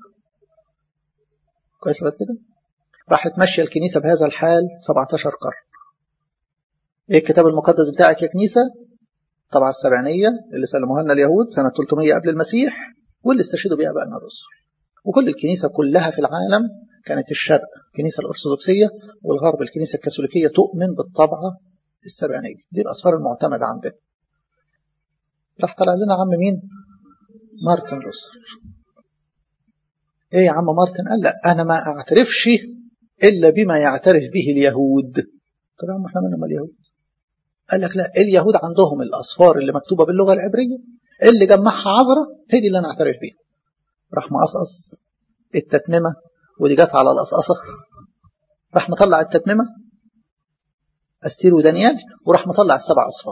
كويس كده راحت ماشيه الكنيسه بهذا الحال 17 قرن ايه الكتاب المقدس بتاعك يا كنيسة طبعا السبعينية اللي سلموها لنا اليهود سنة 300 قبل المسيح واللي استشهدوا بها بقى الرسل وكل الكنيسة كلها في العالم كانت الشرق الكنيسة الأرثوذكسية والغرب الكنيسة الكاثوليكية تؤمن بالطبعة السبعينية دي الأسفار المعتمدة عندنا راح طلع لنا عم مين مارتن لوثر ايه يا عم مارتن قال لا انا ما اعترفش الا بما يعترف به اليهود طب يا عم احنا مالنا اليهود قال لك لا اليهود عندهم الأصفار اللي مكتوبة باللغة العبرية اللي جمعها عذرا هي دي اللي أنا أعترف بيها راح مقصقص التتممة ودي جت على القصقصة راح مطلع التتممة أستير ودانيال وراح مطلع السبع أصفار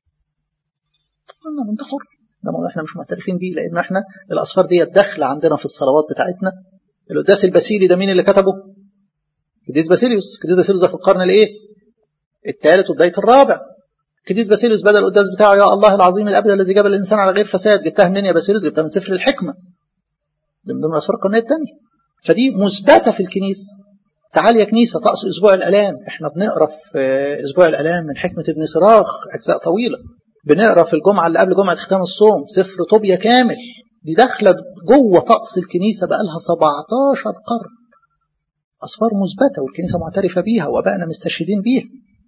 قلنا انت حر ده موضوع احنا مش معترفين بيه لأن احنا الأصفار دي داخلة عندنا في الصلوات بتاعتنا القداس الباسيلي ده مين اللي كتبه؟ قديس باسيليوس قديس باسيليوس ده في القرن الايه؟ الثالث وبداية الرابع كديس باسيليوس بدل القداس بتاعه يا الله العظيم الابد الذي جاب الانسان على غير فساد جبتها منين يا باسيليوس جبتها من سفر الحكمه ده من ضمن الاسفار القرنيه الثانيه فدي مثبته في الكنيسه تعال يا كنيسه طقس اسبوع الالام احنا بنقرا في اسبوع الالام من حكمه ابن صراخ اجزاء طويله بنقرا في الجمعه اللي قبل جمعه ختام الصوم سفر طوبيا كامل دي داخله جوه طقس الكنيسه بقى لها 17 قرن اسفار مثبته والكنيسه معترفه بيها وابائنا مستشهدين بيها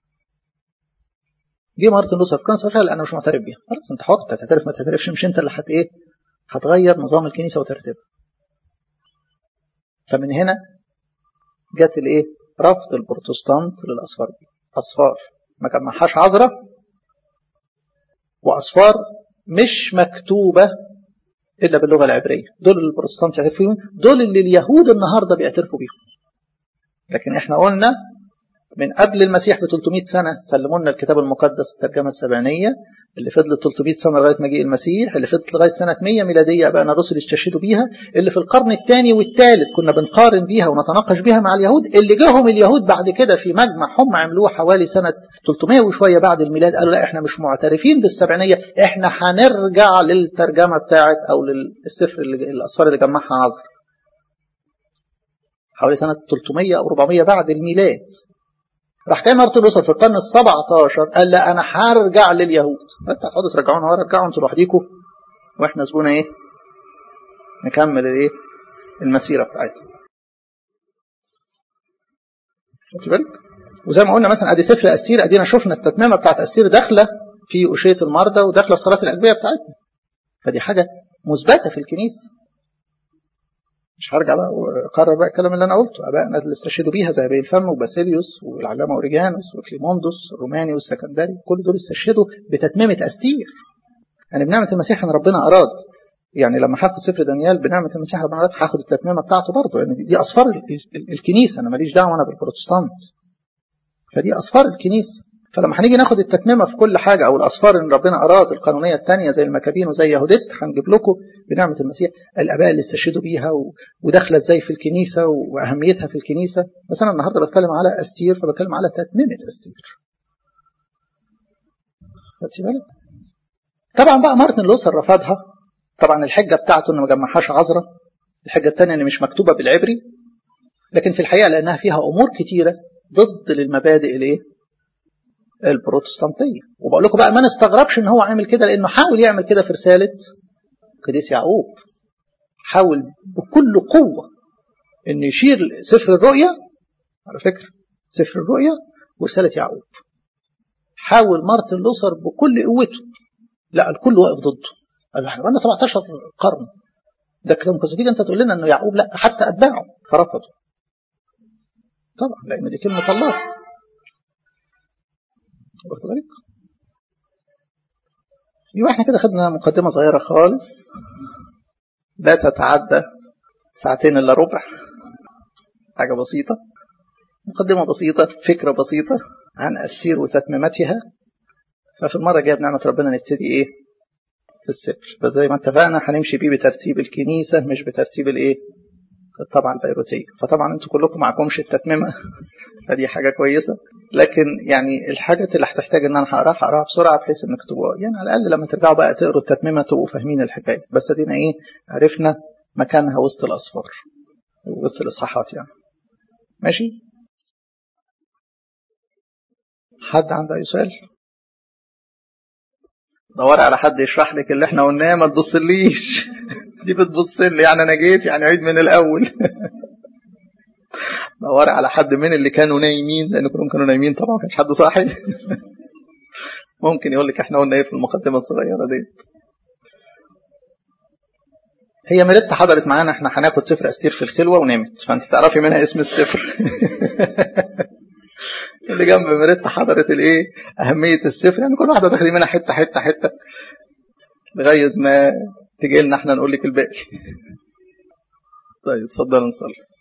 جه مارتن لوثر في كنيسه قال انا مش معترف بيها خلاص انت حر تعترف ما تعترفش مش انت اللي هت ايه هتغير نظام الكنيسه وترتيبها فمن هنا جت الايه رفض البروتستانت للاسفار دي اصفار ما جمعهاش عذراء واصفار مش مكتوبه الا باللغه العبريه دول اللي البروتستانت يعترفوا بيهم دول اللي اليهود النهارده بيعترفوا بيهم لكن احنا قلنا من قبل المسيح ب 300 سنه سلموا لنا الكتاب المقدس الترجمه السبعينيه اللي فضلت 300 سنه لغايه مجيء المسيح اللي فضلت لغايه سنه 100 ميلاديه ابائنا الرسل استشهدوا بيها اللي في القرن الثاني والثالث كنا بنقارن بيها ونتناقش بيها مع اليهود اللي جاهم اليهود بعد كده في مجمع هم عملوه حوالي سنه 300 وشويه بعد الميلاد قالوا لا احنا مش معترفين بالسبعينيه احنا هنرجع للترجمه بتاعت او للسفر اللي الاسفار اللي جمعها عذر حوالي سنه 300 او 400 بعد الميلاد راح جاي مارتن لوثر في القرن ال 17 قال لا انا هرجع لليهود انت هتقعدوا ترجعونا ورا رجعوا انتوا لوحديكم واحنا زبونا ايه نكمل الايه المسيره بتاعتنا خدت بالك وزي ما قلنا مثلا ادي سفر استير ادينا شفنا التتميمه بتاعت استير داخله في أشية المرضى وداخله في صلاه الاجبيه بتاعتنا فدي حاجه مثبته في الكنيسه مش هرجع بقى واكرر بقى الكلام اللي انا قلته ابائنا اللي استشهدوا بيها زي بيه الفم وباسيليوس والعلامه اوريجانوس وكليموندوس الروماني والسكندري كل دول استشهدوا بتتميمه استير يعني بنعمه المسيح ان ربنا اراد يعني لما هاخد سفر دانيال بنعمه المسيح ربنا اراد هاخد التتميمه بتاعته برضه يعني دي اصفار الكنيسه انا ماليش دعوه انا بالبروتستانت فدي اصفار الكنيسه فلما هنيجي ناخد التتميمه في كل حاجه او الاصفار ان ربنا اراد القانونيه الثانيه زي المكابين وزي يهودت هنجيب لكم بنعمه المسيح الاباء اللي استشهدوا بيها و... وداخله ازاي في الكنيسه واهميتها في الكنيسه بس انا النهارده بتكلم على استير فبتكلم على تتميمه استير خدتي بالك طبعا بقى مارتن لوثر رفضها طبعا الحجه بتاعته انه ما جمعهاش عذراء الحجه الثانيه ان مش مكتوبه بالعبري لكن في الحقيقه لانها فيها امور كتيره ضد للمبادئ الايه البروتستانتيه وبقول لكم بقى ما نستغربش ان هو عامل كده لانه حاول يعمل كده في رساله قديس يعقوب حاول بكل قوه ان يشير سفر الرؤيا على فكره سفر الرؤيا ورساله يعقوب حاول مارتن لوثر بكل قوته لا الكل واقف ضده قال احنا بقالنا 17 قرن ده كلام تيجي انت تقول لنا انه يعقوب لا حتى اتباعه فرفضوا طبعا لان دي كلمه الله واخد بالك يبقى احنا كده خدنا مقدمه صغيره خالص لا تتعدى ساعتين الا ربع حاجه بسيطه مقدمه بسيطه فكره بسيطه عن استير وتتميمتها ففي المره الجايه بنعمه ربنا نبتدي ايه في السفر بس زي ما اتفقنا هنمشي بيه بترتيب الكنيسه مش بترتيب الايه الطبعه البيروتيه فطبعا انتوا كلكم معكمش التتميمه فدي حاجه كويسه لكن يعني الحاجات اللي هتحتاج ان انا هقراها هقراها بسرعه بحيث انك تبقوا يعني على الاقل لما ترجعوا بقى تقروا التتميمه تبقوا فاهمين الحكايه بس ادينا ايه عرفنا مكانها وسط الاصفار وسط الاصحاحات يعني ماشي حد عنده اي سؤال دور على حد يشرح لك اللي احنا قلناه ما تبصليش دي بتبص لي يعني انا جيت يعني عيد من الاول دور على حد من اللي كانوا نايمين لان كلهم كانوا نايمين طبعا ما كانش حد صاحي ممكن يقول لك احنا قلنا ايه في المقدمه الصغيره ديت هي ميريتا حضرت معانا احنا هناخد سفر استير في الخلوه ونامت فانت تعرفي منها اسم السفر اللي جنب ميريتا حضرت الايه اهميه السفر يعني كل واحده تاخدي منها حته حته حته لغايه ما تجي لنا احنا نقول لك الباقي طيب اتفضلوا نصلي